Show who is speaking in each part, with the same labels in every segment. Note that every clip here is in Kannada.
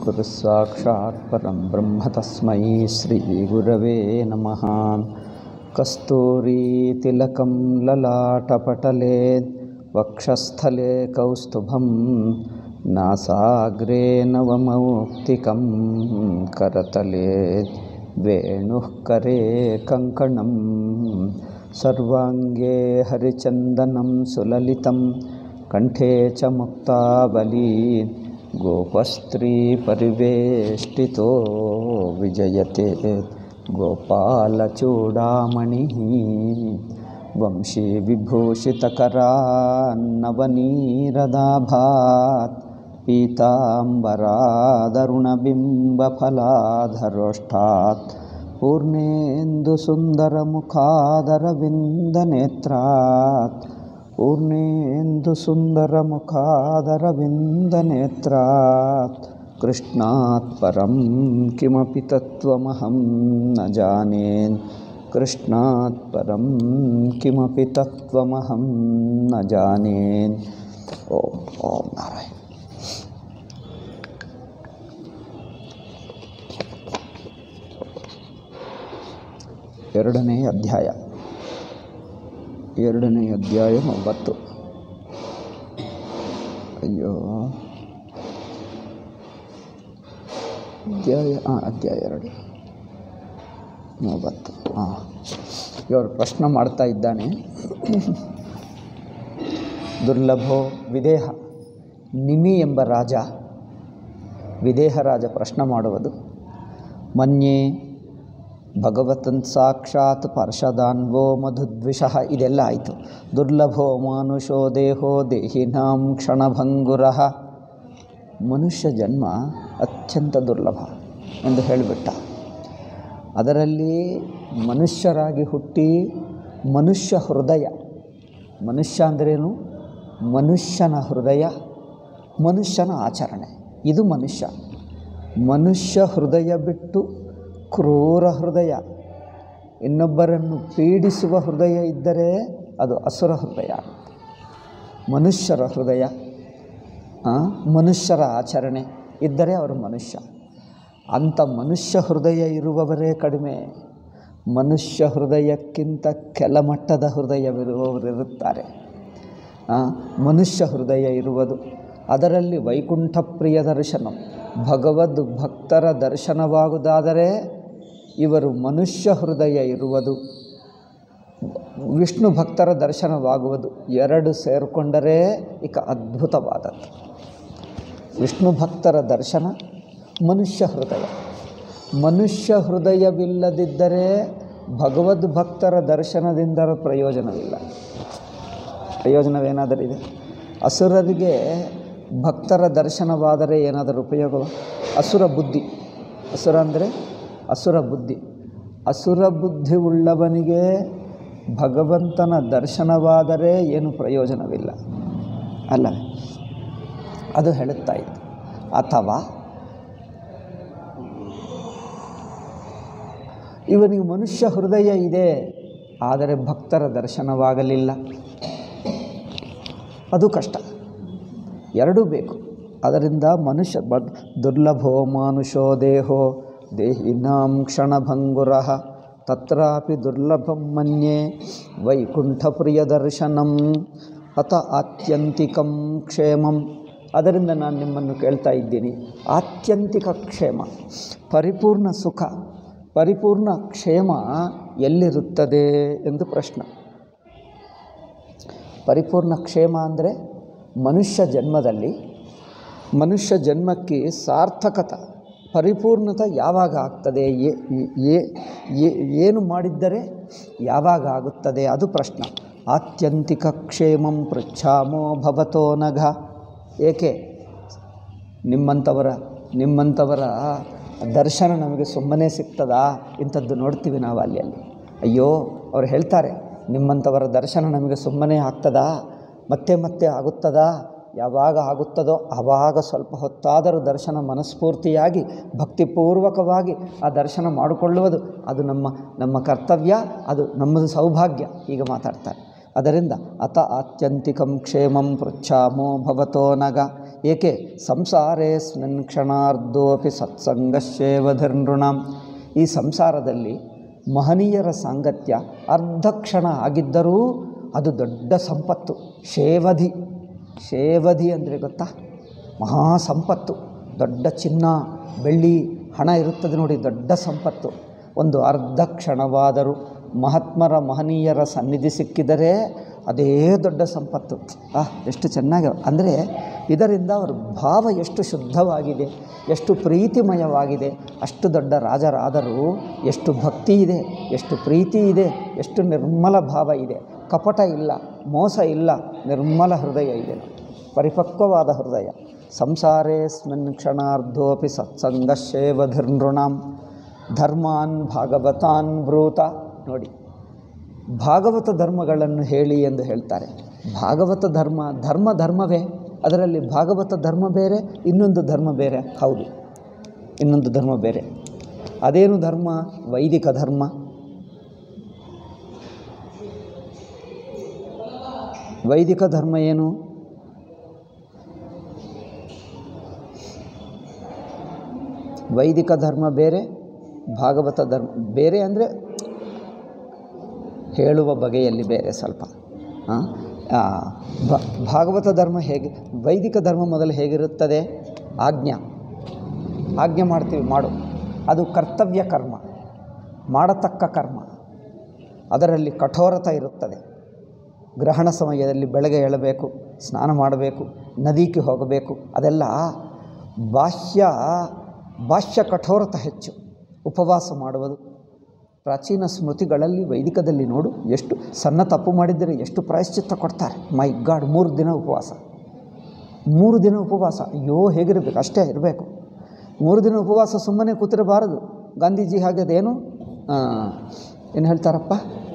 Speaker 1: गुरुस्साक्षात् परं ब्रह्म तस्मै श्रीगुरवे नमः कस्तूरीतिलकं ललाटपटले वक्षस्थले कौस्तुभं नासाग्रे नवमौक्तिकं करतले वेणुः करे कङ्कणं सर्वाङ्गे हरिचन्दनं सुललितं कण्ठे च मुक्तावली गोपस्त्रीपरिवेष्टितो विजयते गोपालचूडामणिः वंशीविभूषितकरान्नवनीरदाभात् पीताम्बरादरुणबिम्बफलाधरोष्ठात् पूर्णेन्दुसुन्दरमुखादरविन्दनेत्रात् पूर्णेन्दुसुन्दरमुखादरविन्दनेत्रात् कृष्णात् परं किमपि तत्त्वमहं न जाने कृष्णात् परं किमपि तत्त्वमहं न जाने ॐ ॐ नारायण ಎರಡನೇ ಅಧ್ಯಾಯ ಎರಡನೇ ಅಧ್ಯಾಯ ಒಂಬತ್ತು ಅಯ್ಯೋ ಅಧ್ಯಾಯ ಹಾಂ ಅಧ್ಯಾಯ ಎರಡು ಒಂಬತ್ತು ಹಾಂ ಇವರು ಪ್ರಶ್ನೆ ಮಾಡ್ತಾ ಇದ್ದಾನೆ ದುರ್ಲಭೋ ವಿದೇಹ ನಿಮಿ ಎಂಬ ರಾಜ ವಿದೇಹ ರಾಜ ಪ್ರಶ್ನೆ ಮಾಡುವುದು ಮನ್ಯೆ ಭಗವತನ್ ಸಾಕ್ಷಾತ್ ಪಾರ್ಷದಾನ್ವೋ ಮಧುದ್ವಿಷಃ ಇದೆಲ್ಲ ಆಯಿತು ದುರ್ಲಭೋ ಮಾನುಷೋ ದೇಹೋ ದೇಹಿನಾಂ ಕ್ಷಣಭಂಗುರ ಮನುಷ್ಯ ಜನ್ಮ ಅತ್ಯಂತ ದುರ್ಲಭ ಎಂದು ಹೇಳಿಬಿಟ್ಟ ಅದರಲ್ಲಿ ಮನುಷ್ಯರಾಗಿ ಹುಟ್ಟಿ ಮನುಷ್ಯ ಹೃದಯ ಮನುಷ್ಯ ಅಂದ್ರೇನು ಮನುಷ್ಯನ ಹೃದಯ ಮನುಷ್ಯನ ಆಚರಣೆ ಇದು ಮನುಷ್ಯ ಮನುಷ್ಯ ಹೃದಯ ಬಿಟ್ಟು ಕ್ರೂರ ಹೃದಯ ಇನ್ನೊಬ್ಬರನ್ನು ಪೀಡಿಸುವ ಹೃದಯ ಇದ್ದರೆ ಅದು ಅಸುರ ಹೃದಯ ಮನುಷ್ಯರ ಹೃದಯ ಮನುಷ್ಯರ ಆಚರಣೆ ಇದ್ದರೆ ಅವರು ಮನುಷ್ಯ ಅಂಥ ಮನುಷ್ಯ ಹೃದಯ ಇರುವವರೇ ಕಡಿಮೆ ಮನುಷ್ಯ ಹೃದಯಕ್ಕಿಂತ ಕೆಳಮಟ್ಟದ ಹೃದಯವಿರುವವರಿರುತ್ತಾರೆ ಮನುಷ್ಯ ಹೃದಯ ಇರುವುದು ಅದರಲ್ಲಿ ವೈಕುಂಠ ಪ್ರಿಯ ದರ್ಶನ ಭಗವದ್ ಭಕ್ತರ ದರ್ಶನವಾಗುವುದಾದರೆ ಇವರು ಮನುಷ್ಯ ಹೃದಯ ಇರುವುದು ವಿಷ್ಣು ಭಕ್ತರ ದರ್ಶನವಾಗುವುದು ಎರಡು ಸೇರಿಕೊಂಡರೆ ಇಕ ಅದ್ಭುತವಾದದ್ದು ವಿಷ್ಣು ಭಕ್ತರ ದರ್ಶನ ಮನುಷ್ಯ ಹೃದಯ ಮನುಷ್ಯ ಹೃದಯವಿಲ್ಲದಿದ್ದರೆ ಭಗವದ್ ಭಕ್ತರ ದರ್ಶನದಿಂದ ಪ್ರಯೋಜನವಿಲ್ಲ ಪ್ರಯೋಜನವೇನಾದರೂ ಇದೆ ಅಸುರರಿಗೆ ಭಕ್ತರ ದರ್ಶನವಾದರೆ ಏನಾದರೂ ಉಪಯೋಗವ ಅಸುರ ಬುದ್ಧಿ ಅಸುರ ಅಂದರೆ ಅಸುರ ಬುದ್ಧಿ ಅಸುರ ಬುದ್ಧಿ ಉಳ್ಳವನಿಗೆ ಭಗವಂತನ ದರ್ಶನವಾದರೆ ಏನು ಪ್ರಯೋಜನವಿಲ್ಲ ಅಲ್ಲವೇ ಅದು ಹೇಳುತ್ತಾ ಇತ್ತು ಅಥವಾ ಇವನಿಗೆ ಮನುಷ್ಯ ಹೃದಯ ಇದೆ ಆದರೆ ಭಕ್ತರ ದರ್ಶನವಾಗಲಿಲ್ಲ ಅದು ಕಷ್ಟ ಎರಡೂ ಬೇಕು ಅದರಿಂದ ಮನುಷ್ಯ ಬ ದುರ್ಲಭೋ ಮಾನುಷೋ ದೇಹೋ ದೇಹಿನಾಂ ಕ್ಷಣಭಂಗುರ ತತ್ರಾಪಿ ದುರ್ಲಭಂ ಮನ್ಯೆ ವೈಕುಂಠಪ್ರಿಯ ದರ್ಶನಂ ಅತ ಆತ್ಯಂತಿಕಂ ಕ್ಷೇಮಂ ಅದರಿಂದ ನಾನು ನಿಮ್ಮನ್ನು ಕೇಳ್ತಾ ಇದ್ದೀನಿ ಆತ್ಯಂತಿಕ ಕ್ಷೇಮ ಪರಿಪೂರ್ಣ ಸುಖ ಪರಿಪೂರ್ಣ ಕ್ಷೇಮ ಎಲ್ಲಿರುತ್ತದೆ ಎಂದು ಪ್ರಶ್ನೆ ಪರಿಪೂರ್ಣ ಕ್ಷೇಮ ಅಂದರೆ ಮನುಷ್ಯ ಜನ್ಮದಲ್ಲಿ ಮನುಷ್ಯ ಜನ್ಮಕ್ಕೆ ಸಾರ್ಥಕತೆ ಪರಿಪೂರ್ಣತೆ ಯಾವಾಗ ಆಗ್ತದೆ ಏನು ಮಾಡಿದ್ದರೆ ಯಾವಾಗ ಆಗುತ್ತದೆ ಅದು ಪ್ರಶ್ನೆ ಆತ್ಯಂತಿಕ ಕ್ಷೇಮಂ ಪೃಚ್ಛಾಮೋ ಭವತೋ ನಘ ಏಕೆ ನಿಮ್ಮಂಥವರ ನಿಮ್ಮಂಥವರ ದರ್ಶನ ನಮಗೆ ಸುಮ್ಮನೆ ಸಿಗ್ತದಾ ಇಂಥದ್ದು ನೋಡ್ತೀವಿ ನಾವು ಅಲ್ಲಿ ಅಲ್ಲಿ ಅಯ್ಯೋ ಅವ್ರು ಹೇಳ್ತಾರೆ ನಿಮ್ಮಂಥವರ ದರ್ಶನ ನಮಗೆ ಸುಮ್ಮನೆ ಆಗ್ತದಾ ಮತ್ತೆ ಮತ್ತೆ ಆಗುತ್ತದಾ ಯಾವಾಗ ಆಗುತ್ತದೋ ಆವಾಗ ಸ್ವಲ್ಪ ಹೊತ್ತಾದರೂ ದರ್ಶನ ಮನಸ್ಫೂರ್ತಿಯಾಗಿ ಭಕ್ತಿಪೂರ್ವಕವಾಗಿ ಆ ದರ್ಶನ ಮಾಡಿಕೊಳ್ಳುವುದು ಅದು ನಮ್ಮ ನಮ್ಮ ಕರ್ತವ್ಯ ಅದು ನಮ್ಮದು ಸೌಭಾಗ್ಯ ಈಗ ಮಾತಾಡ್ತಾರೆ ಅದರಿಂದ ಅತ ಆತ್ಯಂತಿಕಂ ಕ್ಷೇಮಂ ಪೃಚ್ಛಾಮೋ ಭವತೋ ನಗ ಏಕೆ ಸಂಸಾರೇಸ್ಮಿನ್ ಕ್ಷಣಾರ್ಧೋಪಿ ಸತ್ಸಂಗಶ್ಚೇವ ಧರ್ನೃಣಾಂ ಈ ಸಂಸಾರದಲ್ಲಿ ಮಹನೀಯರ ಸಾಂಗತ್ಯ ಅರ್ಧ ಕ್ಷಣ ಆಗಿದ್ದರೂ ಅದು ದೊಡ್ಡ ಸಂಪತ್ತು ಶೇವಧಿ ಶೇವಧಿ ಅಂದರೆ ಗೊತ್ತಾ ಮಹಾ ಸಂಪತ್ತು ದೊಡ್ಡ ಚಿನ್ನ ಬೆಳ್ಳಿ ಹಣ ಇರುತ್ತದೆ ನೋಡಿ ದೊಡ್ಡ ಸಂಪತ್ತು ಒಂದು ಅರ್ಧ ಕ್ಷಣವಾದರೂ ಮಹಾತ್ಮರ ಮಹನೀಯರ ಸನ್ನಿಧಿ ಸಿಕ್ಕಿದರೆ ಅದೇ ದೊಡ್ಡ ಸಂಪತ್ತು ಆ ಎಷ್ಟು ಚೆನ್ನಾಗಿ ಅಂದರೆ ಇದರಿಂದ ಅವರ ಭಾವ ಎಷ್ಟು ಶುದ್ಧವಾಗಿದೆ ಎಷ್ಟು ಪ್ರೀತಿಮಯವಾಗಿದೆ ಅಷ್ಟು ದೊಡ್ಡ ರಾಜರಾದರೂ ಎಷ್ಟು ಭಕ್ತಿ ಇದೆ ಎಷ್ಟು ಪ್ರೀತಿ ಇದೆ ಎಷ್ಟು ನಿರ್ಮಲ ಭಾವ ಇದೆ ಕಪಟ ಇಲ್ಲ ಮೋಸ ಇಲ್ಲ ನಿರ್ಮಲ ಹೃದಯ ಇದೆ ಪರಿಪಕ್ವವಾದ ಹೃದಯ ಸಂಸಾರೇಸ್ಮಿನ್ ಕ್ಷಣಾರ್ಧೋಪಿ ಸತ್ಸಂಗಶೇವ ಧರ್ನೃಣಾಂ ಧರ್ಮಾನ್ ಭಾಗವತಾನ್ ಬ್ರೂತ ನೋಡಿ ಭಾಗವತ ಧರ್ಮಗಳನ್ನು ಹೇಳಿ ಎಂದು ಹೇಳ್ತಾರೆ ಭಾಗವತ ಧರ್ಮ ಧರ್ಮ ಧರ್ಮವೇ ಅದರಲ್ಲಿ ಭಾಗವತ ಧರ್ಮ ಬೇರೆ ಇನ್ನೊಂದು ಧರ್ಮ ಬೇರೆ ಹೌದು ಇನ್ನೊಂದು ಧರ್ಮ ಬೇರೆ ಅದೇನು ಧರ್ಮ ವೈದಿಕ ಧರ್ಮ ವೈದಿಕ ಧರ್ಮ ಏನು ವೈದಿಕ ಧರ್ಮ ಬೇರೆ ಭಾಗವತ ಧರ್ಮ ಬೇರೆ ಅಂದರೆ ಹೇಳುವ ಬಗೆಯಲ್ಲಿ ಬೇರೆ ಸ್ವಲ್ಪ ಹಾಂ ಭ- ಭಾಗವತ ಧರ್ಮ ಹೇಗೆ ವೈದಿಕ ಧರ್ಮ ಮೊದಲು ಹೇಗಿರುತ್ತದೆ ಆಜ್ಞಾ ಆಜ್ಞೆ ಮಾಡ್ತೀವಿ ಮಾಡು ಅದು ಕರ್ತವ್ಯ ಕರ್ಮ ಮಾಡತಕ್ಕ ಕರ್ಮ ಅದರಲ್ಲಿ ಕಠೋರತೆ ಇರುತ್ತದೆ ಗ್ರಹಣ ಸಮಯದಲ್ಲಿ ಬೆಳಗ್ಗೆ ಏಳಬೇಕು ಸ್ನಾನ ಮಾಡಬೇಕು ನದಿಗೆ ಹೋಗಬೇಕು ಅದೆಲ್ಲ ಬಾಹ್ಯ ಬಾಹ್ಯ ಕಠೋರತೆ ಹೆಚ್ಚು ಉಪವಾಸ ಮಾಡುವುದು ಪ್ರಾಚೀನ ಸ್ಮೃತಿಗಳಲ್ಲಿ ವೈದಿಕದಲ್ಲಿ ನೋಡು ಎಷ್ಟು ಸಣ್ಣ ತಪ್ಪು ಮಾಡಿದ್ದರೆ ಎಷ್ಟು ಪ್ರಾಯಶ್ಚಿತ್ತ ಕೊಡ್ತಾರೆ ಮೈ ಗಾಡ್ ಮೂರು ದಿನ ಉಪವಾಸ ಮೂರು ದಿನ ಉಪವಾಸ ಅಯ್ಯೋ ಹೇಗಿರಬೇಕು ಅಷ್ಟೇ ಇರಬೇಕು ಮೂರು ದಿನ ಉಪವಾಸ ಸುಮ್ಮನೆ ಕೂತಿರಬಾರದು ಗಾಂಧೀಜಿ ಹಾಗೆ ಅದೇನು ಏನು ಹೇಳ್ತಾರಪ್ಪ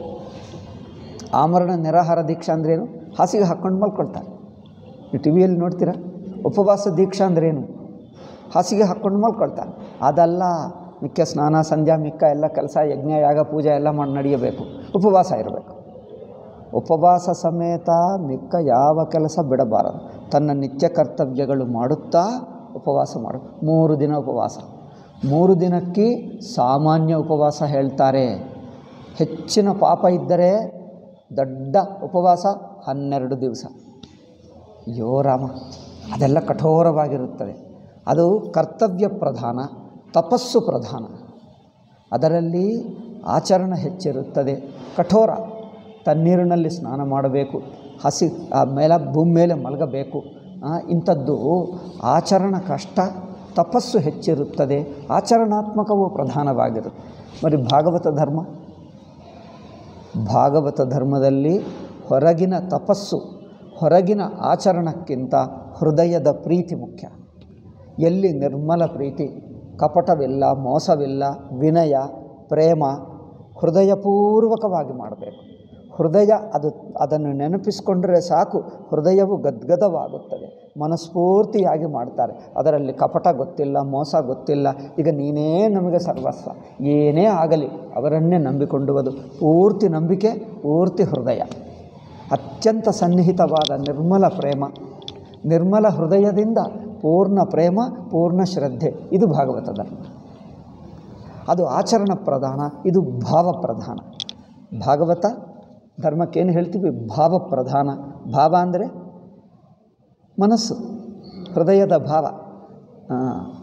Speaker 1: ಆಮರಣ ನಿರಾಹಾರ ದೀಕ್ಷಾ ಅಂದ್ರೇನು ಹಾಸಿಗೆ ಹಾಕ್ಕೊಂಡು ಮಲ್ಕೊಳ್ತಾರೆ ನೀವು ಟಿ ವಿಯಲ್ಲಿ ನೋಡ್ತೀರಾ ಉಪವಾಸ ದೀಕ್ಷಾ ಅಂದ್ರೇನು ಹಾಸಿಗೆ ಹಾಕ್ಕೊಂಡು ಮಲ್ಕೊಳ್ತಾರೆ ಅದಲ್ಲ ಮಿಕ್ಕ ಸ್ನಾನ ಸಂಧ್ಯಾ ಮಿಕ್ಕ ಎಲ್ಲ ಕೆಲಸ ಯಜ್ಞ ಯಾಗ ಪೂಜೆ ಎಲ್ಲ ಮಾಡಿ ನಡೆಯಬೇಕು ಉಪವಾಸ ಇರಬೇಕು ಉಪವಾಸ ಸಮೇತ ಮಿಕ್ಕ ಯಾವ ಕೆಲಸ ಬಿಡಬಾರದು ತನ್ನ ನಿತ್ಯ ಕರ್ತವ್ಯಗಳು ಮಾಡುತ್ತಾ ಉಪವಾಸ ಮಾಡು ಮೂರು ದಿನ ಉಪವಾಸ ಮೂರು ದಿನಕ್ಕೆ ಸಾಮಾನ್ಯ ಉಪವಾಸ ಹೇಳ್ತಾರೆ ಹೆಚ್ಚಿನ ಪಾಪ ಇದ್ದರೆ ದೊಡ್ಡ ಉಪವಾಸ ಹನ್ನೆರಡು ದಿವಸ ಅಯ್ಯೋ ರಾಮ ಅದೆಲ್ಲ ಕಠೋರವಾಗಿರುತ್ತದೆ ಅದು ಕರ್ತವ್ಯ ಪ್ರಧಾನ ತಪಸ್ಸು ಪ್ರಧಾನ ಅದರಲ್ಲಿ ಆಚರಣ ಹೆಚ್ಚಿರುತ್ತದೆ ಕಠೋರ ತಣ್ಣೀರಿನಲ್ಲಿ ಸ್ನಾನ ಮಾಡಬೇಕು ಹಸಿ ಆ ಮೇಲೆ ಭೂಮಿ ಮೇಲೆ ಮಲಗಬೇಕು ಆ, ಇಂಥದ್ದು ಆಚರಣ ಕಷ್ಟ ತಪಸ್ಸು ಹೆಚ್ಚಿರುತ್ತದೆ ಆಚರಣಾತ್ಮಕವೂ ಪ್ರಧಾನವಾಗಿರುತ್ತೆ మరి ಭಾಗವತ ಧರ್ಮ ಭಾಗವತ ಧರ್ಮದಲ್ಲಿ ಹೊರಗಿನ ತಪಸ್ಸು ಹೊರಗಿನ ಆಚರಣಕ್ಕಿಂತ ಹೃದಯದ ಪ್ರೀತಿ ಮುಖ್ಯ ಎಲ್ಲಿ ನಿರ್ಮಲ ಪ್ರೀತಿ ಕಪಟವಿಲ್ಲ ಮೋಸವಿಲ್ಲ ವಿನಯ ಪ್ರೇಮ ಹೃದಯಪೂರ್ವಕವಾಗಿ ಮಾಡಬೇಕು ಹೃದಯ ಅದು ಅದನ್ನು ನೆನಪಿಸಿಕೊಂಡ್ರೆ ಸಾಕು ಹೃದಯವು ಗದ್ಗದವಾಗುತ್ತದೆ ಮನಸ್ಫೂರ್ತಿಯಾಗಿ ಮಾಡ್ತಾರೆ ಅದರಲ್ಲಿ ಕಪಟ ಗೊತ್ತಿಲ್ಲ ಮೋಸ ಗೊತ್ತಿಲ್ಲ ಈಗ ನೀನೇ ನಮಗೆ ಸರ್ವಸ್ವ ಏನೇ ಆಗಲಿ ಅವರನ್ನೇ ನಂಬಿಕೊಂಡುವುದು ಪೂರ್ತಿ ನಂಬಿಕೆ ಪೂರ್ತಿ ಹೃದಯ ಅತ್ಯಂತ ಸನ್ನಿಹಿತವಾದ ನಿರ್ಮಲ ಪ್ರೇಮ ನಿರ್ಮಲ ಹೃದಯದಿಂದ ಪೂರ್ಣ ಪ್ರೇಮ ಪೂರ್ಣ ಶ್ರದ್ಧೆ ಇದು ಭಾಗವತ ಧರ್ಮ ಅದು ಆಚರಣ ಪ್ರಧಾನ ಇದು ಭಾವ ಪ್ರಧಾನ ಭಾಗವತ ಧರ್ಮಕ್ಕೇನು ಹೇಳ್ತೀವಿ ಭಾವ ಪ್ರಧಾನ ಭಾವ ಅಂದರೆ ಮನಸ್ಸು ಹೃದಯದ ಭಾವ ಆ.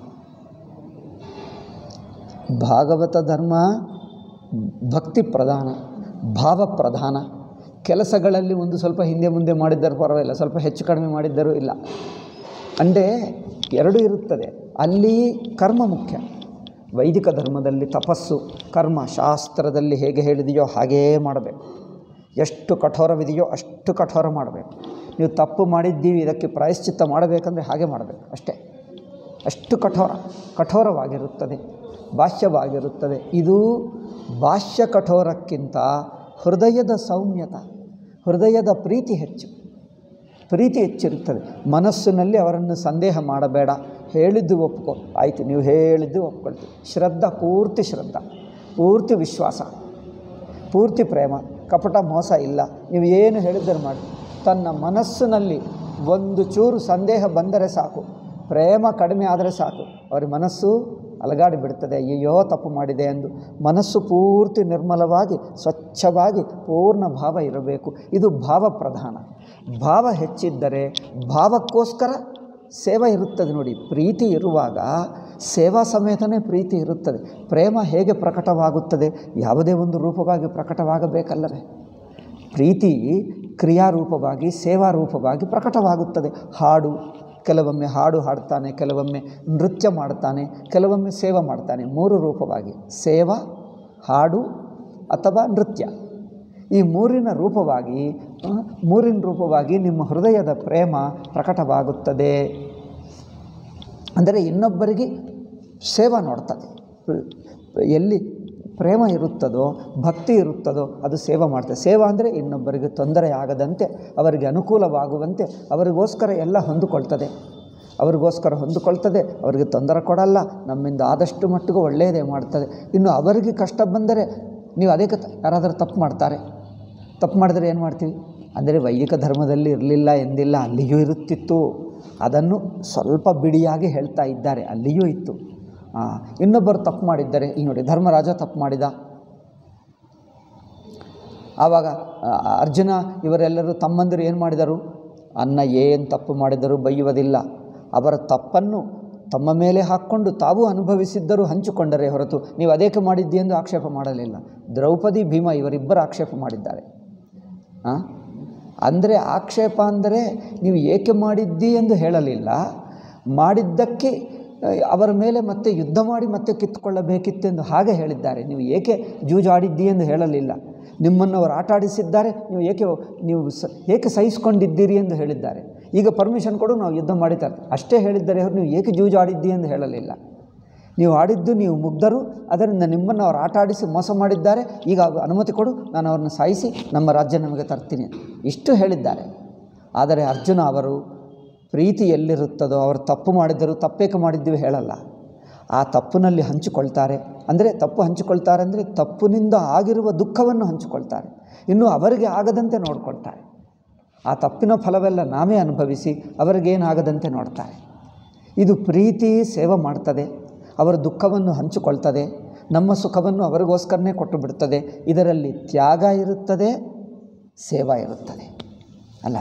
Speaker 1: ಭಾಗವತ ಧರ್ಮ ಭಕ್ತಿ ಪ್ರಧಾನ ಭಾವ ಪ್ರಧಾನ ಕೆಲಸಗಳಲ್ಲಿ ಒಂದು ಸ್ವಲ್ಪ ಹಿಂದೆ ಮುಂದೆ ಮಾಡಿದ್ದರೂ ಪರವಾಗಿಲ್ಲ ಸ್ವಲ್ಪ ಹೆಚ್ಚು ಕಡಿಮೆ ಮಾಡಿದ್ದರೂ ಇಲ್ಲ ಅಂದರೆ ಎರಡೂ ಇರುತ್ತದೆ ಅಲ್ಲಿ ಕರ್ಮ ಮುಖ್ಯ ವೈದಿಕ ಧರ್ಮದಲ್ಲಿ ತಪಸ್ಸು ಕರ್ಮ ಶಾಸ್ತ್ರದಲ್ಲಿ ಹೇಗೆ ಹೇಳಿದೆಯೋ ಹಾಗೇ ಮಾಡಬೇಕು ಎಷ್ಟು ಕಠೋರವಿದೆಯೋ ಅಷ್ಟು ಕಠೋರ ಮಾಡಬೇಕು ನೀವು ತಪ್ಪು ಮಾಡಿದ್ದೀವಿ ಇದಕ್ಕೆ ಪ್ರಾಯಶ್ಚಿತ್ತ ಮಾಡಬೇಕಂದ್ರೆ ಹಾಗೆ ಮಾಡಬೇಕು ಅಷ್ಟೇ ಅಷ್ಟು ಕಠೋರ ಕಠೋರವಾಗಿರುತ್ತದೆ ಬಾಹ್ಯವಾಗಿರುತ್ತದೆ ಇದು ಬಾಹ್ಯ ಕಠೋರಕ್ಕಿಂತ ಹೃದಯದ ಸೌಮ್ಯತ ಹೃದಯದ ಪ್ರೀತಿ ಹೆಚ್ಚು ಪ್ರೀತಿ ಹೆಚ್ಚಿರುತ್ತದೆ ಮನಸ್ಸಿನಲ್ಲಿ ಅವರನ್ನು ಸಂದೇಹ ಮಾಡಬೇಡ ಹೇಳಿದ್ದು ಒಪ್ಕೊ ಆಯಿತು ನೀವು ಹೇಳಿದ್ದು ಒಪ್ಕೊಳ್ತೀವಿ ಶ್ರದ್ಧಾ ಪೂರ್ತಿ ಶ್ರದ್ಧಾ ಪೂರ್ತಿ ವಿಶ್ವಾಸ ಪೂರ್ತಿ ಪ್ರೇಮ ಕಪಟ ಮೋಸ ಇಲ್ಲ ನೀವು ಏನು ಹೇಳಿದ್ದರೆ ಮಾಡಿ ತನ್ನ ಮನಸ್ಸಿನಲ್ಲಿ ಒಂದು ಚೂರು ಸಂದೇಹ ಬಂದರೆ ಸಾಕು ಪ್ರೇಮ ಕಡಿಮೆ ಆದರೆ ಸಾಕು ಅವರ ಮನಸ್ಸು ಅಲಗಾಡಿ ಬಿಡ್ತದೆ ಅಯ್ಯೋ ತಪ್ಪು ಮಾಡಿದೆ ಎಂದು ಮನಸ್ಸು ಪೂರ್ತಿ ನಿರ್ಮಲವಾಗಿ ಸ್ವಚ್ಛವಾಗಿ ಪೂರ್ಣ ಭಾವ ಇರಬೇಕು ಇದು ಭಾವ ಪ್ರಧಾನ ಭಾವ ಹೆಚ್ಚಿದ್ದರೆ ಭಾವಕ್ಕೋಸ್ಕರ ಸೇವೆ ಇರುತ್ತದೆ ನೋಡಿ ಪ್ರೀತಿ ಇರುವಾಗ ಸೇವಾ ಸಮೇತನೇ ಪ್ರೀತಿ ಇರುತ್ತದೆ ಪ್ರೇಮ ಹೇಗೆ ಪ್ರಕಟವಾಗುತ್ತದೆ ಯಾವುದೇ ಒಂದು ರೂಪವಾಗಿ ಪ್ರಕಟವಾಗಬೇಕಲ್ಲವೇ ಪ್ರೀತಿ ಕ್ರಿಯಾರೂಪವಾಗಿ ಸೇವಾರೂಪವಾಗಿ ಪ್ರಕಟವಾಗುತ್ತದೆ ಹಾಡು ಕೆಲವೊಮ್ಮೆ ಹಾಡು ಹಾಡ್ತಾನೆ ಕೆಲವೊಮ್ಮೆ ನೃತ್ಯ ಮಾಡ್ತಾನೆ ಕೆಲವೊಮ್ಮೆ ಸೇವೆ ಮಾಡ್ತಾನೆ ಮೂರು ರೂಪವಾಗಿ ಸೇವಾ ಹಾಡು ಅಥವಾ ನೃತ್ಯ ಈ ಮೂರಿನ ರೂಪವಾಗಿ ಆ, ಮೂರಿನ ರೂಪವಾಗಿ ನಿಮ್ಮ ಹೃದಯದ ಪ್ರೇಮ ಪ್ರಕಟವಾಗುತ್ತದೆ ಅಂದರೆ ಇನ್ನೊಬ್ಬರಿಗೆ ಸೇವಾ ನೋಡ್ತದೆ ಎಲ್ಲಿ ಪ್ರೇಮ ಇರುತ್ತದೋ ಭಕ್ತಿ ಇರುತ್ತದೋ ಅದು ಸೇವೆ ಮಾಡ್ತದೆ ಸೇವಾ ಅಂದರೆ ಇನ್ನೊಬ್ಬರಿಗೆ ತೊಂದರೆ ಆಗದಂತೆ ಅವರಿಗೆ ಅನುಕೂಲವಾಗುವಂತೆ ಅವರಿಗೋಸ್ಕರ ಎಲ್ಲ ಹೊಂದಿಕೊಳ್ತದೆ ಅವರಿಗೋಸ್ಕರ ಹೊಂದಿಕೊಳ್ತದೆ ಅವರಿಗೆ ತೊಂದರೆ ಕೊಡಲ್ಲ ನಮ್ಮಿಂದ ಆದಷ್ಟು ಮಟ್ಟಿಗೆ ಒಳ್ಳೆಯದೇ ಮಾಡ್ತದೆ ಇನ್ನು ಅವರಿಗೆ ಕಷ್ಟ ಬಂದರೆ ನೀವು ಅದಕ್ಕೆ ತ- ಯಾರಾದರೂ ತಪ್ಪು ಮಾಡ್ತಾರೆ ತಪ್ಪು ಮಾಡಿದ್ರೆ ಏನು ಮಾಡ್ತೀವಿ ಅಂದರೆ ವೈದಿಕ ಧರ್ಮದಲ್ಲಿ ಇರಲಿಲ್ಲ ಎಂದಿಲ್ಲ ಅಲ್ಲಿಯೂ ಇರುತ್ತಿತ್ತು ಅದನ್ನು ಸ್ವಲ್ಪ ಬಿಡಿಯಾಗಿ ಹೇಳ್ತಾ ಇದ್ದಾರೆ ಅಲ್ಲಿಯೂ ಇತ್ತು ಆ, ಇನ್ನೊಬ್ಬರು ತಪ್ಪು ಮಾಡಿದ್ದಾರೆ ಇಲ್ಲಿ ನೋಡಿ ಧರ್ಮರಾಜ ತಪ್ಪು ಮಾಡಿದ ಆವಾಗ ಆ, ಅರ್ಜುನ ಇವರೆಲ್ಲರೂ ತಮ್ಮಂದಿರು ಏನು ಮಾಡಿದರು ಅನ್ನ ಏನು ತಪ್ಪು ಮಾಡಿದರೂ ಬೈಯುವುದಿಲ್ಲ ಅವರ ತಪ್ಪನ್ನು ತಮ್ಮ ಮೇಲೆ ಹಾಕ್ಕೊಂಡು ತಾವೂ ಅನುಭವಿಸಿದ್ದರೂ ಹಂಚಿಕೊಂಡರೆ ಹೊರತು ನೀವು ಅದೇಕೆ ಮಾಡಿದ್ದಿ ಎಂದು ಆಕ್ಷೇಪ ಮಾಡಲಿಲ್ಲ ದ್ರೌಪದಿ ಭೀಮ ಇವರಿಬ್ಬರು ಆಕ್ಷೇಪ ಮಾಡಿದ್ದಾರೆ ಆ? ಅಂದರೆ ಆಕ್ಷೇಪ ಅಂದರೆ ನೀವು ಏಕೆ ಮಾಡಿದ್ದಿ ಎಂದು ಹೇಳಲಿಲ್ಲ ಮಾಡಿದ್ದಕ್ಕೆ ಆ, ಅವರ ಮೇಲೆ ಮತ್ತೆ ಯುದ್ಧ ಮಾಡಿ ಮತ್ತೆ ಕಿತ್ತುಕೊಳ್ಳಬೇಕಿತ್ತೆಂದು ಹಾಗೆ ಹೇಳಿದ್ದಾರೆ ನೀವು ಏಕೆ ಜೂಜಾಡಿದ್ದಿ ಎಂದು ಹೇಳಲಿಲ್ಲ ನಿಮ್ಮನ್ನು ಅವರು ಆಟ ಆಡಿಸಿದ್ದಾರೆ ನೀವು ಏಕೆ ನೀವು ಸ ಏಕೆ ಸಹಿಸಿಕೊಂಡಿದ್ದೀರಿ ಎಂದು ಹೇಳಿದ್ದಾರೆ ಈಗ ಪರ್ಮಿಷನ್ ಕೊಡು ನಾವು ಯುದ್ಧ ಮಾಡಿದ್ದಾರೆ ಅಷ್ಟೇ ಹೇಳಿದ್ದಾರೆ ಅವರು ನೀವು ಏಕೆ ಜೂಜಾಡಿದ್ದಿ ಎಂದು ಹೇಳಲಿಲ್ಲ ನೀವು ಆಡಿದ್ದು ನೀವು ಮುಗ್ಧರು ಅದರಿಂದ ನಿಮ್ಮನ್ನು ಅವರು ಆಟ ಆಡಿಸಿ ಮೋಸ ಮಾಡಿದ್ದಾರೆ ಈಗ ಅವ್ರು ಅನುಮತಿ ಕೊಡು ನಾನು ಅವ್ರನ್ನ ಸಾಯಿಸಿ ನಮ್ಮ ರಾಜ್ಯ ನಮಗೆ ತರ್ತೀನಿ ಇಷ್ಟು ಹೇಳಿದ್ದಾರೆ ಆದರೆ ಅರ್ಜುನ ಅವರು ಪ್ರೀತಿ ಎಲ್ಲಿರುತ್ತದೋ ಅವರು ತಪ್ಪು ಮಾಡಿದ್ದರು ತಪ್ಪೇಕೆ ಮಾಡಿದ್ದೀವಿ ಹೇಳಲ್ಲ ಆ ತಪ್ಪಿನಲ್ಲಿ ಹಂಚಿಕೊಳ್ತಾರೆ ಅಂದರೆ ತಪ್ಪು ಹಂಚಿಕೊಳ್ತಾರೆ ಅಂದರೆ ತಪ್ಪಿನಿಂದ ಆಗಿರುವ ದುಃಖವನ್ನು ಹಂಚಿಕೊಳ್ತಾರೆ ಇನ್ನು ಅವರಿಗೆ ಆಗದಂತೆ ನೋಡ್ಕೊಳ್ತಾರೆ ಆ ತಪ್ಪಿನ ಫಲವೆಲ್ಲ ನಾವೇ ಅನುಭವಿಸಿ ಅವರಿಗೇನಾಗದಂತೆ ನೋಡ್ತಾರೆ ಇದು ಪ್ರೀತಿ ಸೇವೆ ಮಾಡ್ತದೆ ಅವರ ದುಃಖವನ್ನು ಹಂಚಿಕೊಳ್ತದೆ ನಮ್ಮ ಸುಖವನ್ನು ಅವರಿಗೋಸ್ಕರನೇ ಕೊಟ್ಟು ಬಿಡ್ತದೆ ಇದರಲ್ಲಿ ತ್ಯಾಗ ಇರುತ್ತದೆ ಸೇವಾ ಇರುತ್ತದೆ ಅಲ್ಲ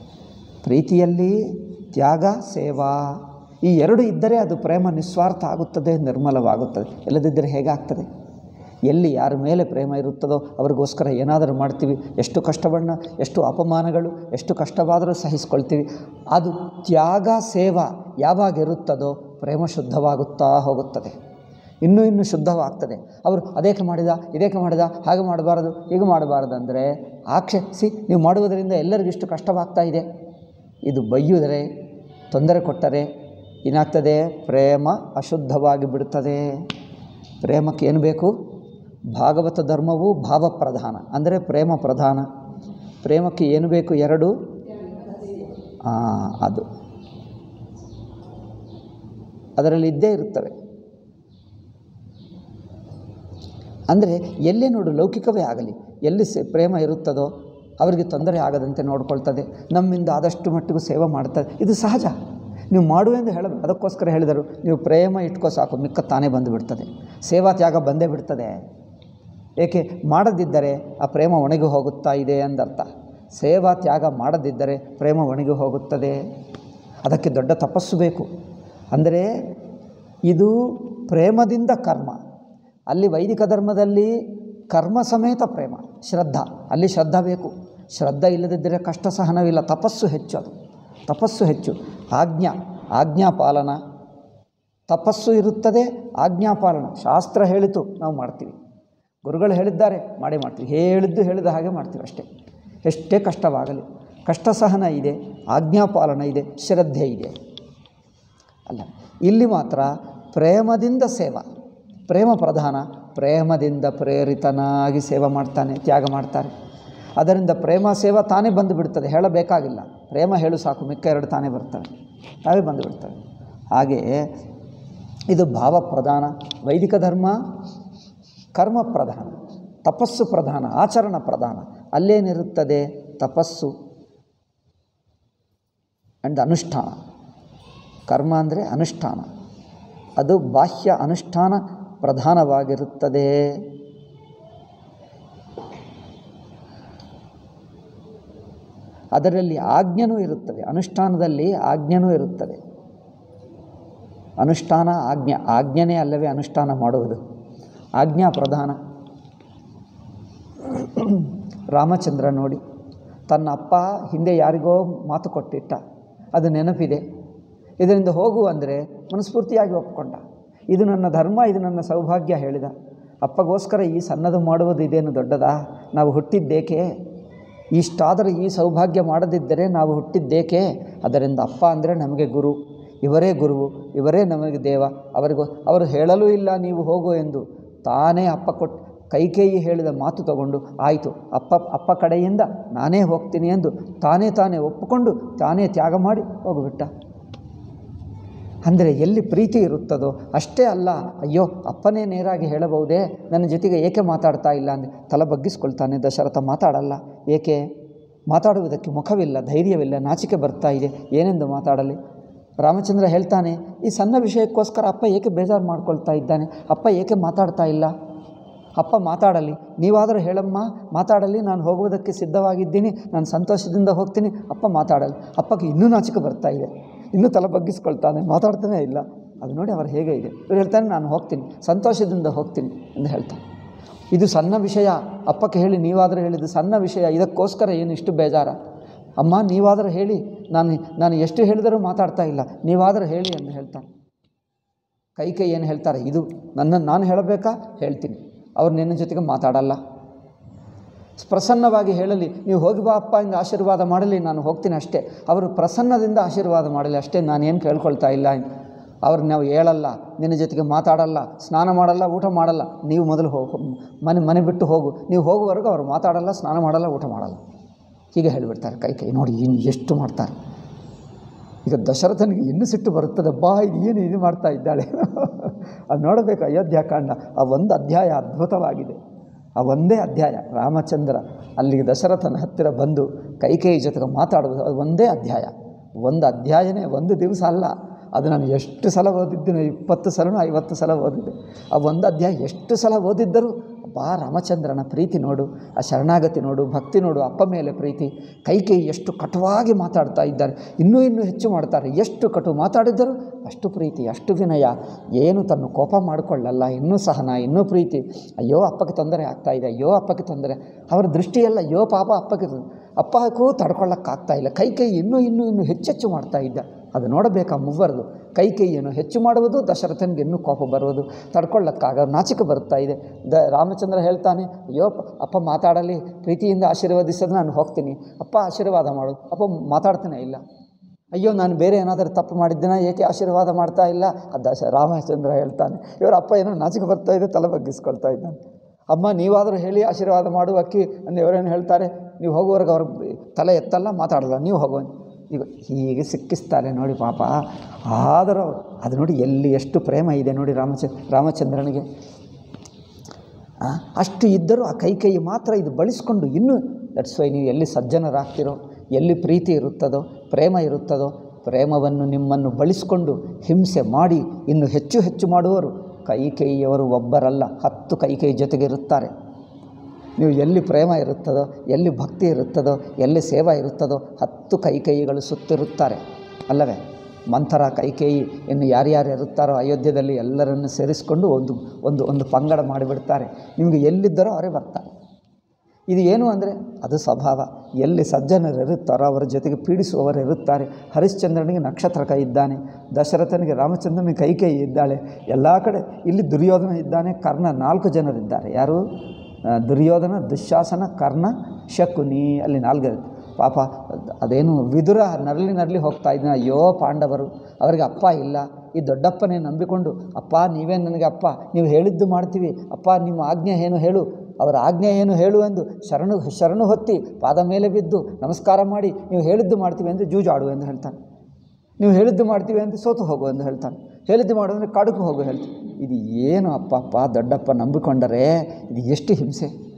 Speaker 1: ಪ್ರೀತಿಯಲ್ಲಿ ತ್ಯಾಗ ಸೇವಾ ಈ ಎರಡು ಇದ್ದರೆ ಅದು ಪ್ರೇಮ ನಿಸ್ವಾರ್ಥ ಆಗುತ್ತದೆ ನಿರ್ಮಲವಾಗುತ್ತದೆ ಇಲ್ಲದಿದ್ದರೆ ಹೇಗಾಗ್ತದೆ ಎಲ್ಲಿ ಯಾರ ಮೇಲೆ ಪ್ರೇಮ ಇರುತ್ತದೋ ಅವ್ರಿಗೋಸ್ಕರ ಏನಾದರೂ ಮಾಡ್ತೀವಿ ಎಷ್ಟು ಕಷ್ಟವನ್ನು ಎಷ್ಟು ಅಪಮಾನಗಳು ಎಷ್ಟು ಕಷ್ಟವಾದರೂ ಸಹಿಸ್ಕೊಳ್ತೀವಿ ಅದು ತ್ಯಾಗ ಸೇವಾ ಯಾವಾಗ ಇರುತ್ತದೋ ಪ್ರೇಮ ಶುದ್ಧವಾಗುತ್ತಾ ಹೋಗುತ್ತದೆ ಇನ್ನೂ ಇನ್ನೂ ಶುದ್ಧವಾಗ್ತದೆ ಅವರು ಅದೇಕೆ ಮಾಡಿದ ಇದೇಕೆ ಮಾಡಿದ ಹಾಗೆ ಮಾಡಬಾರದು ಹೀಗೆ ಮಾಡಬಾರದು ಅಂದರೆ ಆಕ್ಷೇಪಿಸಿ ನೀವು ಮಾಡುವುದರಿಂದ ಎಲ್ಲರಿಗಿಷ್ಟು ಕಷ್ಟವಾಗ್ತಾ ಇದೆ ಇದು ಬೈಯುವುದರೆ ತೊಂದರೆ ಕೊಟ್ಟರೆ ಏನಾಗ್ತದೆ ಪ್ರೇಮ ಅಶುದ್ಧವಾಗಿ ಬಿಡುತ್ತದೆ ಪ್ರೇಮಕ್ಕೆ ಏನು ಬೇಕು ಭಾಗವತ ಧರ್ಮವು ಭಾವ ಪ್ರಧಾನ ಅಂದರೆ ಪ್ರೇಮ ಪ್ರಧಾನ ಪ್ರೇಮಕ್ಕೆ ಏನು ಬೇಕು ಎರಡು ಆ, ಅದು ಅದರಲ್ಲಿ ಇದ್ದೇ ಇರುತ್ತವೆ ಅಂದರೆ ಎಲ್ಲೇ ನೋಡು ಲೌಕಿಕವೇ ಆಗಲಿ ಎಲ್ಲಿ ಸೆ ಪ್ರೇಮ ಇರುತ್ತದೋ ಅವರಿಗೆ ತೊಂದರೆ ಆಗದಂತೆ ನೋಡ್ಕೊಳ್ತದೆ ನಮ್ಮಿಂದ ಆದಷ್ಟು ಮಟ್ಟಿಗೂ ಸೇವೆ ಮಾಡ್ತದೆ ಇದು ಸಹಜ ನೀವು ಮಾಡು ಎಂದು ಹೇಳ ಅದಕ್ಕೋಸ್ಕರ ಹೇಳಿದರು ನೀವು ಪ್ರೇಮ ಇಟ್ಕೋ ಸಾಕು ಮಿಕ್ಕ ತಾನೇ ಬಂದು ಬಿಡ್ತದೆ ಸೇವಾ ತ್ಯಾಗ ಬಂದೇ ಬಿಡ್ತದೆ ಏಕೆ ಮಾಡದಿದ್ದರೆ ಆ ಪ್ರೇಮ ಒಣಗಿ ಹೋಗುತ್ತಾ ಇದೆ ಎಂದರ್ಥ ಸೇವಾ ತ್ಯಾಗ ಮಾಡದಿದ್ದರೆ ಪ್ರೇಮ ಒಣಗಿ ಹೋಗುತ್ತದೆ ಅದಕ್ಕೆ ದೊಡ್ಡ ತಪಸ್ಸು ಬೇಕು ಅಂದರೆ ಇದು ಪ್ರೇಮದಿಂದ ಕರ್ಮ ಅಲ್ಲಿ ವೈದಿಕ ಧರ್ಮದಲ್ಲಿ ಕರ್ಮ ಸಮೇತ ಪ್ರೇಮ ಶ್ರದ್ಧಾ ಅಲ್ಲಿ ಶ್ರದ್ಧಾ ಬೇಕು ಶ್ರದ್ಧಾ ಇಲ್ಲದಿದ್ದರೆ ಕಷ್ಟ ಸಹನವಿಲ್ಲ ತಪಸ್ಸು ಹೆಚ್ಚು ಅದು ತಪಸ್ಸು ಹೆಚ್ಚು ಆಜ್ಞಾ ಆಜ್ಞಾ ಪಾಲನ ತಪಸ್ಸು ಇರುತ್ತದೆ ಆಜ್ಞಾಪಾಲನ ಶಾಸ್ತ್ರ ಹೇಳಿತು ನಾವು ಮಾಡ್ತೀವಿ ಗುರುಗಳು ಹೇಳಿದ್ದಾರೆ ಮಾಡೇ ಮಾಡ್ತೀವಿ ಹೇಳಿದ್ದು ಹೇಳಿದ ಹಾಗೆ ಮಾಡ್ತೀವಿ ಅಷ್ಟೇ ಎಷ್ಟೇ ಕಷ್ಟವಾಗಲಿ ಕಷ್ಟ ಸಹನ ಇದೆ ಆಜ್ಞಾಪಾಲನ ಇದೆ ಶ್ರದ್ಧೆ ಇದೆ ಅಲ್ಲ ಇಲ್ಲಿ ಮಾತ್ರ ಪ್ರೇಮದಿಂದ ಸೇವಾ ಪ್ರೇಮ ಪ್ರಧಾನ ಪ್ರೇಮದಿಂದ ಪ್ರೇರಿತನಾಗಿ ಸೇವೆ ಮಾಡ್ತಾನೆ ತ್ಯಾಗ ಮಾಡ್ತಾರೆ ಅದರಿಂದ ಪ್ರೇಮ ಸೇವಾ ತಾನೇ ಬಂದು ಬಿಡ್ತದೆ ಹೇಳಬೇಕಾಗಿಲ್ಲ ಪ್ರೇಮ ಹೇಳು ಸಾಕು ಮಿಕ್ಕ ಎರಡು ತಾನೇ ಬರ್ತವೆ ತಾವೇ ಬಂದು ಬಿಡ್ತವೆ ಹಾಗೆ ಇದು ಭಾವ ಪ್ರಧಾನ ವೈದಿಕ ಧರ್ಮ ಕರ್ಮ ಪ್ರಧಾನ ತಪಸ್ಸು ಪ್ರಧಾನ ಆಚರಣ ಪ್ರಧಾನ ಅಲ್ಲೇನಿರುತ್ತದೆ ತಪಸ್ಸು ಆ್ಯಂಡ್ ಅನುಷ್ಠಾನ ಕರ್ಮ ಅಂದರೆ ಅನುಷ್ಠಾನ ಅದು ಬಾಹ್ಯ ಅನುಷ್ಠಾನ ಪ್ರಧಾನವಾಗಿರುತ್ತದೆ ಅದರಲ್ಲಿ ಆಜ್ಞೆನೂ ಇರುತ್ತದೆ ಅನುಷ್ಠಾನದಲ್ಲಿ ಆಜ್ಞೆನೂ ಇರುತ್ತದೆ ಅನುಷ್ಠಾನ ಆಜ್ಞೆ ಆಜ್ಞೆನೇ ಅಲ್ಲವೇ ಅನುಷ್ಠಾನ ಮಾಡುವುದು ಆಜ್ಞಾ ಪ್ರಧಾನ ರಾಮಚಂದ್ರ ನೋಡಿ ತನ್ನ ಅಪ್ಪ ಹಿಂದೆ ಯಾರಿಗೋ ಮಾತು ಕೊಟ್ಟಿಟ್ಟ ಅದು ನೆನಪಿದೆ ಇದರಿಂದ ಹೋಗು ಅಂದರೆ ಮನಸ್ಫೂರ್ತಿಯಾಗಿ ಒಪ್ಕೊಂಡ ಇದು ನನ್ನ ಧರ್ಮ ಇದು ನನ್ನ ಸೌಭಾಗ್ಯ ಹೇಳಿದ ಅಪ್ಪಗೋಸ್ಕರ ಈ ಸಣ್ಣದು ಮಾಡುವುದು ಇದೇನು ದೊಡ್ಡದಾ ನಾವು ಹುಟ್ಟಿದ್ದೇಕೆ ಇಷ್ಟಾದರೂ ಈ ಸೌಭಾಗ್ಯ ಮಾಡದಿದ್ದರೆ ನಾವು ಹುಟ್ಟಿದ್ದೇಕೆ ಅದರಿಂದ ಅಪ್ಪ ಅಂದರೆ ನಮಗೆ ಗುರು ಇವರೇ ಗುರುವು ಇವರೇ ನಮಗೆ ದೇವ ಅವರಿಗೂ ಅವರು ಹೇಳಲೂ ಇಲ್ಲ ನೀವು ಹೋಗು ಎಂದು ತಾನೇ ಅಪ್ಪ ಕೊಟ್ಟು ಕೈಕೇಯಿ ಹೇಳಿದ ಮಾತು ತಗೊಂಡು ಆಯಿತು ಅಪ್ಪ ಅಪ್ಪ ಕಡೆಯಿಂದ ನಾನೇ ಹೋಗ್ತೀನಿ ಎಂದು ತಾನೇ ತಾನೇ ಒಪ್ಪಿಕೊಂಡು ತಾನೇ ತ್ಯಾಗ ಮಾಡಿ ಹೋಗಿಬಿಟ್ಟ ಅಂದರೆ ಎಲ್ಲಿ ಪ್ರೀತಿ ಇರುತ್ತದೋ ಅಷ್ಟೇ ಅಲ್ಲ ಅಯ್ಯೋ ಅಪ್ಪನೇ ನೇರಾಗಿ ಹೇಳಬಹುದೇ ನನ್ನ ಜೊತೆಗೆ ಏಕೆ ಮಾತಾಡ್ತಾ ಇಲ್ಲ ಅಂದರೆ ತಲೆ ಬಗ್ಗಿಸ್ಕೊಳ್ತಾನೆ ದಶರಥ ಮಾತಾಡಲ್ಲ ಏಕೆ ಮಾತಾಡುವುದಕ್ಕೆ ಮುಖವಿಲ್ಲ ಧೈರ್ಯವಿಲ್ಲ ನಾಚಿಕೆ ಬರ್ತಾ ಇದೆ ಏನೆಂದು ಮಾತಾಡಲಿ ರಾಮಚಂದ್ರ ಹೇಳ್ತಾನೆ ಈ ಸಣ್ಣ ವಿಷಯಕ್ಕೋಸ್ಕರ ಅಪ್ಪ ಏಕೆ ಬೇಜಾರು ಮಾಡ್ಕೊಳ್ತಾ ಇದ್ದಾನೆ ಅಪ್ಪ ಏಕೆ ಮಾತಾಡ್ತಾ ಇಲ್ಲ ಅಪ್ಪ ಮಾತಾಡಲಿ ನೀವಾದರೂ ಹೇಳಮ್ಮ ಮಾತಾಡಲಿ ನಾನು ಹೋಗುವುದಕ್ಕೆ ಸಿದ್ಧವಾಗಿದ್ದೀನಿ ನಾನು ಸಂತೋಷದಿಂದ ಹೋಗ್ತೀನಿ ಅಪ್ಪ ಮಾತಾಡಲಿ ಅಪ್ಪಗೆ ಇನ್ನೂ ನಾಚಿಕೆ ಬರ್ತಾ ಇದೆ ಇನ್ನೂ ತಲೆ ಬಗ್ಗಿಸ್ಕೊಳ್ತಾನೆ ಮಾತಾಡ್ತಾನೇ ಇಲ್ಲ ಅದು ನೋಡಿ ಅವರು ಹೇಗೆ ಇದೆ ಇವ್ರು ಹೇಳ್ತಾನೆ ನಾನು ಹೋಗ್ತೀನಿ ಸಂತೋಷದಿಂದ ಹೋಗ್ತೀನಿ ಎಂದು ಹೇಳ್ತಾನೆ ಇದು ಸಣ್ಣ ವಿಷಯ ಅಪ್ಪಕ್ಕೆ ಹೇಳಿ ನೀವಾದರೂ ಹೇಳಿದ್ದು ಸಣ್ಣ ವಿಷಯ ಇದಕ್ಕೋಸ್ಕರ ಏನು ಇಷ್ಟು ಬೇಜಾರ ಅಮ್ಮ ನೀವಾದರೂ ಹೇಳಿ ನಾನು ನಾನು ಎಷ್ಟು ಹೇಳಿದರೂ ಮಾತಾಡ್ತಾ ಇಲ್ಲ ನೀವಾದರೂ ಹೇಳಿ ಎಂದು ಹೇಳ್ತಾನೆ ಕೈ ಕೈ ಏನು ಹೇಳ್ತಾರೆ ಇದು ನನ್ನನ್ನು ನಾನು ಹೇಳಬೇಕಾ ಹೇಳ್ತೀನಿ ಅವ್ರು ನಿನ್ನ ಜೊತೆಗೆ ಮಾತಾಡಲ್ಲ ಪ್ರಸನ್ನವಾಗಿ ಹೇಳಲಿ ನೀವು ಹೋಗಿ ಬಾ ಅಪ್ಪ ಇಂದ ಆಶೀರ್ವಾದ ಮಾಡಲಿ ನಾನು ಹೋಗ್ತೀನಿ ಅಷ್ಟೇ ಅವರು ಪ್ರಸನ್ನದಿಂದ ಆಶೀರ್ವಾದ ಮಾಡಲಿ ಅಷ್ಟೇ ನಾನೇನು ಕೇಳ್ಕೊಳ್ತಾ ಇಲ್ಲ ಅವ್ರು ನಾವು ಹೇಳಲ್ಲ ನಿನ್ನ ಜೊತೆಗೆ ಮಾತಾಡಲ್ಲ ಸ್ನಾನ ಮಾಡಲ್ಲ ಊಟ ಮಾಡಲ್ಲ ನೀವು ಮೊದಲು ಹೋಗು ಮನೆ ಮನೆ ಬಿಟ್ಟು ಹೋಗು ನೀವು ಹೋಗುವವರೆಗೂ ಅವರು ಮಾತಾಡಲ್ಲ ಸ್ನಾನ ಮಾಡಲ್ಲ ಊಟ ಮಾಡಲ್ಲ ಹೀಗೆ ಹೇಳಿಬಿಡ್ತಾರೆ ಕೈ ಕೈ ನೋಡಿ ಇನ್ನು ಎಷ್ಟು ಮಾಡ್ತಾರೆ ಈಗ ದಶರಥನಿಗೆ ಇನ್ನೂ ಸಿಟ್ಟು ಬರುತ್ತದೆ ಬಾ ಇದು ಏನು ಇದು ಮಾಡ್ತಾ ಇದ್ದಾಳೆ ಅದು ನೋಡಬೇಕು ಅಯೋಧ್ಯಾಕಾಂಡ ಆ ಒಂದು ಅಧ್ಯಾಯ ಅದ್ಭುತವಾಗಿದೆ ಆ ಒಂದೇ ಅಧ್ಯಾಯ ರಾಮಚಂದ್ರ ಅಲ್ಲಿಗೆ ದಶರಥನ ಹತ್ತಿರ ಬಂದು ಕೈಕೇಯಿ ಜೊತೆಗೆ ಮಾತಾಡುವುದು ಅದು ಒಂದೇ ಅಧ್ಯಾಯ ಒಂದು ಅಧ್ಯಾಯನೇ ಒಂದು ದಿವಸ ಅಲ್ಲ ಅದು ನಾನು ಎಷ್ಟು ಸಲ ಓದಿದ್ದೇನೆ ಇಪ್ಪತ್ತು ಸಲನೂ ಐವತ್ತು ಸಲ ಓದಿದ್ದೆ ಆ ಒಂದು ಅಧ್ಯಾಯ ಎಷ್ಟು ಸಲ ಓದಿದ್ದರೂ ಬಾ ರಾಮಚಂದ್ರನ ಪ್ರೀತಿ ನೋಡು ಆ ಶರಣಾಗತಿ ನೋಡು ಭಕ್ತಿ ನೋಡು ಅಪ್ಪ ಮೇಲೆ ಪ್ರೀತಿ ಕೈಕೇಯಿ ಎಷ್ಟು ಕಟುವಾಗಿ ಮಾತಾಡ್ತಾ ಇದ್ದಾರೆ ಇನ್ನೂ ಇನ್ನೂ ಹೆಚ್ಚು ಮಾಡ್ತಾರೆ ಎಷ್ಟು ಕಟು ಮಾತಾಡಿದ್ದರೂ ಅಷ್ಟು ಪ್ರೀತಿ ಅಷ್ಟು ವಿನಯ ಏನು ತನ್ನ ಕೋಪ ಮಾಡಿಕೊಳ್ಳಲ್ಲ ಇನ್ನೂ ಸಹನ ಇನ್ನೂ ಪ್ರೀತಿ ಅಯ್ಯೋ ಅಪ್ಪಗೆ ತೊಂದರೆ ಆಗ್ತಾ ಇದೆ ಅಯ್ಯೋ ಅಪ್ಪಗೆ ತೊಂದರೆ ಅವರ ದೃಷ್ಟಿಯಲ್ಲ ಅಯ್ಯೋ ಪಾಪ ಅಪ್ಪಗೆ ಅಪ್ಪಕ್ಕೂ ತಡ್ಕೊಳ್ಳೋಕ್ಕಾಗ್ತಾ ಇಲ್ಲ ಕೈ ಕೈ ಇನ್ನೂ ಇನ್ನೂ ಇನ್ನೂ ಹೆಚ್ಚೆಚ್ಚು ಮಾಡ್ತಾ ಇದ್ದ ಅದು ನೋಡಬೇಕಾ ಮೂವರದು ಕೈ ಕೈಯನ್ನು ಹೆಚ್ಚು ಮಾಡುವುದು ದಶರಥನಿಗೆ ಇನ್ನೂ ಕೋಪ ಬರುವುದು ತಡ್ಕೊಳ್ಳೋಕ್ಕಾಗ ನಾಚಿಕೆ ಬರ್ತಾ ಇದೆ ದ ರಾಮಚಂದ್ರ ಹೇಳ್ತಾನೆ ಅಯ್ಯೋ ಪ- ಅಪ್ಪ ಮಾತಾಡಲಿ ಪ್ರೀತಿಯಿಂದ ಆಶೀರ್ವದಿಸೋದು ನಾನು ಹೋಗ್ತೀನಿ ಅಪ್ಪ ಆಶೀರ್ವಾದ ಮಾಡೋದು ಅಪ್ಪ ಮಾತಾಡ್ತಾನೆ ಇಲ್ಲ ಅಯ್ಯೋ ನಾನು ಬೇರೆ ಏನಾದರೂ ತಪ್ಪು ಮಾಡಿದ್ದೇನ ಏಕೆ ಆಶೀರ್ವಾದ ಮಾಡ್ತಾ ಇಲ್ಲ ಅದು ದಶ ರಾಮಚಂದ್ರ ಹೇಳ್ತಾನೆ ಇವರ ಅಪ್ಪ ಏನೋ ನಾಚಿಕೆ ಬರ್ತಾ ಇದೆ ತಲೆ ಬಗ್ಗಿಸ್ಕೊಳ್ತಾ ಇದ್ದಾನೆ ಅಮ್ಮ ನೀವಾದರೂ ಹೇಳಿ ಆಶೀರ್ವಾದ ಮಾಡು ಅಕ್ಕಿ ಅಂದರೆ ಇವರೇನು ಹೇಳ್ತಾರೆ ನೀವು ಹೋಗುವವರೆಗೆ ಅವ್ರ ತಲೆ ಎತ್ತಲ್ಲ ಮಾತಾಡಲ್ಲ ನೀವು ಹೋಗೋ ಈಗ ಹೀಗೆ ಸಿಕ್ಕಿಸ್ತಾರೆ ನೋಡಿ ಪಾಪ ಆದರೂ ಅವ್ರು- ಅದು ನೋಡಿ ಎಲ್ಲಿ ಎಷ್ಟು ಪ್ರೇಮ ಇದೆ ನೋಡಿ ರಾಮಚ ರಾಮಚಂದ್ರನಿಗೆ ಆ, ಅಷ್ಟು ಇದ್ದರೂ ಆ ಕೈ ಕೈ ಮಾತ್ರ ಇದು ಬಳಸ್ಕೊಂಡು ಇನ್ನೂ ದಟ್ಸ್ ವೈ ನೀವು ಎಲ್ಲಿ ಸಜ್ಜನರಾಗ್ತಿರೋ ಎಲ್ಲಿ ಪ್ರೀತಿ ಇರುತ್ತದೋ ಪ್ರೇಮ ಇರುತ್ತದೋ ಪ್ರೇಮವನ್ನು ನಿಮ್ಮನ್ನು ಬಳಸಿಕೊಂಡು ಹಿಂಸೆ ಮಾಡಿ ಇನ್ನು ಹೆಚ್ಚು ಹೆಚ್ಚು ಮಾಡುವವರು ಕೈಕೇಯಿಯವರು ಒಬ್ಬರಲ್ಲ ಹತ್ತು ಕೈಕೈ ಜೊತೆಗೆ ಇರುತ್ತಾರೆ ನೀವು ಎಲ್ಲಿ ಪ್ರೇಮ ಇರುತ್ತದೋ ಎಲ್ಲಿ ಭಕ್ತಿ ಇರುತ್ತದೋ ಎಲ್ಲಿ ಸೇವಾ ಇರುತ್ತದೋ ಹತ್ತು ಕೈಕೈಗಳು ಸುತ್ತಿರುತ್ತಾರೆ ಅಲ್ಲವೇ ಮಂಥರ ಕೈಕೇಯಿ ಇನ್ನು ಯಾರ್ಯಾರು ಇರುತ್ತಾರೋ ಅಯೋಧ್ಯದಲ್ಲಿ ಎಲ್ಲರನ್ನು ಸೇರಿಸಿಕೊಂಡು ಒಂದು ಒಂದು ಒಂದು ಪಂಗಡ ಮಾಡಿಬಿಡ್ತಾರೆ ನಿಮಗೆ ಎಲ್ಲಿದ್ದರೋ ಅವರೇ ಬರ್ತಾರೆ ಇದು ಏನು ಅಂದರೆ ಅದು ಸ್ವಭಾವ ಎಲ್ಲಿ ಸಜ್ಜನರು ಇರುತ್ತಾರೋ ಅವರ ಜೊತೆಗೆ ಪೀಡಿಸುವವರು ಇರುತ್ತಾರೆ ಹರಿಶ್ಚಂದ್ರನಿಗೆ ನಕ್ಷತ್ರಕ ಇದ್ದಾನೆ ದಶರಥನಿಗೆ ರಾಮಚಂದ್ರನಿಗೆ ಕೈಕೇಯಿ ಇದ್ದಾಳೆ ಎಲ್ಲ ಕಡೆ ಇಲ್ಲಿ ದುರ್ಯೋಧನ ಇದ್ದಾನೆ ಕರ್ಣ ನಾಲ್ಕು ಜನರಿದ್ದಾರೆ ಯಾರು ಆ, ದುರ್ಯೋಧನ ದುಶ್ಯಾಸನ ಕರ್ಣ ಶಕುನಿ ಅಲ್ಲಿ ನಾಲ್ಕು ಪಾಪ ಅದೇನು ವಿದುರ ನರಳಿ ನರಳಿ ಹೋಗ್ತಾ ಇದ್ದಾನೆ ಅಯ್ಯೋ ಪಾಂಡವರು ಅವರಿಗೆ ಅಪ್ಪ ಇಲ್ಲ ಈ ದೊಡ್ಡಪ್ಪನೇ ನಂಬಿಕೊಂಡು ಅಪ್ಪ ನೀವೇ ನನಗೆ ಅಪ್ಪ ನೀವು ಹೇಳಿದ್ದು ಮಾಡ್ತೀವಿ ಅಪ್ಪ ನಿಮ್ಮ ಆಜ್ಞೆ ಏನು ಹೇಳು ಅವರ ಆಜ್ಞೆ ಏನು ಹೇಳು ಎಂದು ಶರಣು ಶರಣು ಹೊತ್ತಿ ಪಾದ ಮೇಲೆ ಬಿದ್ದು ನಮಸ್ಕಾರ ಮಾಡಿ ನೀವು ಹೇಳಿದ್ದು ಮಾಡ್ತೀವಿ ಎಂದು ಜೂಜಾಡು ಎಂದು ಹೇಳ್ತಾನೆ ನೀವು ಹೇಳಿದ್ದು ಮಾಡ್ತೀವಿ ಅಂತ ಸೋತು ಹೋಗು ಎಂದು ಹೇಳ್ತಾನೆ ಹೇಳಿದ್ದು ಮಾಡು ಅಂದರೆ ಕಾಡುಕು ಹೋಗು ಹೇಳ್ತಾನೆ ಇದು ಏನು ಅಪ್ಪ ಅಪ್ಪ ದೊಡ್ಡಪ್ಪ ನಂಬಿಕೊಂಡರೆ ಇದು ಎಷ್ಟು ಹಿಂಸೆ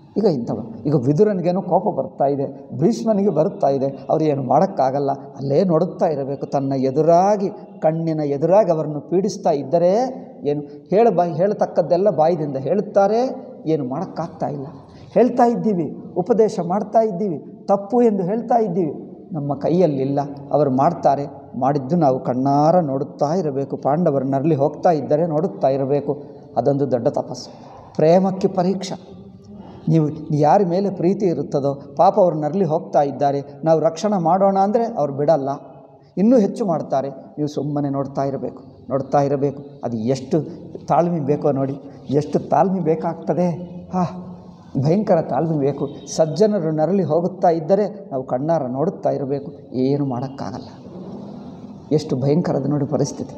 Speaker 1: ಈಗ ಇಂಥವ ಈಗ ವಿದುರನಿಗೇನೋ ಕೋಪ ಬರ್ತಾ ಇದೆ ಭೀಷ್ಮನಿಗೆ ಬರುತ್ತಾ ಇದೆ ಅವ್ರು ಏನು ಮಾಡೋಕ್ಕಾಗಲ್ಲ ಅಲ್ಲೇ ನೋಡುತ್ತಾ ಇರಬೇಕು ತನ್ನ ಎದುರಾಗಿ ಕಣ್ಣಿನ ಎದುರಾಗಿ ಅವರನ್ನು ಪೀಡಿಸ್ತಾ ಇದ್ದರೆ ಏನು ಹೇಳ ಬಾಯಿ ಹೇಳತಕ್ಕದ್ದೆಲ್ಲ ಬಾಯಿದಿಂದ ಹೇಳುತ್ತಾರೆ ಏನು ಮಾಡೋಕ್ಕಾಗ್ತಾ ಇಲ್ಲ ಹೇಳ್ತಾ ಇದ್ದೀವಿ ಉಪದೇಶ ಮಾಡ್ತಾ ಇದ್ದೀವಿ ತಪ್ಪು ಎಂದು ಹೇಳ್ತಾ ಇದ್ದೀವಿ ನಮ್ಮ ಕೈಯಲ್ಲಿಲ್ಲ ಅವರು ಮಾಡ್ತಾರೆ ಮಾಡಿದ್ದು ನಾವು ಕಣ್ಣಾರ ನೋಡುತ್ತಾ ಇರಬೇಕು ಪಾಂಡವರು ನರಳಿ ಹೋಗ್ತಾ ಇದ್ದರೆ ನೋಡುತ್ತಾ ಇರಬೇಕು ಅದೊಂದು ದೊಡ್ಡ ತಪಸ್ಸು ಪ್ರೇಮಕ್ಕೆ ಪರೀಕ್ಷೆ ನೀವು ಯಾರ ಮೇಲೆ ಪ್ರೀತಿ ಇರುತ್ತದೋ ಪಾಪ ಅವ್ರು ನರಳಿ ಹೋಗ್ತಾ ಇದ್ದಾರೆ ನಾವು ರಕ್ಷಣೆ ಮಾಡೋಣ ಅಂದರೆ ಅವ್ರು ಬಿಡಲ್ಲ ಇನ್ನೂ ಹೆಚ್ಚು ಮಾಡ್ತಾರೆ ನೀವು ಸುಮ್ಮನೆ ನೋಡ್ತಾ ಇರಬೇಕು ನೋಡ್ತಾ ಇರಬೇಕು ಅದು ಎಷ್ಟು ತಾಳ್ಮೆ ಬೇಕೋ ನೋಡಿ ಎಷ್ಟು ತಾಳ್ಮೆ ಬೇಕಾಗ್ತದೆ ಹಾ ಭಯಂಕರ ತಾಳ್ಮೆ ಬೇಕು ಸಜ್ಜನರು ನರಳಿ ಹೋಗುತ್ತಾ ಇದ್ದರೆ ನಾವು ಕಣ್ಣಾರ ನೋಡುತ್ತಾ ಇರಬೇಕು ಏನು ಮಾಡೋಕ್ಕಾಗಲ್ಲ ಎಷ್ಟು ಭಯಂಕರದ ನೋಡಿ ಪರಿಸ್ಥಿತಿ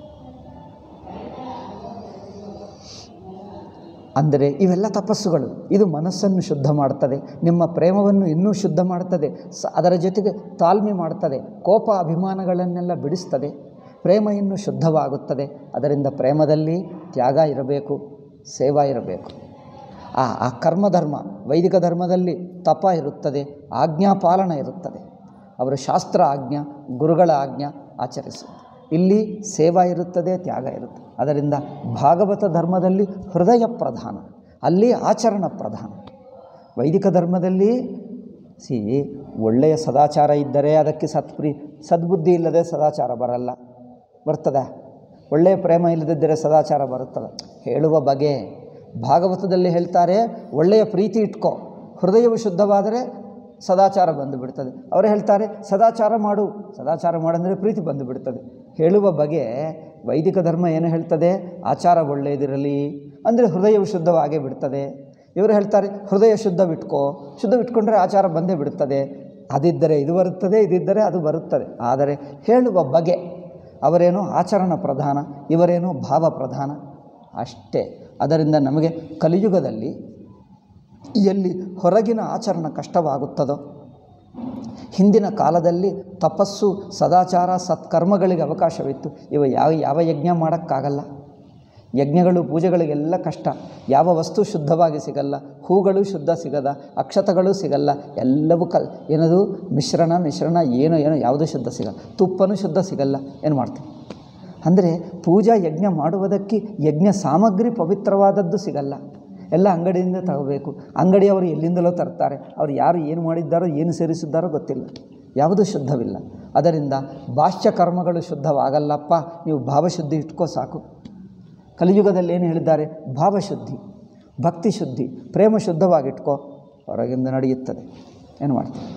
Speaker 1: ಅಂದರೆ ಇವೆಲ್ಲ ತಪಸ್ಸುಗಳು ಇದು ಮನಸ್ಸನ್ನು ಶುದ್ಧ ಮಾಡ್ತದೆ ನಿಮ್ಮ ಪ್ರೇಮವನ್ನು ಇನ್ನೂ ಶುದ್ಧ ಮಾಡ್ತದೆ ಸ ಅದರ ಜೊತೆಗೆ ತಾಳ್ಮೆ ಮಾಡ್ತದೆ ಕೋಪ ಅಭಿಮಾನಗಳನ್ನೆಲ್ಲ ಬಿಡಿಸ್ತದೆ ಪ್ರೇಮ ಇನ್ನೂ ಶುದ್ಧವಾಗುತ್ತದೆ ಅದರಿಂದ ಪ್ರೇಮದಲ್ಲಿ ತ್ಯಾಗ ಇರಬೇಕು ಸೇವಾ ಇರಬೇಕು ಆ ಆ ಕರ್ಮಧರ್ಮ ವೈದಿಕ ಧರ್ಮದಲ್ಲಿ ತಪ ಇರುತ್ತದೆ ಆಜ್ಞಾಪಾಲನ ಇರುತ್ತದೆ ಅವರ ಶಾಸ್ತ್ರ ಆಜ್ಞಾ ಗುರುಗಳ ಆಜ್ಞಾ ಆಚರಿಸು ಇಲ್ಲಿ ಸೇವಾ ಇರುತ್ತದೆ ತ್ಯಾಗ ಇರುತ್ತದೆ ಅದರಿಂದ ಭಾಗವತ ಧರ್ಮದಲ್ಲಿ ಹೃದಯ ಪ್ರಧಾನ ಅಲ್ಲಿ ಆಚರಣ ಪ್ರಧಾನ ವೈದಿಕ ಧರ್ಮದಲ್ಲಿ ಸಿ ಒಳ್ಳೆಯ ಸದಾಚಾರ ಇದ್ದರೆ ಅದಕ್ಕೆ ಸತ್ಪ್ರಿ ಸದ್ಬುದ್ಧಿ ಇಲ್ಲದೆ ಸದಾಚಾರ ಬರಲ್ಲ ಬರ್ತದೆ ಒಳ್ಳೆಯ ಪ್ರೇಮ ಇಲ್ಲದಿದ್ದರೆ ಸದಾಚಾರ ಬರುತ್ತದೆ ಹೇಳುವ ಬಗೆ ಭಾಗವತದಲ್ಲಿ ಹೇಳ್ತಾರೆ ಒಳ್ಳೆಯ ಪ್ರೀತಿ ಇಟ್ಕೋ ಹೃದಯವು ಶುದ್ಧವಾದರೆ ಸದಾಚಾರ ಬಂದು ಬಿಡ್ತದೆ ಅವರು ಹೇಳ್ತಾರೆ ಸದಾಚಾರ ಮಾಡು ಸದಾಚಾರ ಮಾಡಂದರೆ ಪ್ರೀತಿ ಬಂದು ಬಿಡ್ತದೆ ಹೇಳುವ ಬಗೆ ವೈದಿಕ ಧರ್ಮ ಏನು ಹೇಳ್ತದೆ ಆಚಾರ ಒಳ್ಳೆಯದಿರಲಿ ಅಂದರೆ ಹೃದಯವು ಶುದ್ಧವಾಗೇ ಬಿಡ್ತದೆ ಇವರು ಹೇಳ್ತಾರೆ ಹೃದಯ ಶುದ್ಧವಿಟ್ಕೋ ಶುದ್ಧವಿಟ್ಕೊಂಡ್ರೆ ಆಚಾರ ಬಂದೇ ಬಿಡುತ್ತದೆ ಅದಿದ್ದರೆ ಇದು ಬರುತ್ತದೆ ಇದಿದ್ದರೆ ಅದು ಬರುತ್ತದೆ ಆದರೆ ಹೇಳುವ ಬಗೆ ಅವರೇನೋ ಆಚರಣ ಪ್ರಧಾನ ಇವರೇನೋ ಭಾವ ಪ್ರಧಾನ ಅಷ್ಟೇ ಅದರಿಂದ ನಮಗೆ ಕಲಿಯುಗದಲ್ಲಿ ಎಲ್ಲಿ ಹೊರಗಿನ ಆಚರಣ ಕಷ್ಟವಾಗುತ್ತದೋ ಹಿಂದಿನ ಕಾಲದಲ್ಲಿ ತಪಸ್ಸು ಸದಾಚಾರ ಸತ್ಕರ್ಮಗಳಿಗೆ ಅವಕಾಶವಿತ್ತು ಇವ ಯಾವ ಯಾವ ಯಜ್ಞ ಮಾಡೋಕ್ಕಾಗಲ್ಲ ಯಜ್ಞಗಳು ಪೂಜೆಗಳಿಗೆಲ್ಲ ಕಷ್ಟ ಯಾವ ವಸ್ತು ಶುದ್ಧವಾಗಿ ಸಿಗಲ್ಲ ಹೂಗಳು ಶುದ್ಧ ಸಿಗದ ಅಕ್ಷತಗಳು ಸಿಗಲ್ಲ ಎಲ್ಲವೂ ಕಲ್ ಏನದು ಮಿಶ್ರಣ ಮಿಶ್ರಣ ಏನೋ ಏನೋ ಯಾವುದೂ ಶುದ್ಧ ಸಿಗಲ್ಲ ತುಪ್ಪನೂ ಶುದ್ಧ ಸಿಗಲ್ಲ ಏನು ಮಾಡ್ತೀವಿ ಅಂದರೆ ಪೂಜಾ ಯಜ್ಞ ಮಾಡುವುದಕ್ಕೆ ಯಜ್ಞ ಸಾಮಗ್ರಿ ಪವಿತ್ರವಾದದ್ದು ಸಿಗಲ್ಲ ಎಲ್ಲ ಅಂಗಡಿಯಿಂದ ತಗೋಬೇಕು ಅಂಗಡಿಯವರು ಎಲ್ಲಿಂದಲೋ ತರ್ತಾರೆ ಅವ್ರು ಯಾರು ಏನು ಮಾಡಿದ್ದಾರೋ ಏನು ಸೇರಿಸಿದ್ದಾರೋ ಗೊತ್ತಿಲ್ಲ ಯಾವುದೂ ಶುದ್ಧವಿಲ್ಲ ಅದರಿಂದ ಬಾಹ್ಯ ಕರ್ಮಗಳು ಶುದ್ಧವಾಗಲ್ಲಪ್ಪ ನೀವು ಭಾವಶುದ್ಧಿ ಇಟ್ಕೋ ಸಾಕು ಕಲಿಯುಗದಲ್ಲಿ ಏನು ಹೇಳಿದ್ದಾರೆ ಭಾವಶುದ್ಧಿ ಭಕ್ತಿ ಶುದ್ಧಿ ಪ್ರೇಮ ಶುದ್ಧವಾಗಿಟ್ಕೋ ಹೊರಗಿಂದ ನಡೆಯುತ್ತದೆ ಏನು ಮಾಡ್ತೀವಿ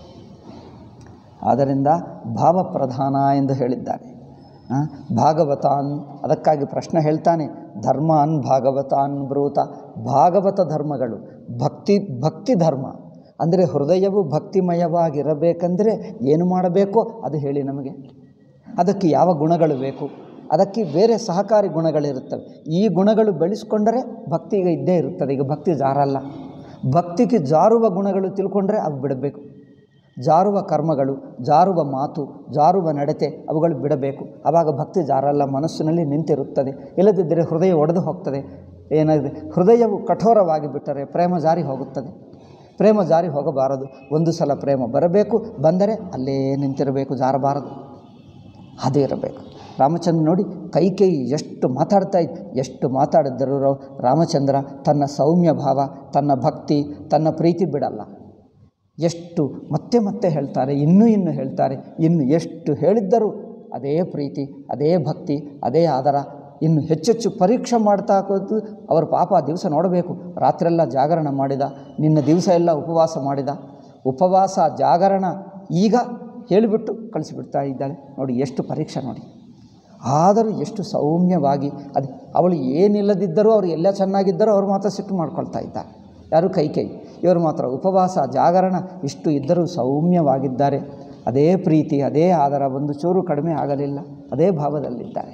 Speaker 1: ಆದ್ದರಿಂದ ಭಾವಪ್ರಧಾನ ಎಂದು ಹೇಳಿದ್ದಾರೆ ಆ, ಭಾಗವತಾನ್ ಅದಕ್ಕಾಗಿ ಪ್ರಶ್ನೆ ಹೇಳ್ತಾನೆ ಧರ್ಮಾನ್ ಭಾಗವತಾನ್ ಬ್ರೂತ ಭಾಗವತ ಧರ್ಮಗಳು ಭಕ್ತಿ ಭಕ್ತಿ ಧರ್ಮ ಅಂದರೆ ಹೃದಯವು ಭಕ್ತಿಮಯವಾಗಿರಬೇಕಂದ್ರೆ ಏನು ಮಾಡಬೇಕೋ ಅದು ಹೇಳಿ ನಮಗೆ ಅದಕ್ಕೆ ಯಾವ ಗುಣಗಳು ಬೇಕು ಅದಕ್ಕೆ ಬೇರೆ ಸಹಕಾರಿ ಗುಣಗಳಿರುತ್ತವೆ ಈ ಗುಣಗಳು ಬೆಳೆಸ್ಕೊಂಡರೆ ಭಕ್ತಿ ಈಗ ಇದ್ದೇ ಇರುತ್ತದೆ ಈಗ ಭಕ್ತಿ ಜಾರಲ್ಲ ಭಕ್ತಿಗೆ ಜಾರುವ ಗುಣಗಳು ತಿಳ್ಕೊಂಡ್ರೆ ಅವು ಬಿಡಬೇಕು ಜಾರುವ ಕರ್ಮಗಳು ಜಾರುವ ಮಾತು ಜಾರುವ ನಡತೆ ಅವುಗಳು ಬಿಡಬೇಕು ಆವಾಗ ಭಕ್ತಿ ಜಾರಲ್ಲ ಮನಸ್ಸಿನಲ್ಲಿ ನಿಂತಿರುತ್ತದೆ ಇಲ್ಲದಿದ್ದರೆ ಹೃದಯ ಒಡೆದು ಹೋಗ್ತದೆ ಏನಾಗಿದೆ ಹೃದಯವು ಕಠೋರವಾಗಿ ಬಿಟ್ಟರೆ ಪ್ರೇಮ ಜಾರಿ ಹೋಗುತ್ತದೆ ಪ್ರೇಮ ಜಾರಿ ಹೋಗಬಾರದು ಒಂದು ಸಲ ಪ್ರೇಮ ಬರಬೇಕು ಬಂದರೆ ಅಲ್ಲೇ ನಿಂತಿರಬೇಕು ಜಾರಬಾರದು ಅದೇ ಇರಬೇಕು ರಾಮಚಂದ್ರ ನೋಡಿ ಕೈಕೇಯಿ ಎಷ್ಟು ಮಾತಾಡ್ತಾ ಇದ್ ಎಷ್ಟು ಮಾತಾಡಿದ್ದರು ರ- ರಾಮಚಂದ್ರ ತನ್ನ ಸೌಮ್ಯ ಭಾವ ತನ್ನ ಭಕ್ತಿ ತನ್ನ ಪ್ರೀತಿ ಬಿಡಲ್ಲ ಎಷ್ಟು ಮತ್ತೆ ಮತ್ತೆ ಹೇಳ್ತಾರೆ ಇನ್ನೂ ಇನ್ನೂ ಹೇಳ್ತಾರೆ ಇನ್ನು ಎಷ್ಟು ಹೇಳಿದ್ದರೂ ಅದೇ ಪ್ರೀತಿ ಅದೇ ಭಕ್ತಿ ಅದೇ ಆದರ ಇನ್ನು ಹೆಚ್ಚೆಚ್ಚು ಪರೀಕ್ಷೆ ಮಾಡ್ತಾ ಕೂತು ಅವರ ಪಾಪ ಆ ದಿವಸ ನೋಡಬೇಕು ರಾತ್ರೆಲ್ಲ ಜಾಗರಣ ಮಾಡಿದ ನಿನ್ನ ದಿವಸ ಎಲ್ಲ ಉಪವಾಸ ಮಾಡಿದ ಉಪವಾಸ ಜಾಗರಣ ಈಗ ಹೇಳಿಬಿಟ್ಟು ಕಳಿಸಿಬಿಡ್ತಾ ಇದ್ದಾಳೆ ನೋಡಿ ಎಷ್ಟು ಪರೀಕ್ಷೆ ನೋಡಿ ಆದರೂ ಎಷ್ಟು ಸೌಮ್ಯವಾಗಿ ಅದು ಅವಳು ಏನಿಲ್ಲದಿದ್ದರೂ ಅವರು ಎಲ್ಲ ಚೆನ್ನಾಗಿದ್ದರೂ ಅವರು ಮಾತ್ರ ಸಿಟ್ಟು ಮಾಡ್ಕೊಳ್ತಾ ಇದ್ದಾರೆ ಯಾರು ಕೈ ಕೈ ಇವರು ಮಾತ್ರ ಉಪವಾಸ ಜಾಗರಣ ಇಷ್ಟು ಇದ್ದರೂ ಸೌಮ್ಯವಾಗಿದ್ದಾರೆ ಅದೇ ಪ್ರೀತಿ ಅದೇ ಆದರ ಒಂದು ಚೂರು ಕಡಿಮೆ ಆಗಲಿಲ್ಲ ಅದೇ ಭಾವದಲ್ಲಿದ್ದಾರೆ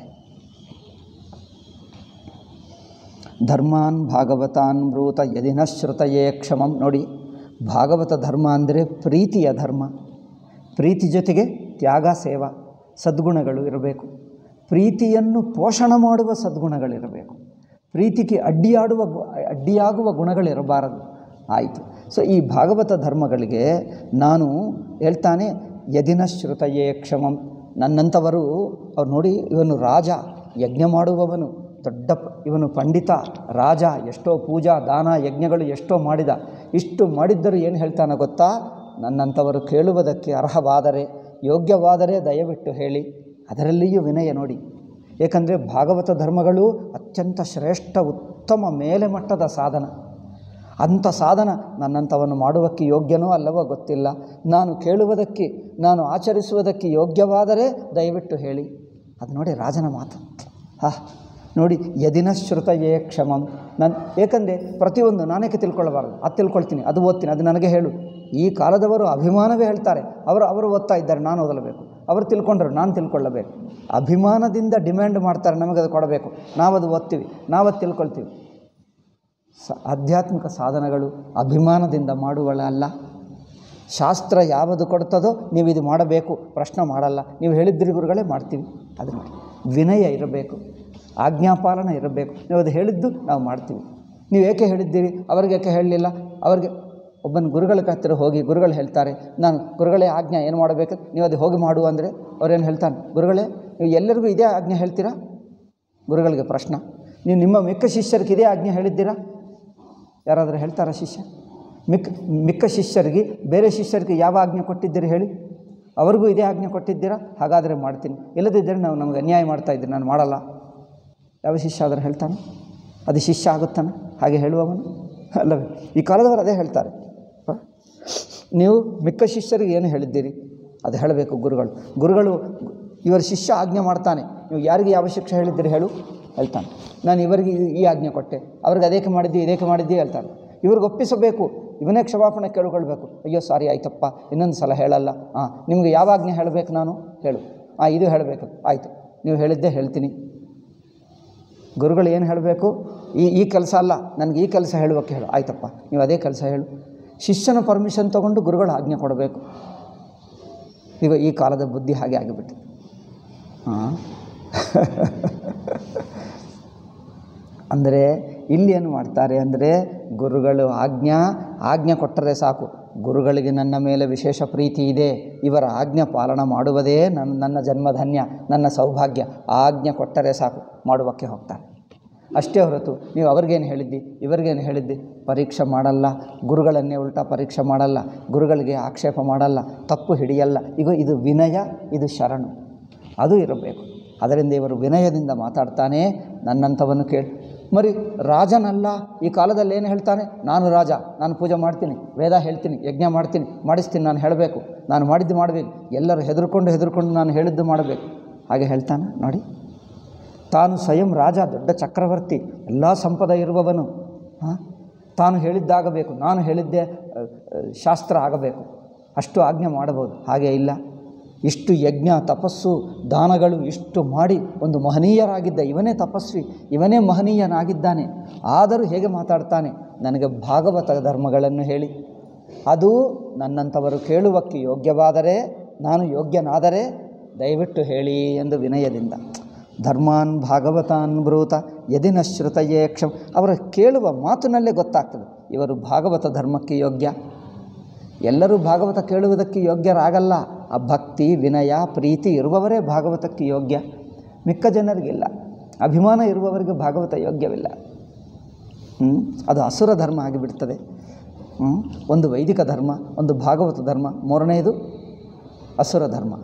Speaker 1: ಧರ್ಮಾನ್ ಭಾಗವತಾನ್ ಬ್ರೂತ ಯದಿನ ಶ್ರುತಯೇ ಕ್ಷಮಂ ನೋಡಿ ಭಾಗವತ ಧರ್ಮ ಅಂದರೆ ಪ್ರೀತಿಯ ಧರ್ಮ ಪ್ರೀತಿ ಜೊತೆಗೆ ತ್ಯಾಗ ಸೇವಾ ಸದ್ಗುಣಗಳು ಇರಬೇಕು ಪ್ರೀತಿಯನ್ನು ಪೋಷಣ ಮಾಡುವ ಸದ್ಗುಣಗಳಿರಬೇಕು ಪ್ರೀತಿಗೆ ಅಡ್ಡಿಯಾಡುವ ಗು- ಅಡ್ಡಿಯಾಗುವ ಗುಣಗಳಿರಬಾರದು ಆಯಿತು ಸೊ ಈ ಭಾಗವತ ಧರ್ಮಗಳಿಗೆ ನಾನು ಹೇಳ್ತಾನೆ ಯದಿನ ಶ್ರುತಯೇ ಕ್ಷಮಂ ನನ್ನಂಥವರು ಅವ್ರು ನೋಡಿ ಇವನು ರಾಜ ಯಜ್ಞ ಮಾಡುವವನು ದೊಡ್ಡ ಪ- ಇವನು ಪಂಡಿತ ರಾಜ ಎಷ್ಟೋ ಪೂಜಾ ದಾನ ಯಜ್ಞಗಳು ಎಷ್ಟೋ ಮಾಡಿದ ಇಷ್ಟು ಮಾಡಿದ್ದರೂ ಏನು ಹೇಳ್ತಾನೆ ಗೊತ್ತಾ ನನ್ನಂಥವರು ಕೇಳುವುದಕ್ಕೆ ಅರ್ಹವಾದರೆ ಯೋಗ್ಯವಾದರೆ ದಯವಿಟ್ಟು ಹೇಳಿ ಅದರಲ್ಲಿಯೂ ವಿನಯ ನೋಡಿ ಏಕೆಂದರೆ ಭಾಗವತ ಧರ್ಮಗಳು ಅತ್ಯಂತ ಶ್ರೇಷ್ಠ ಉತ್ತಮ ಮೇಲೆ ಮಟ್ಟದ ಸಾಧನ ಅಂಥ ಸಾಧನ ನನ್ನಂಥವನ್ನು ಮಾಡುವಕ್ಕೆ ಯೋಗ್ಯನೋ ಅಲ್ಲವೋ ಗೊತ್ತಿಲ್ಲ ನಾನು ಕೇಳುವುದಕ್ಕೆ ನಾನು ಆಚರಿಸುವುದಕ್ಕೆ ಯೋಗ್ಯವಾದರೆ ದಯವಿಟ್ಟು ಹೇಳಿ ಅದು ನೋಡಿ ರಾಜನ ಮಾತು ಹಾ ನೋಡಿ ಯದಿನ ಶ್ರುತಯೇ ಕ್ಷಮಂ ನಾನು ಏಕೆಂದರೆ ಪ್ರತಿಯೊಂದು ನಾನೇಕೆ ತಿಳ್ಕೊಳ್ಳಬಾರದು ಅದು ತಿಳ್ಕೊಳ್ತೀನಿ ಅದು ಓದ್ತೀನಿ ಅದು ನನಗೆ ಹೇಳು ಈ ಕಾಲದವರು ಅಭಿಮಾನವೇ ಹೇಳ್ತಾರೆ ಅವರು ಅವರು ಓದ್ತಾ ಇದ್ದಾರೆ ನಾನು ಓದಲೇಬೇಕು ಅವರು ತಿಳ್ಕೊಂಡ್ರು ನಾನು ತಿಳ್ಕೊಳ್ಳಬೇಕು ಅಭಿಮಾನದಿಂದ ಡಿಮ್ಯಾಂಡ್ ಮಾಡ್ತಾರೆ ನಮಗೆ ಅದು ಕೊಡಬೇಕು ನಾವದು ಓದ್ತೀವಿ ನಾವದು ತಿಳ್ಕೊಳ್ತೀವಿ ಸ ಆಧ್ಯಾತ್ಮಿಕ ಸಾಧನಗಳು ಅಭಿಮಾನದಿಂದ ಮಾಡುವಳಲ್ಲ ಶಾಸ್ತ್ರ ಯಾವುದು ಕೊಡ್ತದೋ ನೀವು ಇದು ಮಾಡಬೇಕು ಪ್ರಶ್ನೆ ಮಾಡಲ್ಲ ನೀವು ಹೇಳಿದ್ರಿ ಗುರುಗಳೇ ಮಾಡ್ತೀವಿ ಅದು ಮಾಡಿ ವಿನಯ ಇರಬೇಕು ಆಜ್ಞಾಪಾಲನ ಇರಬೇಕು ನೀವು ಅದು ಹೇಳಿದ್ದು ನಾವು ಮಾಡ್ತೀವಿ ನೀವು ಏಕೆ ಹೇಳಿದ್ದೀರಿ ಅವ್ರಿಗೆ ಏಕೆ ಹೇಳಲಿಲ್ಲ ಅವ್ರಿಗೆ ಒಬ್ಬನ ಗುರುಗಳ ಹತ್ತಿರ ಹೋಗಿ ಗುರುಗಳು ಹೇಳ್ತಾರೆ ನಾನು ಗುರುಗಳೇ ಆಜ್ಞೆ ಏನು ಮಾಡಬೇಕು ನೀವು ಅದು ಹೋಗಿ ಮಾಡು ಅಂದರೆ ಅವ್ರೇನು ಹೇಳ್ತಾನೆ ಗುರುಗಳೇ ನೀವು ಎಲ್ಲರಿಗೂ ಇದೇ ಆಜ್ಞೆ ಹೇಳ್ತೀರಾ ಗುರುಗಳಿಗೆ ಪ್ರಶ್ನೆ ನೀವು ನಿಮ್ಮ ಮಿಕ್ಕ ಶಿಷ್ಯರಿಗೆ ಇದೇ ಆಜ್ಞೆ ಹೇಳಿದ್ದೀರಾ ಯಾರಾದರೂ ಹೇಳ್ತಾರಾ ಶಿಷ್ಯ ಮಿಕ್ಕ ಮಿಕ್ಕ ಶಿಷ್ಯರಿಗೆ ಬೇರೆ ಶಿಷ್ಯರಿಗೆ ಯಾವ ಆಜ್ಞೆ ಕೊಟ್ಟಿದ್ದೀರಿ ಹೇಳಿ ಅವ್ರಿಗೂ ಇದೇ ಆಜ್ಞೆ ಕೊಟ್ಟಿದ್ದೀರಾ ಹಾಗಾದರೆ ಮಾಡ್ತೀನಿ ಇಲ್ಲದಿದ್ದರೆ ನಾವು ನಮಗೆ ಅನ್ಯಾಯ ಮಾಡ್ತಾ ಇದ್ದೀರಿ ನಾನು ಮಾಡಲ್ಲ ಯಾವ ಶಿಷ್ಯ ಆದರೂ ಹೇಳ್ತಾನೆ ಅದು ಶಿಷ್ಯ ಆಗುತ್ತಾನೆ ಹಾಗೆ ಹೇಳುವವನು ಅಲ್ಲವೇ ಈ ಕಾಲದವರು ಅದೇ ಹೇಳ್ತಾರೆ ಹ? ನೀವು ಮಿಕ್ಕ ಶಿಷ್ಯರಿಗೆ ಏನು ಹೇಳಿದ್ದೀರಿ ಅದು ಹೇಳಬೇಕು ಗುರುಗಳು ಗುರುಗಳು ಇವರ ಶಿಷ್ಯ ಆಜ್ಞೆ ಮಾಡ್ತಾನೆ ನೀವು ಯಾರಿಗೆ ಯಾವ ಶಿಕ್ಷೆ ಹೇಳಿದ್ದೀರಿ ಹೇಳು ಹೇಳ್ತಾನೆ ನಾನು ಇವರಿಗೆ ಈ- ಈ ಆಜ್ಞೆ ಕೊಟ್ಟೆ ಅವ್ರಿಗೆ ಅದೇಕೆ ಮಾಡಿದ್ದಿ ಇದೇಕೆ ಮಾಡಿದ್ದಿ ಹೇಳ್ತಾನೆ ಇವ್ರಿಗೆ ಒಪ್ಪಿಸಬೇಕು ಇವನೇ ಕ್ಷಮಾಪಣೆ ಕೇಳ್ಕೊಳ್ಬೇಕು ಅಯ್ಯೋ ಸಾರಿ ಆಯ್ತಪ್ಪ ಇನ್ನೊಂದು ಸಲ ಹೇಳಲ್ಲ ಹಾಂ ನಿಮಗೆ ಯಾವ ಆಜ್ಞೆ ಹೇಳಬೇಕು ನಾನು ಹೇಳು ಹಾಂ ಇದು ಹೇಳಬೇಕು ಆಯಿತು ನೀವು ಹೇಳಿದ್ದೇ ಹೇಳ್ತೀನಿ ಗುರುಗಳು ಏನು ಹೇಳಬೇಕು ಈ ಈ ಕೆಲಸ ಅಲ್ಲ ನನಗೆ ಈ ಕೆಲಸ ಹೇಳುವಕ್ಕೆ ಹೇಳು ಆಯ್ತಪ್ಪ ನೀವು ಅದೇ ಕೆಲಸ ಹೇಳು ಶಿಷ್ಯನ ಪರ್ಮಿಷನ್ ತೊಗೊಂಡು ಗುರುಗಳು ಆಜ್ಞೆ ಕೊಡಬೇಕು ಈಗ ಈ ಕಾಲದ ಬುದ್ಧಿ ಹಾಗೆ ಆಗಿಬಿಟ್ಟು ಹಾಂ ಅಂದರೆ ಇಲ್ಲಿ ಏನು ಮಾಡ್ತಾರೆ ಅಂದರೆ ಗುರುಗಳು ಆಜ್ಞಾ ಆಜ್ಞೆ ಕೊಟ್ಟರೆ ಸಾಕು ಗುರುಗಳಿಗೆ ನನ್ನ ಮೇಲೆ ವಿಶೇಷ ಪ್ರೀತಿ ಇದೆ ಇವರ ಆಜ್ಞೆ ಪಾಲನ ಮಾಡುವುದೇ ನನ್ನ ನನ್ನ ಜನ್ಮಧನ್ಯ ನನ್ನ ಸೌಭಾಗ್ಯ ಆಜ್ಞೆ ಕೊಟ್ಟರೆ ಸಾಕು ಮಾಡುವಕ್ಕೆ ಹೋಗ್ತಾರೆ ಅಷ್ಟೇ ಹೊರತು ನೀವು ಅವ್ರಿಗೇನು ಹೇಳಿದ್ದಿ ಇವರಿಗೇನು ಹೇಳಿದ್ದಿ ಪರೀಕ್ಷೆ ಮಾಡಲ್ಲ ಗುರುಗಳನ್ನೇ ಉಲ್ಟಾ ಪರೀಕ್ಷೆ ಮಾಡಲ್ಲ ಗುರುಗಳಿಗೆ ಆಕ್ಷೇಪ ಮಾಡಲ್ಲ ತಪ್ಪು ಹಿಡಿಯಲ್ಲ ಈಗ ಇದು ವಿನಯ ಇದು ಶರಣು ಅದು ಇರಬೇಕು ಅದರಿಂದ ಇವರು ವಿನಯದಿಂದ ಮಾತಾಡ್ತಾನೆ ನನ್ನಂಥವನ್ನು ಕೇಳಿ ಮರಿ ರಾಜನಲ್ಲ ಈ ಕಾಲದಲ್ಲಿ ಏನು ಹೇಳ್ತಾನೆ ನಾನು ರಾಜ ನಾನು ಪೂಜೆ ಮಾಡ್ತೀನಿ ವೇದ ಹೇಳ್ತೀನಿ ಯಜ್ಞ ಮಾಡ್ತೀನಿ ಮಾಡಿಸ್ತೀನಿ ನಾನು ಹೇಳಬೇಕು ನಾನು ಮಾಡಿದ್ದು ಮಾಡಬೇಕು ಎಲ್ಲರೂ ಹೆದರ್ಕೊಂಡು ಹೆದರ್ಕೊಂಡು ನಾನು ಹೇಳಿದ್ದು ಮಾಡಬೇಕು ಹಾಗೆ ಹೇಳ್ತಾನೆ ನೋಡಿ ತಾನು ಸ್ವಯಂ ರಾಜ ದೊಡ್ಡ ಚಕ್ರವರ್ತಿ ಎಲ್ಲ ಸಂಪದ ಇರುವವನು ಹಾಂ ತಾನು ಹೇಳಿದ್ದಾಗಬೇಕು ನಾನು ಹೇಳಿದ್ದೇ ಅ, ಅ, ಶಾಸ್ತ್ರ ಆಗಬೇಕು ಅಷ್ಟು ಆಜ್ಞೆ ಮಾಡಬಹುದು ಹಾಗೆ ಇಲ್ಲ ಇಷ್ಟು ಯಜ್ಞ ತಪಸ್ಸು ದಾನಗಳು ಇಷ್ಟು ಮಾಡಿ ಒಂದು ಮಹನೀಯರಾಗಿದ್ದ ಇವನೇ ತಪಸ್ವಿ ಇವನೇ ಮಹನೀಯನಾಗಿದ್ದಾನೆ ಆದರೂ ಹೇಗೆ ಮಾತಾಡ್ತಾನೆ ನನಗೆ ಭಾಗವತ ಧರ್ಮಗಳನ್ನು ಹೇಳಿ ಅದು ನನ್ನಂಥವರು ಕೇಳುವಕ್ಕೆ ಯೋಗ್ಯವಾದರೆ ನಾನು ಯೋಗ್ಯನಾದರೆ ದಯವಿಟ್ಟು ಹೇಳಿ ಎಂದು ವಿನಯದಿಂದ ಧರ್ಮಾನ್ ಭಾಗವತಾನ್ ಬ್ರೂತ ಯದಿನ ಶ್ರುತಯೇ ಕ್ಷಮ ಅವರ ಕೇಳುವ ಮಾತಿನಲ್ಲೇ ಗೊತ್ತಾಗ್ತದೆ ಇವರು ಭಾಗವತ ಧರ್ಮಕ್ಕೆ ಯೋಗ್ಯ ಎಲ್ಲರೂ ಭಾಗವತ ಕೇಳುವುದಕ್ಕೆ ಯೋಗ್ಯರಾಗಲ್ಲ ಆ ಭಕ್ತಿ ವಿನಯ ಪ್ರೀತಿ ಇರುವವರೇ ಭಾಗವತಕ್ಕೆ ಯೋಗ್ಯ ಮಿಕ್ಕ ಜನರಿಗಿಲ್ಲ ಅಭಿಮಾನ ಇರುವವರಿಗೆ ಭಾಗವತ ಯೋಗ್ಯವಿಲ್ಲ ಹ್ಮ್? ಅದು ಅಸುರ ಧರ್ಮ ಆಗಿಬಿಡ್ತದೆ ಹ್ಮ್? ಒಂದು ವೈದಿಕ ಧರ್ಮ ಒಂದು ಭಾಗವತ ಧರ್ಮ ಮೂರನೆಯದು ಅಸುರ ಧರ್ಮ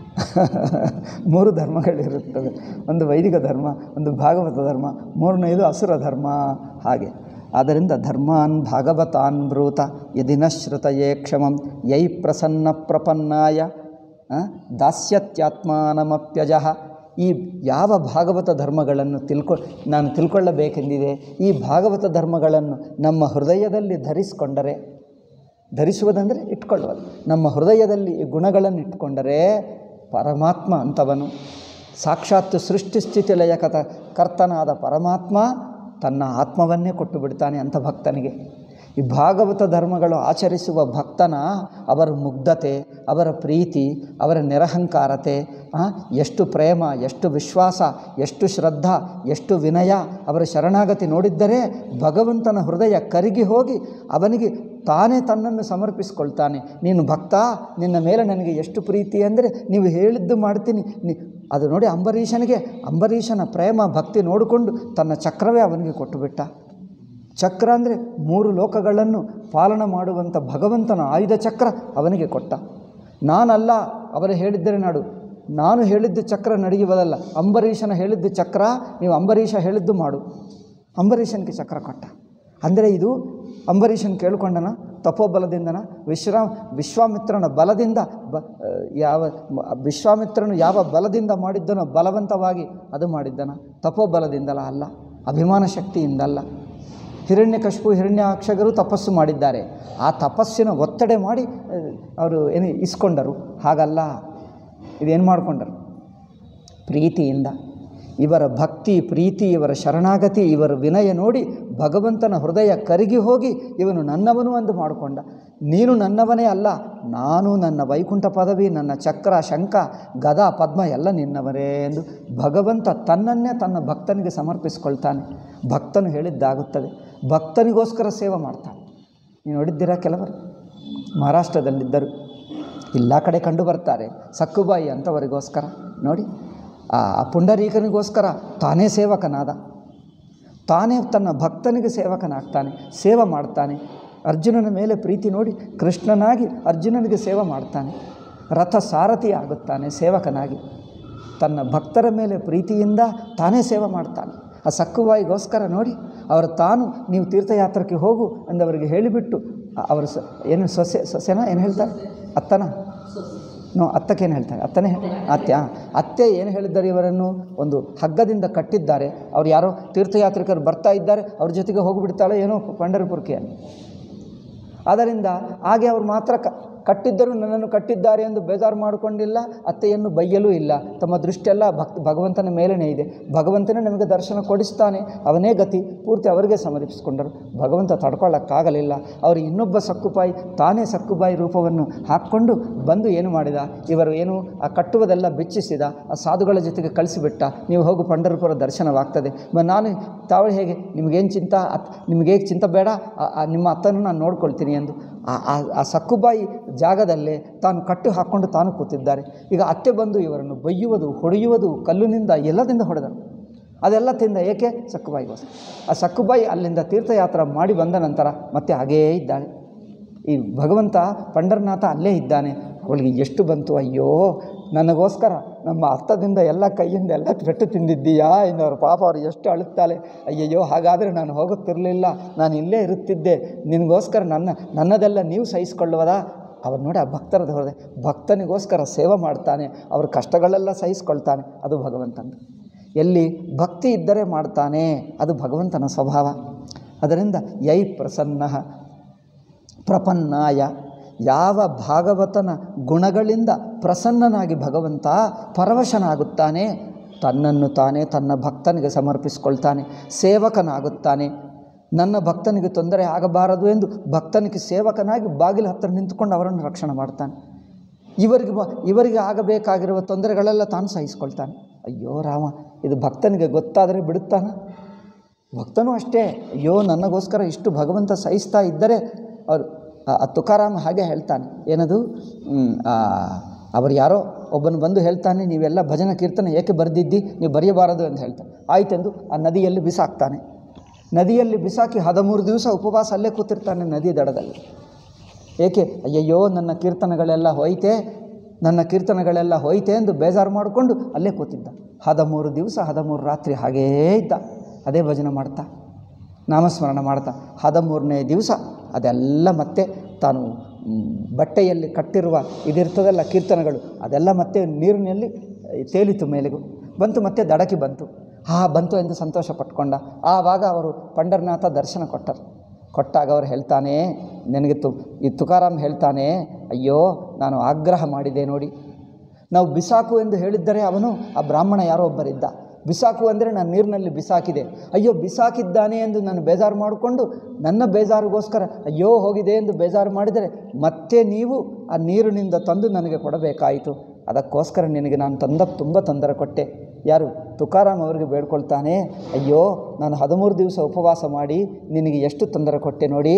Speaker 1: ಮೂರು ಧರ್ಮಗಳಿರುತ್ತವೆ ಒಂದು ವೈದಿಕ ಧರ್ಮ ಒಂದು ಭಾಗವತ ಧರ್ಮ ಮೂರನೆಯದು ಅಸುರ ಧರ್ಮ ಹಾಗೆ ಆದ್ದರಿಂದ ಧರ್ಮಾನ್ ಭಾಗವತಾನ್ ಬ್ರೂತ ಯದಿನ ಶ್ರುತಯೇ ಕ್ಷಮಂ ಯೈ ಪ್ರಸನ್ನ ಪ್ರಪನ್ನಾಯ ಆ, ದಾಸ್ಯತ್ಯಾತ್ಮಾನಮಪ್ಯಜಃ ಈ ಯಾವ ಭಾಗವತ ಧರ್ಮಗಳನ್ನು ತಿಳ್ಕೊ ನಾನು ತಿಳ್ಕೊಳ್ಳಬೇಕೆಂದಿದೆ ಈ ಭಾಗವತ ಧರ್ಮಗಳನ್ನು ನಮ್ಮ ಹೃದಯದಲ್ಲಿ ಧರಿಸಿಕೊಂಡರೆ ಧರಿಸುವುದಂದರೆ ಇಟ್ಕೊಳ್ಳುವುದು ನಮ್ಮ ಹೃದಯದಲ್ಲಿ ಈ ಗುಣಗಳನ್ನು ಇಟ್ಕೊಂಡರೆ ಪರಮಾತ್ಮ ಅಂತವನು ಸಾಕ್ಷಾತ್ ಸೃಷ್ಟಿ ಸ್ಥಿತಿ ಲಯ ಕಥ ಕರ್ತನಾದ ಪರಮಾತ್ಮ ತನ್ನ ಆತ್ಮವನ್ನೇ ಕೊಟ್ಟು ಬಿಡ್ತಾನೆ ಅಂಥ ಭಕ್ತನಿಗೆ ಈ ಭಾಗವತ ಧರ್ಮಗಳು ಆಚರಿಸುವ ಭಕ್ತನ ಅವರ ಮುಗ್ಧತೆ ಅವರ ಪ್ರೀತಿ ಅವರ ನಿರಹಂಕಾರತೆ ಆ, ಎಷ್ಟು ಪ್ರೇಮ ಎಷ್ಟು ವಿಶ್ವಾಸ ಎಷ್ಟು ಶ್ರದ್ಧಾ ಎಷ್ಟು ವಿನಯ ಅವರ ಶರಣಾಗತಿ ನೋಡಿದ್ದರೆ ಭಗವಂತನ ಹೃದಯ ಕರಗಿ ಹೋಗಿ ಅವನಿಗೆ ತಾನೇ ತನ್ನನ್ನು ಸಮರ್ಪಿಸ್ಕೊಳ್ತಾನೆ ನೀನು ಭಕ್ತ ನಿನ್ನ ಮೇಲೆ ನನಗೆ ಎಷ್ಟು ಪ್ರೀತಿ ಅಂದರೆ ನೀವು ಹೇಳಿದ್ದು ಮಾಡ್ತೀನಿ ನಿ ಅದು ನೋಡಿ ಅಂಬರೀಷನಿಗೆ ಅಂಬರೀಷನ ಪ್ರೇಮ ಭಕ್ತಿ ನೋಡಿಕೊಂಡು ತನ್ನ ಚಕ್ರವೇ ಅವನಿಗೆ ಕೊಟ್ಟುಬಿಟ್ಟ ಚಕ್ರ ಅಂದರೆ ಮೂರು ಲೋಕಗಳನ್ನು ಪಾಲನ ಮಾಡುವಂಥ ಭಗವಂತನ ಆಯುಧ ಚಕ್ರ ಅವನಿಗೆ ಕೊಟ್ಟ ನಾನಲ್ಲ ಅವರು ಹೇಳಿದ್ದರೆ ನಾಡು ನಾನು ಹೇಳಿದ್ದು ಚಕ್ರ ನಡೆಯುವುದಲ್ಲ ಅಂಬರೀಷನ ಹೇಳಿದ್ದು ಚಕ್ರ ನೀವು ಅಂಬರೀಷ ಹೇಳಿದ್ದು ಮಾಡು ಅಂಬರೀಷನಿಗೆ ಚಕ್ರ ಕೊಟ್ಟ ಅಂದರೆ ಇದು ಅಂಬರೀಷನ್ ಕೇಳ್ಕೊಂಡನ ತಪೋಬಲದಿಂದನ ವಿಶ್ರಾಮ ವಿಶ್ವಾಮಿತ್ರನ ಬಲದಿಂದ ಬ ಯಾವ ಮ- ವಿಶ್ವಾಮಿತ್ರನು ಯಾವ ಬಲದಿಂದ ಮಾಡಿದ್ದನೋ ಬಲವಂತವಾಗಿ ಅದು ಮಾಡಿದ್ದನ ತಪೋಬಲದಿಂದಲ ಅಲ್ಲ ಅಭಿಮಾನ ಶಕ್ತಿಯಿಂದಲ್ಲ ಹಿರಣ್ಯಕಶಿಪು ಹಿರಣ್ಯಾಕ್ಷಗರು ತಪಸ್ಸು ಮಾಡಿದ್ದಾರೆ ಆ ತಪಸ್ಸಿನ ಒತ್ತಡೆ ಮಾಡಿ ಅಹ್, ಅವರು ಏನು ಇಸ್ಕೊಂಡರು ಹಾಗಲ್ಲ ಇದೇನು ಮಾಡಿಕೊಂಡರು ಪ್ರೀತಿಯಿಂದ ಇವರ ಭಕ್ತಿ ಪ್ರೀತಿ ಇವರ ಶರಣಾಗತಿ ಇವರ ವಿನಯ ನೋಡಿ ಭಗವಂತನ ಹೃದಯ ಕರಗಿ ಹೋಗಿ ಇವನು ನನ್ನವನು ಎಂದು ಮಾಡಿಕೊಂಡ ನೀನು ನನ್ನವನೇ ಅಲ್ಲ ನಾನು ನನ್ನ ವೈಕುಂಠ ಪದವಿ ನನ್ನ ಚಕ್ರ ಶಂಖ ಗದಾ ಪದ್ಮ ಎಲ್ಲ ನಿನ್ನವರೇ ಎಂದು ಭಗವಂತ ತನ್ನನ್ನೇ ತನ್ನ ಭಕ್ತನಿಗೆ ಸಮರ್ಪಿಸ್ಕೊಳ್ತಾನೆ ಭಕ್ತನು ಹೇಳಿದ್ದಾಗುತ್ತದೆ ಭಕ್ತನಿಗೋಸ್ಕರ ಸೇವೆ ಮಾಡ್ತಾನೆ ನೀವು ನೋಡಿದ್ದೀರಾ ಕೆಲವರು ಮಹಾರಾಷ್ಟ್ರದಲ್ಲಿದ್ದರು ಎಲ್ಲ ಕಡೆ ಕಂಡು ಬರ್ತಾರೆ ಸಕ್ಕುಬಾಯಿ ಅಂಥವರಿಗೋಸ್ಕರ ನೋಡಿ ಆ ಆ ಪುಂಡರೀಕನಿಗೋಸ್ಕರ ತಾನೇ ಸೇವಕನಾದ ತಾನೇ ತನ್ನ ಭಕ್ತನಿಗೆ ಸೇವಕನಾಗ್ತಾನೆ ಸೇವೆ ಮಾಡ್ತಾನೆ ಅರ್ಜುನನ ಮೇಲೆ ಪ್ರೀತಿ ನೋಡಿ ಕೃಷ್ಣನಾಗಿ ಅರ್ಜುನನಿಗೆ ಸೇವೆ ಮಾಡ್ತಾನೆ ರಥ ಸಾರಥಿ ಆಗುತ್ತಾನೆ ಸೇವಕನಾಗಿ ತನ್ನ ಭಕ್ತರ ಮೇಲೆ ಪ್ರೀತಿಯಿಂದ ತಾನೇ ಸೇವೆ ಮಾಡ್ತಾನೆ ಆ ಸಕ್ಕುಬಾಯಿಗೋಸ್ಕರ ನೋಡಿ ಅವರು ತಾನು ನೀವು ತೀರ್ಥಯಾತ್ರಕ್ಕೆ ಹೋಗು ಅಂದವರಿಗೆ ಹೇಳಿಬಿಟ್ಟು ಆ- ಅವರು ಸ ಏನು ಸೊಸೆ ಸೊಸೆನಾ ಏನು ಹೇಳ್ತಾರೆ ಅತ್ತನ ನೋ ಅತ್ತಕ್ಕೇನು ಹೇಳ್ತಾರೆ ಅತ್ತನೇ ಅತ್ತೆ ಆ, ಅತ್ತೆ ಏನು ಹೇಳಿದ್ದಾರೆ ಇವರನ್ನು ಒಂದು ಹಗ್ಗದಿಂದ ಕಟ್ಟಿದ್ದಾರೆ ಅವ್ರು ಯಾರೋ ತೀರ್ಥಯಾತ್ರಿಕರು ಬರ್ತಾ ಇದ್ದಾರೆ ಅವ್ರ ಜೊತೆಗೆ ಹೋಗಿಬಿಡ್ತಾಳೆ ಏನೋ ಪಂಡರಪುರಕ್ಕೆ ಅಂತ ಆದ್ದರಿಂದ ಹಾಗೆ ಅವರು ಮಾತ್ರ ಕ ಕಟ್ಟಿದ್ದರೂ ನನ್ನನ್ನು ಕಟ್ಟಿದ್ದಾರೆ ಎಂದು ಬೇಜಾರು ಮಾಡಿಕೊಂಡಿಲ್ಲ ಅತ್ತೆಯನ್ನು ಬೈಯಲೂ ಇಲ್ಲ ತಮ್ಮ ದೃಷ್ಟಿಯೆಲ್ಲ ಭಕ್ತ ಭಗವಂತನ ಮೇಲೇ ಇದೆ ಭಗವಂತನೇ ನಮಗೆ ದರ್ಶನ ಕೊಡಿಸ್ತಾನೆ ಅವನೇ ಗತಿ ಪೂರ್ತಿ ಅವರಿಗೆ ಸಮರ್ಪಿಸಿಕೊಂಡರು ಭಗವಂತ ತಡ್ಕೊಳ್ಳೋಕ್ಕಾಗಲಿಲ್ಲ ಅವರು ಇನ್ನೊಬ್ಬ ಸಕ್ಕುಬಾಯಿ ತಾನೇ ಸಕ್ಕುಬಾಯಿ ರೂಪವನ್ನು ಹಾಕ್ಕೊಂಡು ಬಂದು ಏನು ಮಾಡಿದ ಇವರು ಏನು ಆ ಕಟ್ಟುವುದೆಲ್ಲ ಬೆಚ್ಚಿಸಿದ ಆ ಸಾಧುಗಳ ಜೊತೆಗೆ ಕಳಿಸಿಬಿಟ್ಟ ನೀವು ಹೋಗು ಪಂಡರಪುರ ದರ್ಶನವಾಗ್ತದೆ ಮ- ನಾನು ತಾವಳು ಹೇಗೆ ನಿಮಗೇನು ಚಿಂತ ಅತ್ ನಿಮಗೇನು ಚಿಂತ ಬೇಡ ಆ- ಆ ನಿಮ್ಮ ಅತ್ತನ್ನು ನಾನು ನೋಡ್ಕೊಳ್ತೀನಿ ಎಂದು ಆ- ಆ ಆ ಸಕ್ಕುಬಾಯಿ ಜಾಗದಲ್ಲೇ ತಾನು ಕಟ್ಟು ಹಾಕ್ಕೊಂಡು ತಾನು ಕೂತಿದ್ದಾರೆ ಈಗ ಅತ್ತೆ ಬಂದು ಇವರನ್ನು ಬೈಯುವುದು ಹೊಡೆಯುವುದು ಕಲ್ಲಿನಿಂದ ಎಲ್ಲದಿಂದ ಹೊಡೆದರು ಅದೆಲ್ಲ ತಿಂದ ಏಕೆ ಸಕ್ಕುಬಾಯಿಗೋಸ್ಕರ ಆ ಸಕ್ಕುಬಾಯಿ ಅಲ್ಲಿಂದ ತೀರ್ಥಯಾತ್ರೆ ಮಾಡಿ ಬಂದ ನಂತರ ಮತ್ತೆ ಹಾಗೇ ಇದ್ದಾಳೆ ಈ ಭಗವಂತ ಪಂಡರನಾಥ ಅಲ್ಲೇ ಇದ್ದಾನೆ ಅವಳಿಗೆ ಎಷ್ಟು ಬಂತು ಅಯ್ಯೋ ನನಗೋಸ್ಕರ ನಮ್ಮ ಅರ್ಥದಿಂದ ಎಲ್ಲ ಕೈಯಿಂದ ಎಲ್ಲ ಪೆಟ್ಟು ತಿಂದಿದ್ದೀಯಾ ಇನ್ನವ್ರ ಪಾಪ ಅವ್ರು ಎಷ್ಟು ಅಳುತ್ತಾಳೆ ಅಯ್ಯಯ್ಯೋ ಹಾಗಾದರೆ ನಾನು ಹೋಗುತ್ತಿರಲಿಲ್ಲ ನಾನು ಇಲ್ಲೇ ಇರುತ್ತಿದ್ದೆ ನಿನಗೋಸ್ಕರ ನನ್ನ ನನ್ನದೆಲ್ಲ ನೀವು ಸಹಿಸ್ಕೊಳ್ಳುವುದಾ ಅವ್ರು ನೋಡಿ ಆ ಭಕ್ತರದ ಹೊರದೆ ಭಕ್ತನಿಗೋಸ್ಕರ ಸೇವೆ ಮಾಡ್ತಾನೆ ಅವ್ರ ಕಷ್ಟಗಳೆಲ್ಲ ಸಹಿಸ್ಕೊಳ್ತಾನೆ ಅದು ಭಗವಂತಂದು ಎಲ್ಲಿ ಭಕ್ತಿ ಇದ್ದರೆ ಮಾಡ್ತಾನೆ ಅದು ಭಗವಂತನ ಸ್ವಭಾವ ಅದರಿಂದ ಯೈ ಪ್ರಸನ್ನ ಪ್ರಪನ್ನಾಯ ಯಾವ ಭಾಗವತನ ಗುಣಗಳಿಂದ ಪ್ರಸನ್ನನಾಗಿ ಭಗವಂತ ಪರವಶನಾಗುತ್ತಾನೆ ತನ್ನನ್ನು ತಾನೇ ತನ್ನ ಭಕ್ತನಿಗೆ ಸಮರ್ಪಿಸಿಕೊಳ್ತಾನೆ ಸೇವಕನಾಗುತ್ತಾನೆ ನನ್ನ ಭಕ್ತನಿಗೆ ತೊಂದರೆ ಆಗಬಾರದು ಎಂದು ಭಕ್ತನಿಗೆ ಸೇವಕನಾಗಿ ಬಾಗಿಲ ಹತ್ತಿರ ನಿಂತುಕೊಂಡು ಅವರನ್ನು ರಕ್ಷಣೆ ಮಾಡ್ತಾನೆ ಇವರಿಗೆ ಬ- ಇವರಿಗೆ ಆಗಬೇಕಾಗಿರುವ ತೊಂದರೆಗಳೆಲ್ಲ ತಾನು ಸಹಿಸ್ಕೊಳ್ತಾನೆ ಅಯ್ಯೋ ರಾಮ ಇದು ಭಕ್ತನಿಗೆ ಗೊತ್ತಾದರೆ ಬಿಡುತ್ತಾನ ಭಕ್ತನೂ ಅಷ್ಟೇ ಅಯ್ಯೋ ನನಗೋಸ್ಕರ ಇಷ್ಟು ಭಗವಂತ ಸಹಿಸ್ತಾ ಇದ್ದರೆ ಅವರು ಆ- ಆ ತುಕಾರಾಮ್ ಹಾಗೆ ಹೇಳ್ತಾನೆ ಏನದು ಹ್ಮ್, ಆ, ಅವರು ಯಾರೋ ಒಬ್ಬನು ಬಂದು ಹೇಳ್ತಾನೆ ನೀವೆಲ್ಲ ಭಜನ ಕೀರ್ತನೆ ಏಕೆ ಬರೆದಿದ್ದಿ ನೀವು ಬರೆಯಬಾರದು ಅಂತ ಹೇಳ್ತಾನೆ ಆಯ್ತೆಂದು ಆ ನದಿಯಲ್ಲಿ ಬಿಸಾಕ್ತಾನೆ ನದಿಯಲ್ಲಿ ಬಿಸಾಕಿ ಹದಿಮೂರು ದಿವಸ ಉಪವಾಸ ಅಲ್ಲೇ ಕೂತಿರ್ತಾನೆ ನದಿ ದಡದಲ್ಲಿ ಏಕೆ ಅಯ್ಯಯ್ಯೋ ನನ್ನ ಕೀರ್ತನೆಗಳೆಲ್ಲ ಹೋಯ್ತೆ ನನ್ನ ಕೀರ್ತನೆಗಳೆಲ್ಲ ಹೋಯ್ತೆ ಎಂದು ಬೇಜಾರು ಮಾಡಿಕೊಂಡು ಅಲ್ಲೇ ಕೂತಿದ್ದ ಹದಿಮೂರು ದಿವಸ ಹದಿಮೂರು ರಾತ್ರಿ ಹಾಗೇ ಇದ್ದ ಅದೇ ಭಜನೆ ಮಾಡ್ತಾ ನಾಮಸ್ಮರಣ ಮಾಡ್ತಾ ಹದಿಮೂರನೇ ದಿವಸ ಅದೆಲ್ಲ ಮತ್ತೆ ತಾನು ಮ್, ಬಟ್ಟೆಯಲ್ಲಿ ಕಟ್ಟಿರುವ ಇದಿರ್ತದಲ್ಲ ಕೀರ್ತನೆಗಳು ಅದೆಲ್ಲ ಮತ್ತೆ ನೀರಿನಲ್ಲಿ ತೇಲಿತು ಮೇಲೆಗೂ ಬಂತು ಮತ್ತೆ ದಡಕ್ಕೆ ಬಂತು ಹಾ ಬಂತು ಎಂದು ಸಂತೋಷ ಪಟ್ಕೊಂಡ ಆವಾಗ ಅವರು ಪಂಡರನಾಥ ದರ್ಶನ ಕೊಟ್ಟರು ಕೊಟ್ಟಾಗ ಅವ್ರು ಹೇಳ್ತಾನೆ ನನಗೆ ತು ಈ ತುಕಾರಾಮ್ ಹೇಳ್ತಾನೆ ಅಯ್ಯೋ ನಾನು ಆಗ್ರಹ ಮಾಡಿದೆ ನೋಡಿ ನಾವು ಬಿಸಾಕು ಎಂದು ಹೇಳಿದ್ದರೆ ಅವನು ಆ ಬ್ರಾಹ್ಮಣ ಯಾರೋ ಒಬ್ಬರಿದ್ದ ಬಿಸಾಕು ಅಂದರೆ ನಾನು ನೀರಿನಲ್ಲಿ ಬಿಸಾಕಿದೆ ಅಯ್ಯೋ ಬಿಸಾಕಿದ್ದಾನೆ ಎಂದು ನಾನು ಬೇಜಾರು ಮಾಡಿಕೊಂಡು ನನ್ನ ಬೇಜಾರಿಗೋಸ್ಕರ ಅಯ್ಯೋ ಹೋಗಿದೆ ಎಂದು ಬೇಜಾರು ಮಾಡಿದರೆ ಮತ್ತೆ ನೀವು ಆ ನೀರಿನಿಂದ ತಂದು ನನಗೆ ಕೊಡಬೇಕಾಯಿತು ಅದಕ್ಕೋಸ್ಕರ ನಿನಗೆ ನಾನು ತಂದ ತುಂಬ ತೊಂದರೆ ಕೊಟ್ಟೆ ಯಾರು ತುಕಾರಾಮ್ ಅವರಿಗೆ ಬೇಡ್ಕೊಳ್ತಾನೆ ಅಯ್ಯೋ ನಾನು ಹದಿಮೂರು ದಿವಸ ಉಪವಾಸ ಮಾಡಿ ನಿನಗೆ ಎಷ್ಟು ತೊಂದರೆ ಕೊಟ್ಟೆ ನೋಡಿ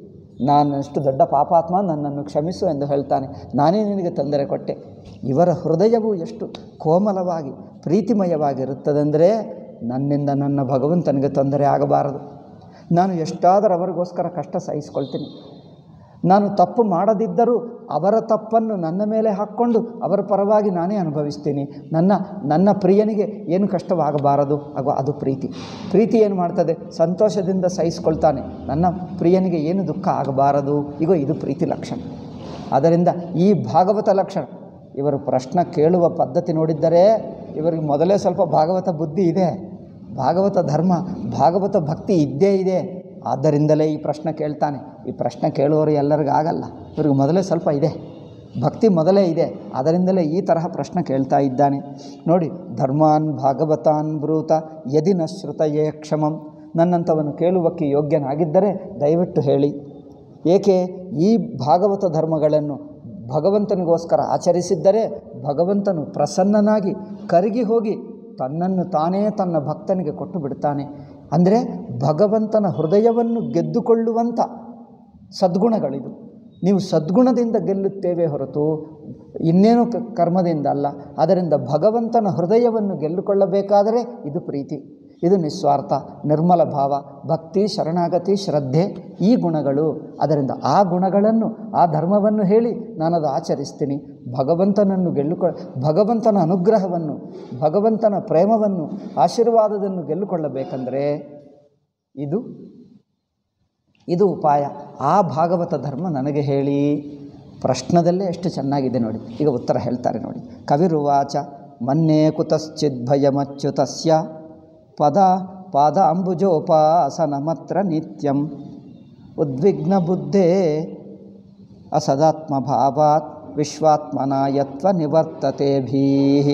Speaker 1: ನಾನು ಅಷ್ಟು ದೊಡ್ಡ ಪಾಪಾತ್ಮ ನನ್ನನ್ನು ಕ್ಷಮಿಸು ಎಂದು ಹೇಳ್ತಾನೆ ನಾನೇ ನಿನಗೆ ತೊಂದರೆ ಕೊಟ್ಟೆ ಇವರ ಹೃದಯವು ಎಷ್ಟು ಕೋಮಲವಾಗಿ ಪ್ರೀತಿಮಯವಾಗಿರುತ್ತದೆಂದರೆ ನನ್ನಿಂದ ನನ್ನ ಭಗವಂತನಿಗೆ ತೊಂದರೆ ಆಗಬಾರದು ನಾನು ಎಷ್ಟಾದರೂ ಅವರಿಗೋಸ್ಕರ ಕಷ್ಟ ಸಹಿಸ್ಕೊಳ್ತೀನಿ ನಾನು ತಪ್ಪು ಮಾಡದಿದ್ದರೂ ಅವರ ತಪ್ಪನ್ನು ನನ್ನ ಮೇಲೆ ಹಾಕ್ಕೊಂಡು ಅವರ ಪರವಾಗಿ ನಾನೇ ಅನುಭವಿಸ್ತೀನಿ ನನ್ನ ನನ್ನ ಪ್ರಿಯನಿಗೆ ಏನು ಕಷ್ಟವಾಗಬಾರದು ಆಗ ಅದು ಪ್ರೀತಿ ಪ್ರೀತಿ ಏನು ಮಾಡ್ತದೆ ಸಂತೋಷದಿಂದ ಸಹಿಸ್ಕೊಳ್ತಾನೆ ನನ್ನ ಪ್ರಿಯನಿಗೆ ಏನು ದುಃಖ ಆಗಬಾರದು ಈಗ ಇದು ಪ್ರೀತಿ ಲಕ್ಷಣ ಆದ್ದರಿಂದ ಈ ಭಾಗವತ ಲಕ್ಷಣ ಇವರು ಪ್ರಶ್ನೆ ಕೇಳುವ ಪದ್ಧತಿ ನೋಡಿದ್ದರೆ ಇವರಿಗೆ ಮೊದಲೇ ಸ್ವಲ್ಪ ಭಾಗವತ ಬುದ್ಧಿ ಇದೆ ಭಾಗವತ ಧರ್ಮ ಭಾಗವತ ಭಕ್ತಿ ಇದ್ದೇ ಇದೆ ಆದ್ದರಿಂದಲೇ ಈ ಪ್ರಶ್ನೆ ಕೇಳ್ತಾನೆ ಈ ಪ್ರಶ್ನೆ ಕೇಳುವವರು ಎಲ್ಲರಿಗೂ ಆಗಲ್ಲ ಇವ್ರಿಗೆ ಮೊದಲೇ ಸ್ವಲ್ಪ ಇದೆ ಭಕ್ತಿ ಮೊದಲೇ ಇದೆ ಅದರಿಂದಲೇ ಈ ತರಹ ಪ್ರಶ್ನೆ ಕೇಳ್ತಾ ಇದ್ದಾನೆ ನೋಡಿ ಧರ್ಮಾನ್ ಭಾಗವತಾನ್ ಬ್ರೂತ ಯದಿ ನ ಶ್ರುತಯೇ ಕ್ಷಮಂ ನನ್ನಂಥವನು ಕೇಳುವಕ್ಕೆ ಯೋಗ್ಯನಾಗಿದ್ದರೆ ದಯವಿಟ್ಟು ಹೇಳಿ ಏಕೆ ಈ ಭಾಗವತ ಧರ್ಮಗಳನ್ನು ಭಗವಂತನಿಗೋಸ್ಕರ ಆಚರಿಸಿದ್ದರೆ ಭಗವಂತನು ಪ್ರಸನ್ನನಾಗಿ ಕರಗಿ ಹೋಗಿ ತನ್ನನ್ನು ತಾನೇ ತನ್ನ ಭಕ್ತನಿಗೆ ಕೊಟ್ಟು ಬಿಡ್ತಾನೆ ಅಂದರೆ ಭಗವಂತನ ಹೃದಯವನ್ನು ಗೆದ್ದುಕೊಳ್ಳುವಂಥ ಸದ್ಗುಣಗಳಿದು ನೀವು ಸದ್ಗುಣದಿಂದ ಗೆಲ್ಲುತ್ತೇವೆ ಹೊರತು ಇನ್ನೇನು ಕ- ಕರ್ಮದಿಂದ ಅಲ್ಲ ಅದರಿಂದ ಭಗವಂತನ ಹೃದಯವನ್ನು ಗೆಲ್ಲುಕೊಳ್ಳಬೇಕಾದರೆ ಇದು ಪ್ರೀತಿ ಇದು ನಿಸ್ವಾರ್ಥ ನಿರ್ಮಲ ಭಾವ ಭಕ್ತಿ ಶರಣಾಗತಿ ಶ್ರದ್ಧೆ ಈ ಗುಣಗಳು ಅದರಿಂದ ಆ ಗುಣಗಳನ್ನು ಆ ಧರ್ಮವನ್ನು ಹೇಳಿ ನಾನದು ಆಚರಿಸ್ತೀನಿ ಭಗವಂತನನ್ನು ಗೆಲ್ಲುಕೊ ಭಗವಂತನ ಅನುಗ್ರಹವನ್ನು ಭಗವಂತನ ಪ್ರೇಮವನ್ನು ಆಶೀರ್ವಾದವನ್ನು ಗೆಲ್ಲುಕೊಳ್ಳಬೇಕಂದರೆ ಇದು ಇದು ಉಪಾಯ ಆ ಭಾಗವತ ಧರ್ಮ ನನಗೆ ಹೇಳಿ ಪ್ರಶ್ನದಲ್ಲೇ ಎಷ್ಟು ಚೆನ್ನಾಗಿದೆ ನೋಡಿ ಈಗ ಉತ್ತರ ಹೇಳ್ತಾರೆ ನೋಡಿ ಕವಿರುವಾಚ ಮನ್ನೇ ಕುತಶ್ಚಿದ್ ಭಯಮಚ್ಯುತಸ್ಯ ಪದ ಪಾದ ಅಂಬುಜೋಪಾಸನಮತ್ರ ನಿತ್ಯಂ ಉದ್ವಿಗ್ನ ಬುದ್ಧೇ ಅಸದಾತ್ಮಭಾವಾತ್ ವಿಶ್ವಾತ್ಮನಾಯತ್ವ ನಿವರ್ತತೆ ಭೀ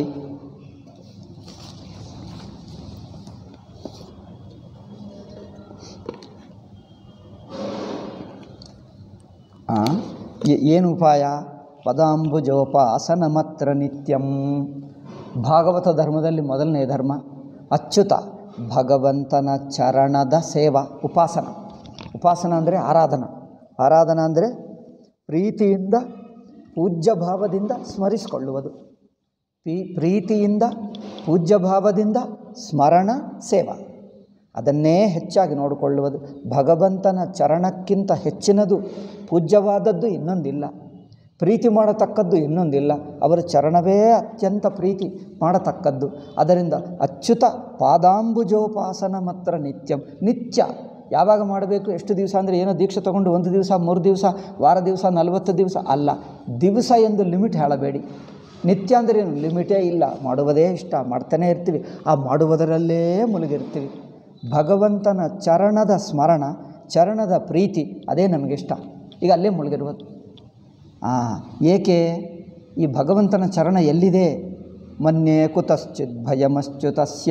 Speaker 1: ಆ, ಏ- ಏನು ಉಪಾಯ ಪದಾಂಬುಜೋಪಾಸನ ಮಾತ್ರ ನಿತ್ಯಂ ಭಾಗವತ ಧರ್ಮದಲ್ಲಿ ಮೊದಲನೇ ಧರ್ಮ ಅಚ್ಯುತ ಭಗವಂತನ ಚರಣದ ಸೇವಾ ಉಪಾಸನ ಉಪಾಸನ ಅಂದರೆ ಆರಾಧನಾ ಆರಾಧನಾ ಅಂದರೆ ಪ್ರೀತಿಯಿಂದ ಪೂಜ್ಯ ಭಾವದಿಂದ ಸ್ಮರಿಸಿಕೊಳ್ಳುವುದು ಪಿ ಪ್ರೀತಿಯಿಂದ ಪೂಜ್ಯ ಭಾವದಿಂದ ಸ್ಮರಣ ಸೇವಾ ಅದನ್ನೇ ಹೆಚ್ಚಾಗಿ ನೋಡಿಕೊಳ್ಳುವುದು ಭಗವಂತನ ಚರಣಕ್ಕಿಂತ ಹೆಚ್ಚಿನದು ಪೂಜ್ಯವಾದದ್ದು ಇನ್ನೊಂದಿಲ್ಲ ಪ್ರೀತಿ ಮಾಡತಕ್ಕದ್ದು ಇನ್ನೊಂದಿಲ್ಲ ಅವರ ಚರಣವೇ ಅತ್ಯಂತ ಪ್ರೀತಿ ಮಾಡತಕ್ಕದ್ದು ಅದರಿಂದ ಅಚ್ಯುತ ಪಾದಾಂಬುಜೋಪಾಸನ ಮಾತ್ರ ನಿತ್ಯಂ ನಿತ್ಯ ಯಾವಾಗ ಮಾಡಬೇಕು ಎಷ್ಟು ದಿವಸ ಅಂದರೆ ಏನೋ ದೀಕ್ಷೆ ತಗೊಂಡು ಒಂದು ದಿವಸ ಮೂರು ದಿವಸ ವಾರ ದಿವಸ ನಲವತ್ತು ದಿವಸ ಅಲ್ಲ ದಿವಸ ಎಂದು ಲಿಮಿಟ್ ಹೇಳಬೇಡಿ ನಿತ್ಯ ಅಂದರೆ ಏನು ಲಿಮಿಟೇ ಇಲ್ಲ ಮಾಡುವುದೇ ಇಷ್ಟ ಮಾಡ್ತಾನೇ ಇರ್ತೀವಿ ಆ ಮಾಡುವುದರಲ್ಲೇ ಮುಳುಗಿರ್ತೀವಿ ಭಗವಂತನ ಚರಣದ ಸ್ಮರಣ ಚರಣದ ಪ್ರೀತಿ ಅದೇ ನಮಗಿಷ್ಟ ಈಗ ಅಲ್ಲೇ ಮುಳುಗಿರುವುದು ಆ ಏಕೆ ಈ ಭಗವಂತನ ಚರಣ ಎಲ್ಲಿದೆ ಮನ್ಯೇ ಕುತಶ್ಚಿತ್ ಭಯಮಶ್ಚ್ಯುತಸ್ಯ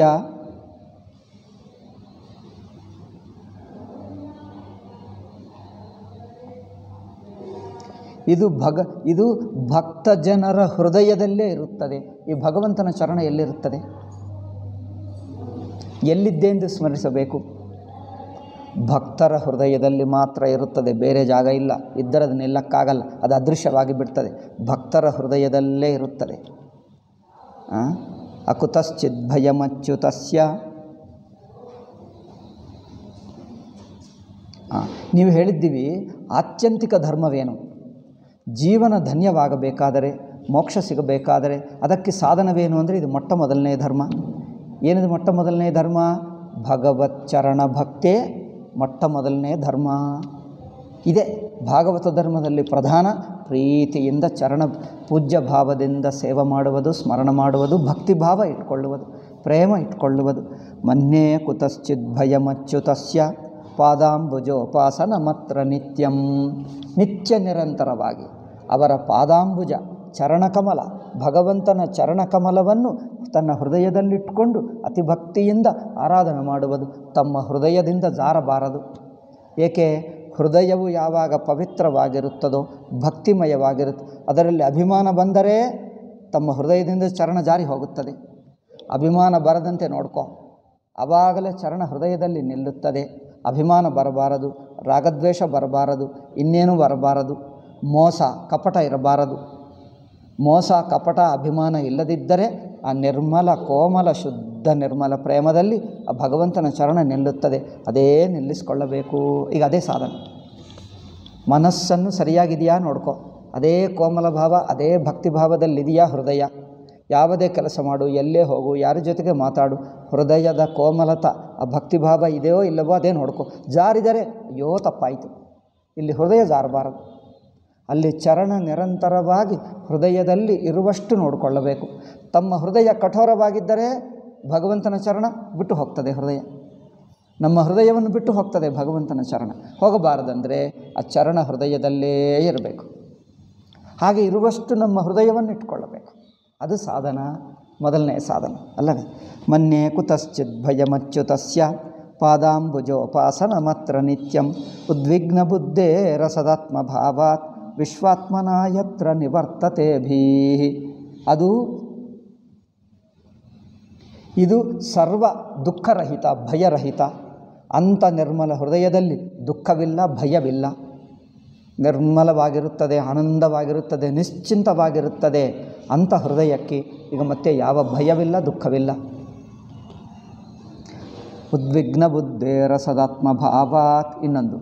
Speaker 1: ಇದು ಭಗ ಇದು ಭಕ್ತ ಜನರ ಹೃದಯದಲ್ಲೇ ಇರುತ್ತದೆ ಈ ಭಗವಂತನ ಚರಣ ಎಲ್ಲಿರುತ್ತದೆ ಎಲ್ಲಿದ್ದೆ ಎಂದು ಸ್ಮರಿಸಬೇಕು ಭಕ್ತರ ಹೃದಯದಲ್ಲಿ ಮಾತ್ರ ಇರುತ್ತದೆ ಬೇರೆ ಜಾಗ ಇಲ್ಲ ಇದ್ದರೆ ಅದು ನಿಲ್ಲಕ್ಕಾಗಲ್ಲ ಅದು ಅದೃಶ್ಯವಾಗಿ ಬಿಡ್ತದೆ ಭಕ್ತರ ಹೃದಯದಲ್ಲೇ ಇರುತ್ತದೆ ಆ? ಅಕುತಶ್ಚಿತ್ ಭಯಮಚ್ಯುತಸ್ಯ ಆ, ನೀವು ಹೇಳಿದ್ದೀವಿ ಆತ್ಯಂತಿಕ ಧರ್ಮವೇನು ಜೀವನ ಧನ್ಯವಾಗಬೇಕಾದರೆ ಮೋಕ್ಷ ಸಿಗಬೇಕಾದರೆ ಅದಕ್ಕೆ ಸಾಧನವೇನು ಅಂದರೆ ಇದು ಮೊಟ್ಟ ಮೊದಲನೇ ಧರ್ಮ ಏನಿದು ಮೊಟ್ಟ ಮೊದಲನೇ ಧರ್ಮ ಭಗವತ್ ಚರಣ ಭಕ್ತೇ ಮೊಟ್ಟ ಮೊದಲನೇ ಧರ್ಮ ಇದೆ ಭಾಗವತ ಧರ್ಮದಲ್ಲಿ ಪ್ರಧಾನ ಪ್ರೀತಿಯಿಂದ ಚರಣ ಪೂಜ್ಯ ಭಾವದಿಂದ ಸೇವೆ ಮಾಡುವುದು ಸ್ಮರಣ ಮಾಡುವುದು ಭಕ್ತಿ ಭಾವ ಇಟ್ಕೊಳ್ಳುವುದು ಪ್ರೇಮ ಇಟ್ಕೊಳ್ಳುವುದು ಮನ್ಯೇ ಕುತಶ್ಚಿತ್ ಭಯಮಚ್ಯುತಸ್ಯ ಪಾದಾಂಬುಜೋಪಾಸನ ಮಾತ್ರ ನಿತ್ಯಂ ನಿತ್ಯ ನಿರಂತರವಾಗಿ ಅವರ ಪಾದಾಂಬುಜ ಚರಣಕಮಲ ಭಗವಂತನ ಚರಣಕಮಲವನ್ನು ತನ್ನ ಹೃದಯದಲ್ಲಿಟ್ಟುಕೊಂಡು ಅತಿ ಭಕ್ತಿಯಿಂದ ಆರಾಧನೆ ಮಾಡುವುದು ತಮ್ಮ ಹೃದಯದಿಂದ ಜಾರಬಾರದು ಏಕೆ ಹೃದಯವು ಯಾವಾಗ ಪವಿತ್ರವಾಗಿರುತ್ತದೋ ಭಕ್ತಿಮಯವಾಗಿರುತ್ತೆ ಅದರಲ್ಲಿ ಅಭಿಮಾನ ಬಂದರೆ ತಮ್ಮ ಹೃದಯದಿಂದ ಚರಣ ಜಾರಿ ಹೋಗುತ್ತದೆ ಅಭಿಮಾನ ಬರದಂತೆ ನೋಡ್ಕೋ ಆವಾಗಲೇ ಚರಣ ಹೃದಯದಲ್ಲಿ ನಿಲ್ಲುತ್ತದೆ ಅಭಿಮಾನ ಬರಬಾರದು ರಾಗದ್ವೇಷ ಬರಬಾರದು ಇನ್ನೇನು ಬರಬಾರದು ಮೋಸ ಕಪಟ ಇರಬಾರದು ಮೋಸ ಕಪಟ ಅಭಿಮಾನ ಇಲ್ಲದಿದ್ದರೆ ಆ ನಿರ್ಮಲ ಕೋಮಲ ಶುದ್ಧ ನಿರ್ಮಲ ಪ್ರೇಮದಲ್ಲಿ ಆ ಭಗವಂತನ ಚರಣ ನಿಲ್ಲುತ್ತದೆ ಅದೇ ನಿಲ್ಲಿಸ್ಕೊಳ್ಳಬೇಕು ಈಗ ಅದೇ ಸಾಧನೆ ಮನಸ್ಸನ್ನು ಸರಿಯಾಗಿದೆಯಾ ನೋಡ್ಕೊ ಅದೇ ಕೋಮಲ ಭಾವ ಅದೇ ಭಕ್ತಿ ಭಾವದಲ್ಲಿದೆಯಾ ಹೃದಯ ಯಾವುದೇ ಕೆಲಸ ಮಾಡು ಎಲ್ಲೇ ಹೋಗು ಯಾರ ಜೊತೆಗೆ ಮಾತಾಡು ಹೃದಯದ ಕೋಮಲತ ಆ ಭಕ್ತಿಭಾವ ಇದೆಯೋ ಇಲ್ಲವೋ ಅದೇ ನೋಡ್ಕೊ ಜಾರಿದರೆ ಅಯ್ಯೋ ತಪ್ಪಾಯಿತು ಇಲ್ಲಿ ಹೃದಯ ಜಾರಬಾರದು ಅಲ್ಲಿ ಚರಣ ನಿರಂತರವಾಗಿ ಹೃದಯದಲ್ಲಿ ಇರುವಷ್ಟು ನೋಡಿಕೊಳ್ಳಬೇಕು ತಮ್ಮ ಹೃದಯ ಕಠೋರವಾಗಿದ್ದರೆ ಭಗವಂತನ ಚರಣ ಬಿಟ್ಟು ಹೋಗ್ತದೆ ಹೃದಯ ನಮ್ಮ ಹೃದಯವನ್ನು ಬಿಟ್ಟು ಹೋಗ್ತದೆ ಭಗವಂತನ ಚರಣ ಹೋಗಬಾರದಂದರೆ ಆ ಚರಣ ಹೃದಯದಲ್ಲೇ ಇರಬೇಕು ಹಾಗೆ ಇರುವಷ್ಟು ನಮ್ಮ ಹೃದಯವನ್ನು ಇಟ್ಕೊಳ್ಳಬೇಕು ಅದು ಸಾಧನ ಮೊದಲನೇ ಸಾಧನ ಅಲ್ಲವೇ ಮನ್ಯೇ ಕುತಶ್ಚಿತ್ ಭಯಮಚ್ಯುತಸ್ಯ ಪಾದಾಂಬುಜೋಪಾಸನ ಮಾತ್ರ ನಿತ್ಯಂ ಉದ್ವಿಗ್ನ ಬುದ್ಧೇ ರಸದಾತ್ಮ ಭಾವಾತ್ ವಿಶ್ವಾತ್ಮನ ಯತ್ರ ನಿವರ್ತತೆ ಭೀ ಅದು ಇದು ಸರ್ವ ದುಃಖರಹಿತ ಭಯರಹಿತ ಅಂಥ ನಿರ್ಮಲ ಹೃದಯದಲ್ಲಿ ದುಃಖವಿಲ್ಲ ಭಯವಿಲ್ಲ ನಿರ್ಮಲವಾಗಿರುತ್ತದೆ ಆನಂದವಾಗಿರುತ್ತದೆ ನಿಶ್ಚಿಂತವಾಗಿರುತ್ತದೆ ಅಂಥ ಹೃದಯಕ್ಕೆ ಈಗ ಮತ್ತೆ ಯಾವ ಭಯವಿಲ್ಲ ದುಃಖವಿಲ್ಲ ಉದ್ವಿಗ್ನ ಬುದ್ಧೇ ರಸದಾತ್ಮ ಭಾವಾತ್ ಇನ್ನೊಂದು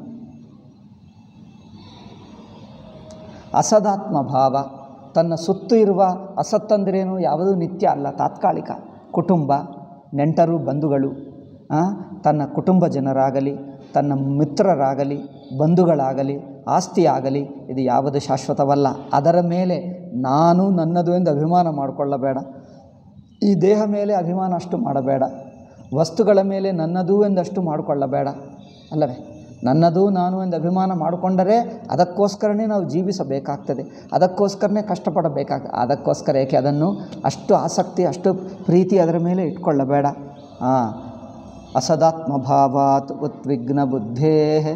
Speaker 1: ಅಸದಾತ್ಮ ಭಾವ ತನ್ನ ಸುತ್ತು ಇರುವ ಅಸತ್ತಂದ್ರೇನು ಯಾವುದೂ ನಿತ್ಯ ಅಲ್ಲ ತಾತ್ಕಾಲಿಕ ಕುಟುಂಬ ನೆಂಟರು ಬಂಧುಗಳು ಆ, ತನ್ನ ಕುಟುಂಬ ಜನರಾಗಲಿ ತನ್ನ ಮಿತ್ರರಾಗಲಿ ಬಂಧುಗಳಾಗಲಿ ಆಸ್ತಿ ಆಗಲಿ ಇದು ಯಾವುದು ಶಾಶ್ವತವಲ್ಲ ಅದರ ಮೇಲೆ ನಾನು ನನ್ನದು ಎಂದು ಅಭಿಮಾನ ಮಾಡಿಕೊಳ್ಳಬೇಡ ಈ ದೇಹ ಮೇಲೆ ಅಭಿಮಾನ ಅಷ್ಟು ಮಾಡಬೇಡ ವಸ್ತುಗಳ ಮೇಲೆ ನನ್ನದು ಎಂದಷ್ಟು ಮಾಡಿಕೊಳ್ಳಬೇಡ ಅಲ್ಲವೇ ನನ್ನದು ನಾನು ಎಂದು ಅಭಿಮಾನ ಮಾಡಿಕೊಂಡರೆ ಅದಕ್ಕೋಸ್ಕರನೇ ನಾವು ಜೀವಿಸಬೇಕಾಗ್ತದೆ ಅದಕ್ಕೋಸ್ಕರನೇ ಕಷ್ಟಪಡಬೇಕಾಗ ಅದಕ್ಕೋಸ್ಕರ ಏಕೆ ಅದನ್ನು ಅಷ್ಟು ಆಸಕ್ತಿ ಅಷ್ಟು ಪ್ರೀತಿ ಅದರ ಮೇಲೆ ಇಟ್ಕೊಳ್ಳಬೇಡ ಹಾಂ ಅಸದಾತ್ಮಭಾವಾತ್ ಉದ್ವಿಗ್ನ ಬುದ್ಧೇ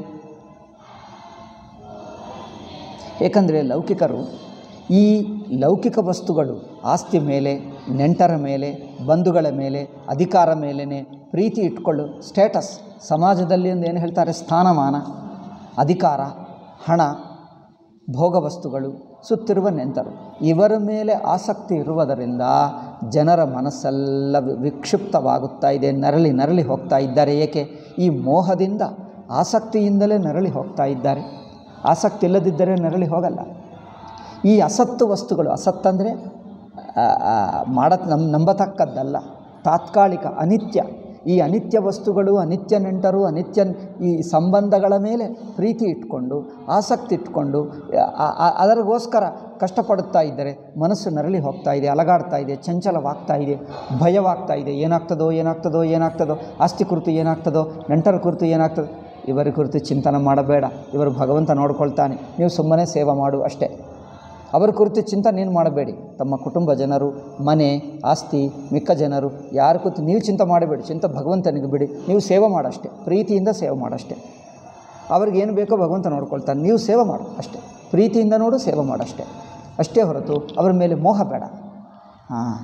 Speaker 1: ಏಕೆಂದರೆ ಲೌಕಿಕರು ಈ ಲೌಕಿಕ ವಸ್ತುಗಳು ಆಸ್ತಿ ಮೇಲೆ ನೆಂಟರ ಮೇಲೆ ಬಂಧುಗಳ ಮೇಲೆ ಅಧಿಕಾರ ಮೇಲೇ ಪ್ರೀತಿ ಇಟ್ಕೊಳ್ಳು ಸ್ಟೇಟಸ್ ಸಮಾಜದಲ್ಲಿ ಒಂದು ಏನು ಹೇಳ್ತಾರೆ ಸ್ಥಾನಮಾನ ಅಧಿಕಾರ ಹಣ ಭೋಗ ವಸ್ತುಗಳು ಸುತ್ತಿರುವ ನೆಂಟರು ಇವರ ಮೇಲೆ ಆಸಕ್ತಿ ಇರುವುದರಿಂದ ಜನರ ಮನಸ್ಸೆಲ್ಲ ವಿ- ವಿಕ್ಷಿಪ್ತವಾಗುತ್ತಾ ಇದೆ ನರಳಿ ನರಳಿ ಹೋಗ್ತಾ ಇದ್ದಾರೆ ಏಕೆ ಈ ಮೋಹದಿಂದ ಆಸಕ್ತಿಯಿಂದಲೇ ನರಳಿ ಹೋಗ್ತಾ ಇದ್ದಾರೆ ಆಸಕ್ತಿ ಇಲ್ಲದಿದ್ದರೆ ನರಳಿ ಹೋಗಲ್ಲ ಈ ಅಸತ್ತು ವಸ್ತುಗಳು ಅಸತ್ತಂದರೆ ಮಾಡ ನಮ್ ನಂಬತಕ್ಕದ್ದಲ್ಲ ತಾತ್ಕಾಲಿಕ ಅನಿತ್ಯ ಈ ಅನಿತ್ಯ ವಸ್ತುಗಳು ಅನಿತ್ಯ ನೆಂಟರು ಅನಿತ್ಯ ಈ ಸಂಬಂಧಗಳ ಮೇಲೆ ಪ್ರೀತಿ ಇಟ್ಕೊಂಡು ಆಸಕ್ತಿ ಇಟ್ಕೊಂಡು ಆ- ಆ- ಅದರಿಗೋಸ್ಕರ ಕಷ್ಟಪಡುತ್ತಾ ಇದ್ದರೆ ಮನಸ್ಸು ನರಳಿ ಹೋಗ್ತಾ ಇದೆ ಅಲಗಾಡ್ತಾ ಇದೆ ಚಂಚಲವಾಗ್ತಾ ಇದೆ ಭಯವಾಗ್ತಾ ಇದೆ ಏನಾಗ್ತದೋ ಏನಾಗ್ತದೋ ಏನಾಗ್ತದೋ ಆಸ್ತಿ ಕುರಿತು ಏನಾಗ್ತದೋ ನೆಂಟರ ಕುರಿತು ಏನಾಗ್ತದೋ ಇವರ ಕುರಿತು ಚಿಂತನೆ ಮಾಡಬೇಡ ಇವರು ಭಗವಂತ ನೋಡ್ಕೊಳ್ತಾನೆ ನೀವು ಸುಮ್ಮನೆ ಸೇವೆ ಮಾಡು ಅಷ್ಟೇ ಅವರ ಕುರಿತು ಚಿಂತನೆ ಏನು ಮಾಡಬೇಡಿ ತಮ್ಮ ಕುಟುಂಬ ಜನರು ಮನೆ ಆಸ್ತಿ ಮಿಕ್ಕ ಜನರು ಯಾರ ಕುರಿತು ನೀವು ಚಿಂತೆ ಮಾಡಬೇಡಿ ಚಿಂತೆ ಭಗವಂತನಿಗೆ ಬಿಡಿ ನೀವು ಸೇವೆ ಮಾಡಷ್ಟೇ ಪ್ರೀತಿಯಿಂದ ಸೇವೆ ಮಾಡಷ್ಟೇ ಅವ್ರಿಗೆ ಏನು ಬೇಕೋ ಭಗವಂತ ನೋಡ್ಕೊಳ್ತಾನೆ ನೀವು ಸೇವೆ ಮಾಡು ಅಷ್ಟೇ ಪ್ರೀತಿಯಿಂದ ನೋಡು ಸೇವೆ ಮಾಡಷ್ಟೇ ಅಷ್ಟೇ ಹೊರತು ಅವರ ಮೇಲೆ ಮೋಹ ಬೇಡ ಹಾಂ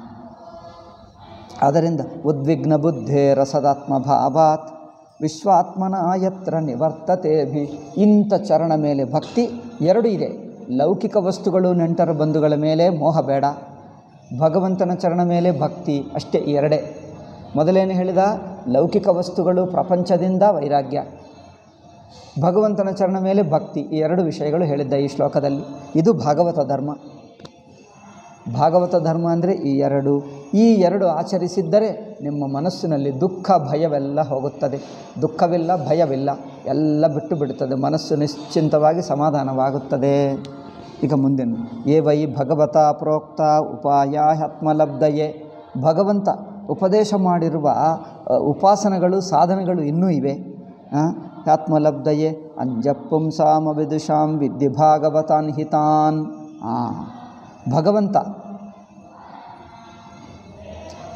Speaker 1: ಆದ್ದರಿಂದ ಉದ್ವಿಗ್ನ ಬುದ್ಧೇ ರಸದಾತ್ಮ ಭಾವಾತ್ ವಿಶ್ವಾತ್ಮನ ಯತ್ರ ನಿವರ್ತತೆ ಭಿ ಇಂಥ ಚರಣ ಮೇಲೆ ಭಕ್ತಿ ಎರಡು ಇದೆ ಲೌಕಿಕ ವಸ್ತುಗಳು ನೆಂಟರ ಬಂಧುಗಳ ಮೇಲೆ ಮೋಹ ಬೇಡ ಭಗವಂತನ ಚರಣ ಮೇಲೆ ಭಕ್ತಿ ಅಷ್ಟೇ ಈ ಎರಡೇ ಮೊದಲೇನು ಹೇಳಿದ ಲೌಕಿಕ ವಸ್ತುಗಳು ಪ್ರಪಂಚದಿಂದ ವೈರಾಗ್ಯ ಭಗವಂತನ ಚರಣ ಮೇಲೆ ಭಕ್ತಿ ಈ ಎರಡು ವಿಷಯಗಳು ಹೇಳಿದ್ದ ಈ ಶ್ಲೋಕದಲ್ಲಿ ಇದು ಭಾಗವತ ಧರ್ಮ ಭಾಗವತ ಧರ್ಮ ಅಂದರೆ ಈ ಎರಡು ಈ ಎರಡು ಆಚರಿಸಿದ್ದರೆ ನಿಮ್ಮ ಮನಸ್ಸಿನಲ್ಲಿ ದುಃಖ ಭಯವೆಲ್ಲ ಹೋಗುತ್ತದೆ ದುಃಖವಿಲ್ಲ ಭಯವಿಲ್ಲ ಎಲ್ಲ ಬಿಟ್ಟು ಬಿಡುತ್ತದೆ ಮನಸ್ಸು ನಿಶ್ಚಿಂತವಾಗಿ ಸಮಾಧಾನವಾಗುತ್ತದೆ ಈಗ ಮುಂದಿನ ಏ ವೈ ಭಗವತ ಪ್ರೋಕ್ತ ಉಪಾಯ ಆತ್ಮಲಬ್ಧಯೇ ಭಗವಂತ ಉಪದೇಶ ಮಾಡಿರುವ ಅ, ಉಪಾಸನೆಗಳು ಸಾಧನೆಗಳು ಇನ್ನೂ ಇವೆ ಆ, ಆತ್ಮಲಬ್ಧಯೇ ಅಂಜಪ್ಪುಂಸಾಮ ವಿದುಷಾಂ ವಿದ್ಯೆ ಭಾಗವತಾನ್ ಹಿತಾನ್ ಆ, ಭಗವಂತ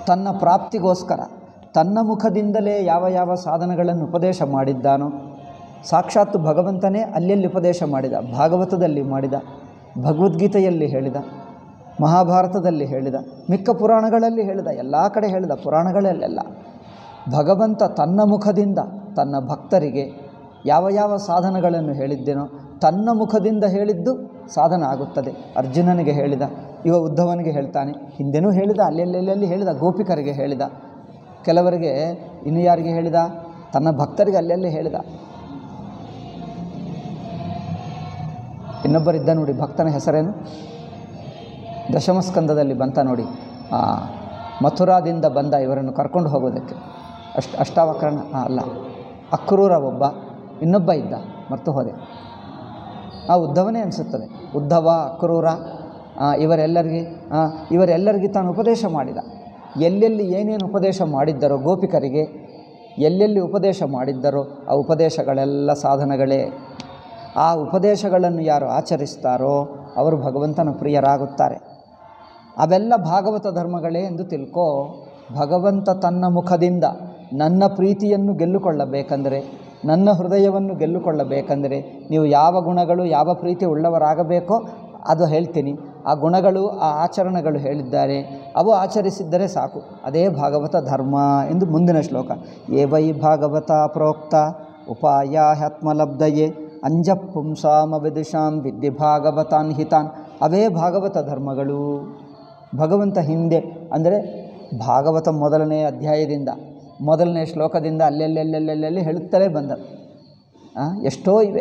Speaker 1: ತನ್ನ ಪ್ರಾಪ್ತಿಗೋಸ್ಕರ ತನ್ನ ಮುಖದಿಂದಲೇ ಯಾವ ಯಾವ ಸಾಧನಗಳನ್ನು ಉಪದೇಶ ಮಾಡಿದ್ದಾನೋ ಸಾಕ್ಷಾತ್ ಭಗವಂತನೇ ಅಲ್ಲೆಲ್ಲಿ ಉಪದೇಶ ಮಾಡಿದ ಭಾಗವತದಲ್ಲಿ ಮಾಡಿದ ಭಗವದ್ಗೀತೆಯಲ್ಲಿ ಹೇಳಿದ ಮಹಾಭಾರತದಲ್ಲಿ ಹೇಳಿದ ಮಿಕ್ಕ ಪುರಾಣಗಳಲ್ಲಿ ಹೇಳಿದ ಎಲ್ಲ ಕಡೆ ಹೇಳಿದ ಪುರಾಣಗಳಲ್ಲೆಲ್ಲ ಭಗವಂತ ತನ್ನ ಮುಖದಿಂದ ತನ್ನ ಭಕ್ತರಿಗೆ ಯಾವ ಯಾವ ಸಾಧನಗಳನ್ನು ಹೇಳಿದ್ದೇನೋ ತನ್ನ ಮುಖದಿಂದ ಹೇಳಿದ್ದು ಸಾಧನ ಆಗುತ್ತದೆ ಅರ್ಜುನನಿಗೆ ಹೇಳಿದ ಇವ ಉದ್ಧವನಿಗೆ ಹೇಳ್ತಾನೆ ಹಿಂದೆನೂ ಹೇಳಿದ ಅಲ್ಲೆಲ್ಲೆಲ್ಲಿ ಹೇಳಿದ ಗೋಪಿಕರಿಗೆ ಹೇಳಿದ ಕೆಲವರಿಗೆ ಇನ್ನು ಯಾರಿಗೆ ಹೇಳಿದ ತನ್ನ ಭಕ್ತರಿಗೆ ಅಲ್ಲೆಲ್ಲಿ ಹೇಳಿದ ಇನ್ನೊಬ್ಬರಿದ್ದ ನೋಡಿ ಭಕ್ತನ ಹೆಸರೇನು ದಶಮಸ್ಕಂದದಲ್ಲಿ ಬಂತ ನೋಡಿ ಆ, ಮಥುರಾದಿಂದ ಬಂದ ಇವರನ್ನು ಕರ್ಕೊಂಡು ಹೋಗೋದಕ್ಕೆ ಅಷ್ಟ ಅಷ್ಟಾವಕರಣ ಆ, ಅಲ್ಲ ಅಕ್ರೂರ ಒಬ್ಬ ಇನ್ನೊಬ್ಬ ಇದ್ದ ಮರ್ತು ಹೋದೆ ಆ ಉದ್ಧವನೇ ಅನಿಸುತ್ತದೆ ಉದ್ಧವ ಅಕ್ರೂರ ಆ, ಇವರೆಲ್ಲರಿಗೆ ಆ, ಇವರೆಲ್ಲರಿಗೆ ತಾನು ಉಪದೇಶ ಮಾಡಿದ ಎಲ್ಲೆಲ್ಲಿ ಏನೇನು ಉಪದೇಶ ಮಾಡಿದ್ದರೋ ಗೋಪಿಕರಿಗೆ ಎಲ್ಲೆಲ್ಲಿ ಉಪದೇಶ ಮಾಡಿದ್ದರೋ ಆ ಉಪದೇಶಗಳೆಲ್ಲ ಸಾಧನಗಳೇ ಆ ಉಪದೇಶಗಳನ್ನು ಯಾರು ಆಚರಿಸ್ತಾರೋ ಅವರು ಭಗವಂತನ ಪ್ರಿಯರಾಗುತ್ತಾರೆ ಅವೆಲ್ಲ ಭಾಗವತ ಧರ್ಮಗಳೇ ಎಂದು ತಿಳ್ಕೋ ಭಗವಂತ ತನ್ನ ಮುಖದಿಂದ ನನ್ನ ಪ್ರೀತಿಯನ್ನು ಗೆಲ್ಲುಕೊಳ್ಳಬೇಕೆಂದರೆ ನನ್ನ ಹೃದಯವನ್ನು ಗೆಲ್ಲುಕೊಳ್ಳಬೇಕೆಂದರೆ ನೀವು ಯಾವ ಗುಣಗಳು ಯಾವ ಪ್ರೀತಿ ಉಳ್ಳವರಾಗಬೇಕೋ ಅದು ಹೇಳ್ತೀನಿ ಆ ಗುಣಗಳು ಆ ಆಚರಣೆಗಳು ಹೇಳಿದ್ದಾರೆ ಅವು ಆಚರಿಸಿದ್ದರೆ ಸಾಕು ಅದೇ ಭಾಗವತ ಧರ್ಮ ಎಂದು ಮುಂದಿನ ಶ್ಲೋಕ ಏ ವೈ ಭಾಗವತ ಪ್ರೋಕ್ತ ಉಪಾಯ ಹ್ಯಾತ್ಮಲಬ್ಧಯೇ ಅಂಜ ಪುಂಸಾಮ ವಿದುಷಾಂ ವಿದ್ಯೆ ಭಾಗವತಾನ್ ಹಿತಾನ್ ಅವೇ ಭಾಗವತ ಧರ್ಮಗಳು ಭಗವಂತ ಹಿಂದೆ ಅಂದರೆ ಭಾಗವತ ಮೊದಲನೇ ಅಧ್ಯಾಯದಿಂದ ಮೊದಲನೇ ಶ್ಲೋಕದಿಂದ ಅಲ್ಲೆಲ್ಲೆಲ್ಲೆಲ್ಲೆಲ್ಲಿ ಹೇಳುತ್ತಲೇ ಬಂದ ಆ, ಎಷ್ಟೋ ಇವೆ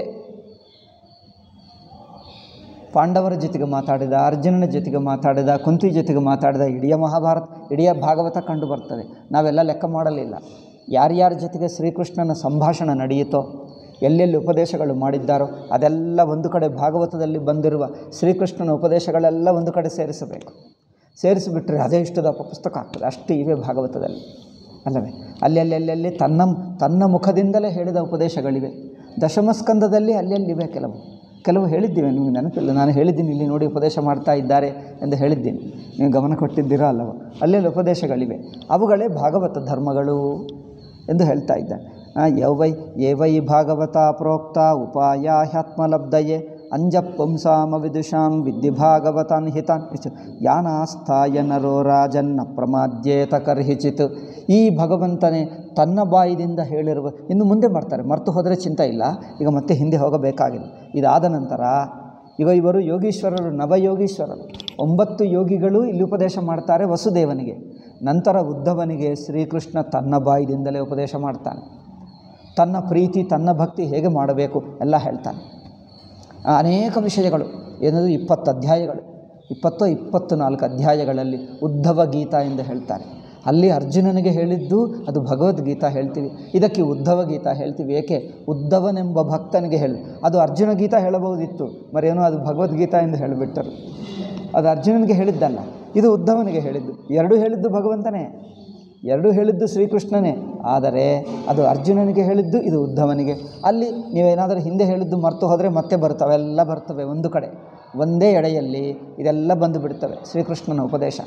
Speaker 1: ಪಾಂಡವರ ಜೊತೆಗೆ ಮಾತಾಡಿದ ಅರ್ಜುನನ ಜೊತೆಗೆ ಮಾತಾಡಿದ ಕುಂತಿ ಜೊತೆಗೆ ಮಾತಾಡಿದ ಇಡೀ ಮಹಾಭಾರತ ಇಡೀ ಭಾಗವತ ಕಂಡು ಬರ್ತದೆ ನಾವೆಲ್ಲ ಲೆಕ್ಕ ಮಾಡಲಿಲ್ಲ ಯಾರ್ಯಾರ ಜೊತೆಗೆ ಶ್ರೀಕೃಷ್ಣನ ಸಂಭಾಷಣೆ ನಡೆಯಿತೋ ಎಲ್ಲೆಲ್ಲಿ ಉಪದೇಶಗಳು ಮಾಡಿದ್ದಾರೋ ಅದೆಲ್ಲ ಒಂದು ಕಡೆ ಭಾಗವತದಲ್ಲಿ ಬಂದಿರುವ ಶ್ರೀಕೃಷ್ಣನ ಉಪದೇಶಗಳೆಲ್ಲ ಒಂದು ಕಡೆ ಸೇರಿಸಬೇಕು ಸೇರಿಸಿಬಿಟ್ರೆ ಅದೇ ಇಷ್ಟದ ಪುಸ್ತಕ ಆಗ್ತದೆ ಅಷ್ಟು ಇವೆ ಭಾಗವತದಲ್ಲಿ ಅಲ್ಲವೇ ಅಲ್ಲೆಲ್ಲೆಲ್ಲೆಲ್ಲಿ ತನ್ನ ತನ್ನ ಮುಖದಿಂದಲೇ ಹೇಳಿದ ಉಪದೇಶಗಳಿವೆ ದಶಮಸ್ಕಂದದಲ್ಲಿ ಅಲ್ಲೆಲ್ಲಿವೆ ಕೆಲವು ಕೆಲವು ಹೇಳಿದ್ದೀವಿ ನಿಮಗೆ ನೆನಪಿಲ್ಲ ನಾನು ಹೇಳಿದ್ದೀನಿ ಇಲ್ಲಿ ನೋಡಿ ಉಪದೇಶ ಮಾಡ್ತಾ ಇದ್ದಾರೆ ಎಂದು ಹೇಳಿದ್ದೀನಿ ನೀವು ಗಮನ ಕೊಟ್ಟಿದ್ದೀರಾ ಅಲ್ಲವ ಅಲ್ಲೆಲ್ಲಿ ಉಪದೇಶಗಳಿವೆ ಅವುಗಳೇ ಭಾಗವತ ಧರ್ಮಗಳು ಎಂದು ಹೇಳ್ತಾ ಇದ್ದಾನೆ ಯೌವೈ ಏವೈ ಭಾಗವತ ಪ್ರೋಕ್ತ ಉಪಾಯ ಹ್ಯಾತ್ಮಲಬ್ಧಯೇ ಅಂಜ ಪುಂಸಾಮ ವಿದುಷಾಂ ವಿದ್ಯೆ ಭಾಗವತಾನ್ ಹಿತಾನ್ ಇಷ್ಟು ಯಾನಾಸ್ಥಾಯ ನರೋ ರಾಜನ್ನ ಪ್ರಮಾದ್ಯೇತ ಕರ್ಹಿಚಿತ್ ಈ ಭಗವಂತನೇ ತನ್ನ ಬಾಯಿದಿಂದ ಹೇಳಿರುವ ಇನ್ನು ಮುಂದೆ ಮಾಡ್ತಾರೆ ಮರ್ತು ಹೋದರೆ ಚಿಂತೆ ಇಲ್ಲ ಈಗ ಮತ್ತೆ ಹಿಂದೆ ಹೋಗಬೇಕಾಗಿಲ್ಲ ಇದಾದ ನಂತರ ಈಗ ಇವರು ಯೋಗೀಶ್ವರರು ನವಯೋಗೀಶ್ವರರು ಒಂಬತ್ತು ಯೋಗಿಗಳು ಇಲ್ಲಿ ಉಪದೇಶ ಮಾಡ್ತಾರೆ ವಸುದೇವನಿಗೆ ನಂತರ ಉದ್ಧವನಿಗೆ ಶ್ರೀಕೃಷ್ಣ ತನ್ನ ಬಾಯಿದಿಂದಲೇ ಉಪದೇಶ ಮಾಡ್ತಾನೆ ತನ್ನ ಪ್ರೀತಿ ತನ್ನ ಭಕ್ತಿ ಹೇಗೆ ಮಾಡಬೇಕು ಎಲ್ಲ ಹೇಳ್ತಾನೆ ಆ ಅನೇಕ ವಿಷಯಗಳು ಏನದು ಇಪ್ಪತ್ತು ಅಧ್ಯಾಯಗಳು ಇಪ್ಪತ್ತೋ ಇಪ್ಪತ್ತು ನಾಲ್ಕು ಅಧ್ಯಾಯಗಳಲ್ಲಿ ಉದ್ಧವ ಗೀತಾ ಎಂದು ಹೇಳ್ತಾರೆ ಅಲ್ಲಿ ಅರ್ಜುನನಿಗೆ ಹೇಳಿದ್ದು ಅದು ಭಗವದ್ಗೀತಾ ಹೇಳ್ತೀವಿ ಇದಕ್ಕೆ ಉದ್ಧವ ಗೀತಾ ಹೇಳ್ತೀವಿ ಏಕೆ ಉದ್ಧವನೆಂಬ ಭಕ್ತನಿಗೆ ಹೇಳಿ ಅದು ಅರ್ಜುನ ಗೀತಾ ಹೇಳಬಹುದಿತ್ತು ಮರೇನೋ ಅದು ಭಗವದ್ಗೀತಾ ಎಂದು ಹೇಳಿಬಿಟ್ಟರು ಅದು ಅರ್ಜುನನಿಗೆ ಹೇಳಿದ್ದಲ್ಲ ಇದು ಉದ್ಧವನಿಗೆ ಹೇಳಿದ್ದು ಎರಡೂ ಹೇಳಿದ್ದು ಭಗವಂತನೇ ಎರಡೂ ಹೇಳಿದ್ದು ಶ್ರೀಕೃಷ್ಣನೇ ಆದರೆ ಅದು ಅರ್ಜುನನಿಗೆ ಹೇಳಿದ್ದು ಇದು ಉದ್ಧವನಿಗೆ ಅಲ್ಲಿ ನೀವೇನಾದರೂ ಹಿಂದೆ ಹೇಳಿದ್ದು ಮರ್ತು ಹೋದರೆ ಮತ್ತೆ ಬರ್ತವೆ ಎಲ್ಲ ಬರ್ತವೆ ಒಂದು ಕಡೆ ಒಂದೇ ಎಡೆಯಲ್ಲಿ ಇದೆಲ್ಲ ಬಂದು ಬಿಡ್ತವೆ ಶ್ರೀಕೃಷ್ಣನ ಉಪದೇಶ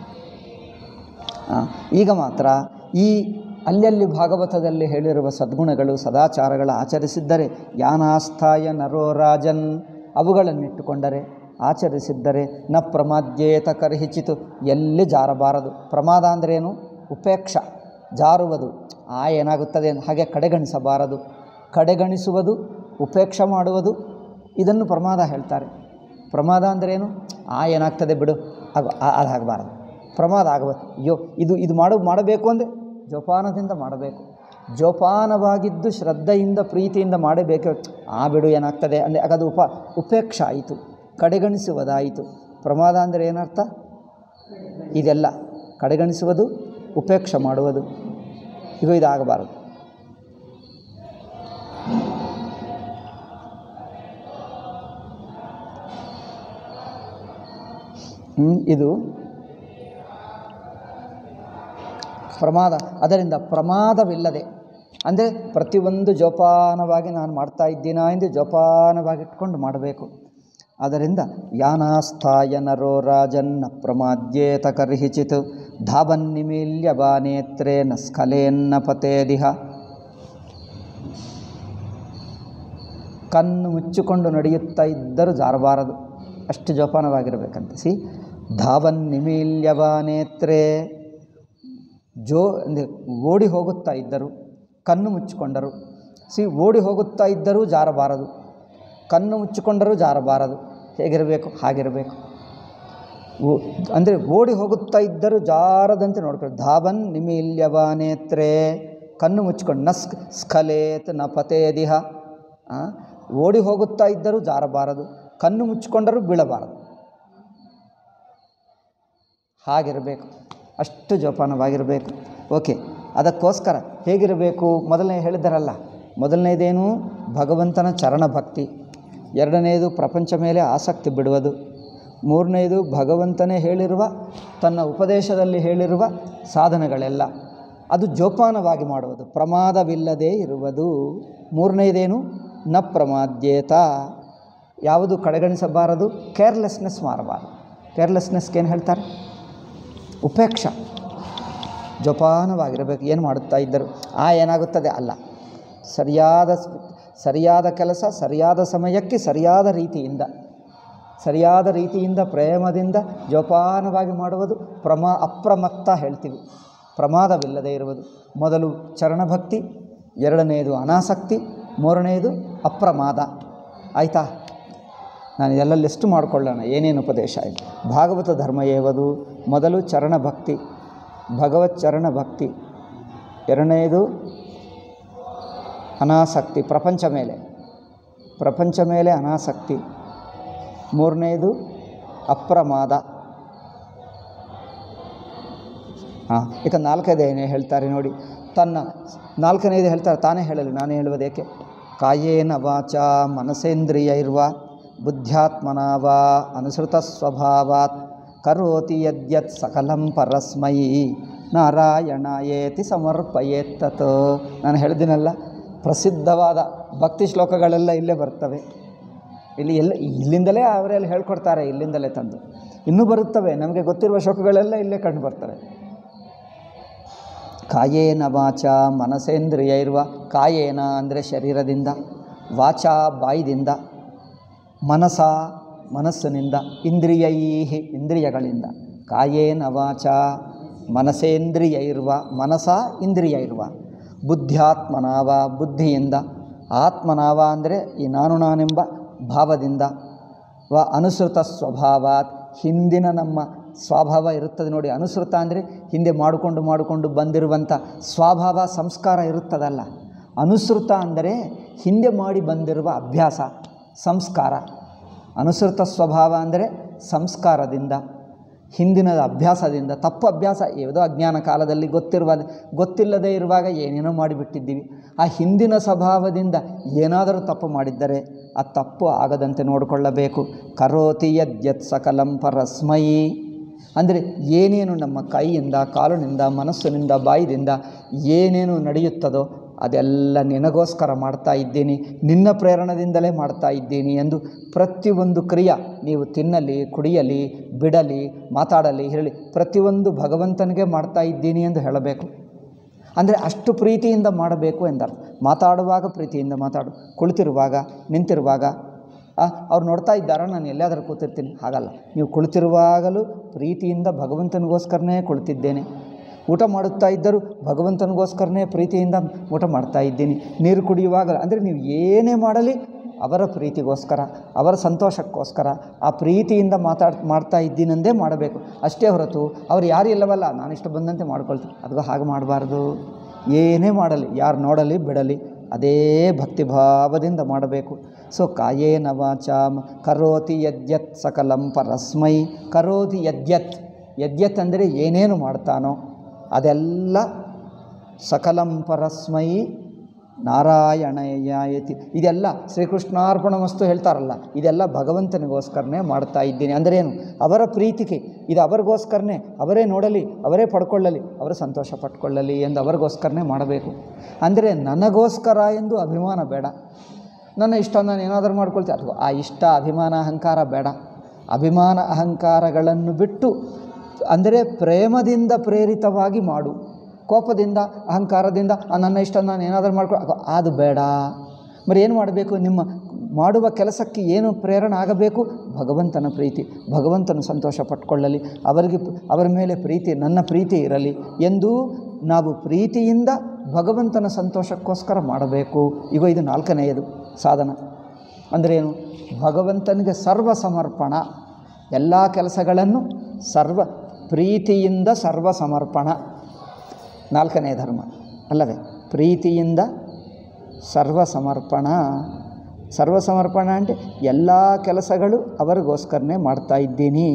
Speaker 1: ಆ, ಈಗ ಮಾತ್ರ ಈ ಅಲ್ಲಲ್ಲಿ ಭಾಗವತದಲ್ಲಿ ಹೇಳಿರುವ ಸದ್ಗುಣಗಳು ಸದಾಚಾರಗಳ ಆಚರಿಸಿದ್ದರೆ ಯಾನಾಸ್ಥಾಯ ನರೋ ರಾಜನ್ ಅವುಗಳನ್ನಿಟ್ಟುಕೊಂಡರೆ ಆಚರಿಸಿದ್ದರೆ ನ ಪ್ರಮಾದ್ಯೇತ ಕರ್ಹಿಚಿತು ಎಲ್ಲಿ ಜಾರಬಾರದು ಪ್ರಮಾದ ಅಂದ್ರೇನು ಉಪೇಕ್ಷ ಜಾರುವುದು ಆ ಏನಾಗುತ್ತದೆ ಅಂತ ಹಾಗೆ ಕಡೆಗಣಿಸಬಾರದು ಕಡೆಗಣಿಸುವುದು ಉಪೇಕ್ಷ ಮಾಡುವುದು ಇದನ್ನು ಪ್ರಮಾದ ಹೇಳ್ತಾರೆ ಪ್ರಮಾದ ಅಂದ್ರೇನು ಆ ಏನಾಗ್ತದೆ ಬಿಡು ಆಗ ಅದು ಆಗಬಾರದು ಪ್ರಮಾದ ಆಗಬಾರ್ದು ಅಯ್ಯೋ ಇದು ಇದು ಮಾಡು ಮಾಡಬೇಕು ಅಂದರೆ ಜೋಪಾನದಿಂದ ಮಾಡಬೇಕು ಜೋಪಾನವಾಗಿದ್ದು ಶ್ರದ್ಧೆಯಿಂದ ಪ್ರೀತಿಯಿಂದ ಮಾಡಬೇಕು ಆ ಬಿಡು ಏನಾಗ್ತದೆ ಅಂದರೆ ಆಗ ಅದು ಉಪ ಉಪೇಕ್ಷ ಆಯಿತು ಕಡೆಗಣಿಸುವುದಾಯಿತು ಪ್ರಮಾದ ಅಂದರೆ ಏನರ್ಥ ಇದೆಲ್ಲ ಕಡೆಗಣಿಸುವುದು ಉಪೇಕ್ಷ ಮಾಡುವುದು ಈಗ ಇದಾಗಬಾರದು ಹ್ಮ್, ಇದು ಪ್ರಮಾದ ಅದರಿಂದ ಪ್ರಮಾದವಿಲ್ಲದೆ ಅಂದರೆ ಪ್ರತಿಯೊಂದು ಜೋಪಾನವಾಗಿ ನಾನು ಮಾಡ್ತಾ ಇದ್ದೀನಾ ಎಂದು ಜೋಪಾನವಾಗಿ ಇಟ್ಕೊಂಡು ಮಾಡಬೇಕು ಆದ್ದರಿಂದ ಯಾನಾಸ್ಥಾಯ ನರೋ ರಾಜನ್ನ ಪ್ರಮಾದ್ಯೇತ ಕರ್ಹಿಚಿತ್ ಧಾವನ್ನಿಮೀಲ್ಯ ಬಾನೇತ್ರೇ ನ ಸ್ಖಲೇನ್ನ ಪತೇದಿಹ ಕಣ್ಣು ಮುಚ್ಚಿಕೊಂಡು ನಡೆಯುತ್ತಾ ಇದ್ದರೂ ಜಾರಬಾರದು ಅಷ್ಟು ಜೋಪಾನವಾಗಿರಬೇಕಂತೆ ಸಿ ಧಾವನ್ ನಿಮೀಲ್ಯವ ನೇತ್ರೇ ಜೋ ಅಂದರೆ ಓಡಿ ಹೋಗುತ್ತಾ ಇದ್ದರು ಕಣ್ಣು ಮುಚ್ಚಿಕೊಂಡರು ಸಿ ಓಡಿ ಹೋಗುತ್ತಾ ಇದ್ದರೂ ಜಾರಬಾರದು ಕಣ್ಣು ಮುಚ್ಚಿಕೊಂಡರೂ ಜಾರಬಾರದು ಹೇಗಿರಬೇಕು ಹಾಗಿರಬೇಕು ಓ ಅಂದರೆ ಓಡಿ ಹೋಗುತ್ತಾ ಇದ್ದರೂ ಜಾರದಂತೆ ನೋಡ್ಕೊಳ್ಳಿ ಧಾವನ್ ನಿಮೀಲ್ಯವ ನೇತ್ರೇ ಕಣ್ಣು ಮುಚ್ಚಿಕೊಂಡು ನ ಸ್ಕ್ ಸ್ಖಲೇತ್ ನ ಪತೇದಿಹ ಆ, ಓಡಿ ಹೋಗುತ್ತಾ ಇದ್ದರೂ ಜಾರಬಾರದು ಕಣ್ಣು ಮುಚ್ಚಿಕೊಂಡರೂ ಬೀಳಬಾರದು ಹಾಗಿರಬೇಕು ಅಷ್ಟು ಜೋಪಾನವಾಗಿರಬೇಕು ಓಕೆ ಅದಕ್ಕೋಸ್ಕರ ಹೇಗಿರಬೇಕು ಮೊದಲನೇ ಹೇಳಿದ್ದಾರಲ್ಲ ಮೊದಲನೇದೇನು ಭಗವಂತನ ಚರಣ ಭಕ್ತಿ ಎರಡನೇದು ಪ್ರಪಂಚ ಮೇಲೆ ಆಸಕ್ತಿ ಬಿಡುವುದು ಮೂರನೇದು ಭಗವಂತನೇ ಹೇಳಿರುವ ತನ್ನ ಉಪದೇಶದಲ್ಲಿ ಹೇಳಿರುವ ಸಾಧನಗಳೆಲ್ಲ ಅದು ಜೋಪಾನವಾಗಿ ಮಾಡುವುದು ಪ್ರಮಾದವಿಲ್ಲದೆ ಇರುವುದು ಮೂರನೇದೇನು ನ ಪ್ರಮಾದ್ಯೇತ ಯಾವುದು ಕಡೆಗಣಿಸಬಾರದು ಕೇರ್ಲೆಸ್ನೆಸ್ ಮಾಡಬಾರದು ಕೇರ್ಲೆಸ್ನೆಸ್ಗೆ ಏನು ಹೇಳ್ತಾರೆ ಉಪೇಕ್ಷ ಜೋಪಾನವಾಗಿರಬೇಕು ಏನು ಮಾಡುತ್ತಾ ಇದ್ದರು ಆ ಏನಾಗುತ್ತದೆ ಅಲ್ಲ ಸರಿಯಾದ ಸ್- ಸರಿಯಾದ ಕೆಲಸ ಸರಿಯಾದ ಸಮಯಕ್ಕೆ ಸರಿಯಾದ ರೀತಿಯಿಂದ ಸರಿಯಾದ ರೀತಿಯಿಂದ ಪ್ರೇಮದಿಂದ ಜೋಪಾನವಾಗಿ ಮಾಡುವುದು ಪ್ರಮಾ ಅಪ್ರಮತ್ತ ಹೇಳ್ತೀವಿ ಪ್ರಮಾದವಿಲ್ಲದೆ ಇರುವುದು ಮೊದಲು ಚರಣಭಕ್ತಿ ಎರಡನೆಯದು ಅನಾಸಕ್ತಿ ಮೂರನೆಯದು ಅಪ್ರಮಾದ ಆಯಿತಾ ನಾನು ಇದೆಲ್ಲ ಲಿಸ್ಟ್ ಮಾಡಿಕೊಳ್ಳೋಣ ಏನೇನು ಉಪದೇಶ ಆಯಿತು ಭಾಗವತ ಧರ್ಮ ಏವದು ಮೊದಲು ಚರಣ ಭಕ್ತಿ ಭಗವತ್ ಚರಣ ಭಕ್ತಿ ಎರಡನೆಯದು ಅನಾಸಕ್ತಿ ಪ್ರಪಂಚ ಮೇಲೆ ಪ್ರಪಂಚ ಮೇಲೆ ಅನಾಸಕ್ತಿ ಮೂರನೆಯದು ಅಪ್ರಮಾದ ಹಾಂ ಈಗ ನಾಲ್ಕನೇದೇನೆ ಹೇಳ್ತಾರೆ ನೋಡಿ ತನ್ನ ನಾಲ್ಕನೇದು ಹೇಳ್ತಾರೆ ತಾನೇ ಹೇಳಲಿ ನಾನೇ ಹೇಳುವುದೇಕೆ ಕಾಯೇನ ವಾಚ ಮನಸೇಂದ್ರಿಯ ಇರುವ ಬುದ್ಧ್ಯಾತ್ಮನ ವಾ ಅನುಸೃತ ಸ್ವಭಾವಾತ್ ಕರೋತಿ ಯದ್ಯತ್ ಸಕಲಂ ಪರಸ್ಮೈ ನಾರಾಯಣಯೇತಿ ಸಮರ್ಪಯೇತ್ತತ್ ನಾನು ಹೇಳಿದಿನಲ್ಲ ಪ್ರಸಿದ್ಧವಾದ ಭಕ್ತಿ ಶ್ಲೋಕಗಳೆಲ್ಲ ಇಲ್ಲೇ ಬರ್ತವೆ ಇಲ್ಲಿ ಎಲ್ಲ ಇಲ್ಲಿಂದಲೇ ಅವರೆಲ್ಲ ಹೇಳ್ಕೊಡ್ತಾರೆ ಇಲ್ಲಿಂದಲೇ ತಂದು ಇನ್ನೂ ಬರುತ್ತವೆ ನಮಗೆ ಗೊತ್ತಿರುವ ಶ್ಲೋಕಗಳೆಲ್ಲ ಇಲ್ಲೇ ಕಂಡು ಬರ್ತವೆ ಕಾಯೇನ ವಾಚ ಮನಸೇಂದ್ರಿಯ ಇರುವ ಕಾಯೇನ ಅಂದರೆ ಶರೀರದಿಂದ ವಾಚ ಬಾಯಿದಿಂದ ಮನಸ ಮನಸ್ಸಿನಿಂದ ಇಂದ್ರಿಯೈಹಿ ಇಂದ್ರಿಯಗಳಿಂದ ಕಾಯೇನ ವಾಚ ಮನಸೇಂದ್ರಿಯ ಇರುವ ಮನಸ ಇಂದ್ರಿಯ ಇರುವ ಬುದ್ಧ್ಯಾತ್ಮನಾವ ಬುದ್ಧಿಯಿಂದ ಆತ್ಮನಾವ ಅಂದರೆ ಈ ನಾನು ನಾನೆಂಬ ಭಾವದಿಂದ ವ ಅನುಸೃತ ಸ್ವಭಾವಾತ್ ಹಿಂದಿನ ನಮ್ಮ ಸ್ವಭಾವ ಇರುತ್ತದೆ ನೋಡಿ ಅನುಸೃತ ಅಂದರೆ ಹಿಂದೆ ಮಾಡಿಕೊಂಡು ಮಾಡಿಕೊಂಡು ಬಂದಿರುವಂಥ ಸ್ವಭಾವ ಸಂಸ್ಕಾರ ಇರುತ್ತದಲ್ಲ ಅನುಸೃತ ಅಂದರೆ ಹಿಂದೆ ಮಾಡಿ ಬಂದಿರುವ ಅಭ್ಯಾಸ ಸಂಸ್ಕಾರ ಅನುಸೃತ ಸ್ವಭಾವ ಅಂದರೆ ಸಂಸ್ಕಾರದಿಂದ ಹಿಂದಿನ ಅಭ್ಯಾಸದಿಂದ ತಪ್ಪು ಅಭ್ಯಾಸ ಯಾವುದೋ ಅಜ್ಞಾನ ಕಾಲದಲ್ಲಿ ಗೊತ್ತಿರುವ ಗೊತ್ತಿಲ್ಲದೆ ಇರುವಾಗ ಏನೇನೋ ಮಾಡಿಬಿಟ್ಟಿದ್ದೀವಿ ಆ ಹಿಂದಿನ ಸ್ವಭಾವದಿಂದ ಏನಾದರೂ ತಪ್ಪು ಮಾಡಿದ್ದರೆ ಆ ತಪ್ಪು ಆಗದಂತೆ ನೋಡಿಕೊಳ್ಳಬೇಕು ಕರೋತಿ ಯದ್ಯತ್ ಸಕಲಂ ಪರಸ್ಮೈ ಅಂದರೆ ಏನೇನು ನಮ್ಮ ಕೈಯಿಂದ ಕಾಲಿನಿಂದ ಮನಸ್ಸಿನಿಂದ ಬಾಯಿದಿಂದ ಏನೇನು ನಡೆಯುತ್ತದೋ ಅದೆಲ್ಲ ನಿನಗೋಸ್ಕರ ಮಾಡ್ತಾ ಇದ್ದೀನಿ ನಿನ್ನ ಪ್ರೇರಣದಿಂದಲೇ ಮಾಡ್ತಾ ಇದ್ದೀನಿ ಎಂದು ಪ್ರತಿಯೊಂದು ಕ್ರಿಯೆ ನೀವು ತಿನ್ನಲಿ ಕುಡಿಯಲಿ ಬಿಡಲಿ ಮಾತಾಡಲಿ ಹೇಳಿ ಪ್ರತಿಯೊಂದು ಭಗವಂತನಿಗೆ ಮಾಡ್ತಾ ಇದ್ದೀನಿ ಎಂದು ಹೇಳಬೇಕು ಅಂದರೆ ಅಷ್ಟು ಪ್ರೀತಿಯಿಂದ ಮಾಡಬೇಕು ಎಂದರ್ಥ ಮಾತಾಡುವಾಗ ಪ್ರೀತಿಯಿಂದ ಮಾತಾಡು ಕುಳಿತಿರುವಾಗ ನಿಂತಿರುವಾಗ ಆ, ಅವ್ರು ನೋಡ್ತಾ ಇದ್ದಾರೋ ನಾನು ಎಲ್ಲಾದರೂ ಕೂತಿರ್ತೀನಿ ಹಾಗಲ್ಲ ನೀವು ಕುಳಿತಿರುವಾಗಲೂ ಪ್ರೀತಿಯಿಂದ ಭಗವಂತನಿಗೋಸ್ಕರನೇ ಕುಳಿತಿದ್ದೇನೆ ಊಟ ಮಾಡುತ್ತಾ ಇದ್ದರೂ ಭಗವಂತನಿಗೋಸ್ಕರನೇ ಪ್ರೀತಿಯಿಂದ ಊಟ ಮಾಡ್ತಾ ಇದ್ದೀನಿ ನೀರು ಕುಡಿಯುವಾಗ ಅಂದರೆ ನೀವು ಏನೇ ಮಾಡಲಿ ಅವರ ಪ್ರೀತಿಗೋಸ್ಕರ ಅವರ ಸಂತೋಷಕ್ಕೋಸ್ಕರ ಆ ಪ್ರೀತಿಯಿಂದ ಮಾತಾಡ್ ಮಾಡ್ತಾ ಇದ್ದೀನಂದೇ ಮಾಡಬೇಕು ಅಷ್ಟೇ ಹೊರತು ಅವ್ರು ಯಾರು ಇಲ್ಲವಲ್ಲ ನಾನಿಷ್ಟು ಬಂದಂತೆ ಮಾಡ್ಕೊಳ್ತೀನಿ ಅದು ಹಾಗೆ ಮಾಡಬಾರ್ದು ಏನೇ ಮಾಡಲಿ ಯಾರು ನೋಡಲಿ ಬಿಡಲಿ ಅದೇ ಭಕ್ತಿಭಾವದಿಂದ ಮಾಡಬೇಕು ಸೊ ಕಾಯೇನ ವಾಚಾಂ ಕರೋತಿ ಯದ್ಯತ್ ಸಕಲಂ ಪರಸ್ಮೈ ಕರೋತಿ ಯದ್ಯತ್ ಯದ್ಯತ್ ಅಂದರೆ ಏನೇನು ಮಾಡ್ತಾನೋ ಅದೆಲ್ಲ ಸಕಲಂ ಪರಸ್ಮೈ ನಾರಾಯಣಯಾಯತಿ ಇದೆಲ್ಲ ಶ್ರೀಕೃಷ್ಣಾರ್ಪಣ ವಸ್ತು ಹೇಳ್ತಾರಲ್ಲ ಇದೆಲ್ಲ ಭಗವಂತನಿಗೋಸ್ಕರನೇ ಮಾಡ್ತಾ ಇದ್ದೀನಿ ಅಂದರೆ ಏನು ಅವರ ಪ್ರೀತಿಗೆ ಇದು ಅವರಿಗೋಸ್ಕರನೇ ಅವರೇ ನೋಡಲಿ ಅವರೇ ಪಡ್ಕೊಳ್ಳಲಿ ಅವರು ಸಂತೋಷ ಪಟ್ಕೊಳ್ಳಲಿ ಎಂದು ಅವರಿಗೋಸ್ಕರನೇ ಮಾಡಬೇಕು ಅಂದರೆ ನನಗೋಸ್ಕರ ಎಂದು ಅಭಿಮಾನ ಬೇಡ ನನ್ನ ಇಷ್ಟ ನಾನು ಏನಾದರೂ ಮಾಡ್ಕೊಳ್ತೀನಿ ಅಥವಾ ಆ ಇಷ್ಟ ಅಭಿಮಾನ ಅಹಂಕಾರ ಬೇಡ ಅಭಿಮಾನ ಅಹಂಕಾರಗಳನ್ನು ಬಿಟ್ಟು ಅಂದರೆ ಪ್ರೇಮದಿಂದ ಪ್ರೇರಿತವಾಗಿ ಮಾಡು ಕೋಪದಿಂದ ಅಹಂಕಾರದಿಂದ ಆ ನನ್ನ ಇಷ್ಟ ನಾನು ಏನಾದರೂ ಮಾಡ್ಕೊ ಅದು- ಅದು ಬೇಡ మరి ಏನು ಮಾಡಬೇಕು ನಿಮ್ಮ ಮಾಡುವ ಕೆಲಸಕ್ಕೆ ಏನು ಪ್ರೇರಣೆ ಆಗಬೇಕು ಭಗವಂತನ ಪ್ರೀತಿ ಭಗವಂತನ ಸಂತೋಷ ಪಟ್ಕೊಳ್ಳಲಿ ಅವರಿಗೆ ಅವರ ಮೇಲೆ ಪ್ರೀತಿ ನನ್ನ ಪ್ರೀತಿ ಇರಲಿ ಎಂದು ನಾವು ಪ್ರೀತಿಯಿಂದ ಭಗವಂತನ ಸಂತೋಷಕ್ಕೋಸ್ಕರ ಮಾಡಬೇಕು ಈಗ ಇದು ನಾಲ್ಕನೆಯದು ಸಾಧನ ಅಂದ್ರೇನು ಭಗವಂತನಿಗೆ ಸರ್ವ ಸಮರ್ಪಣ ಎಲ್ಲ ಕೆಲಸಗಳನ್ನು ಸರ್ವ ಪ್ರೀತಿಯಿಂದ ಸರ್ವ ಸಮರ್ಪಣ ನಾಲ್ಕನೇ ಧರ್ಮ ಅಲ್ಲವೇ ಪ್ರೀತಿಯಿಂದ ಸರ್ವ ಸಮರ್ಪಣ ಸರ್ವ ಸಮರ್ಪಣ ಅಂದರೆ ಎಲ್ಲ ಕೆಲಸಗಳು ಅವರಿಗೋಸ್ಕರನೇ ಮಾಡ್ತಾ ಇದ್ದೀನಿ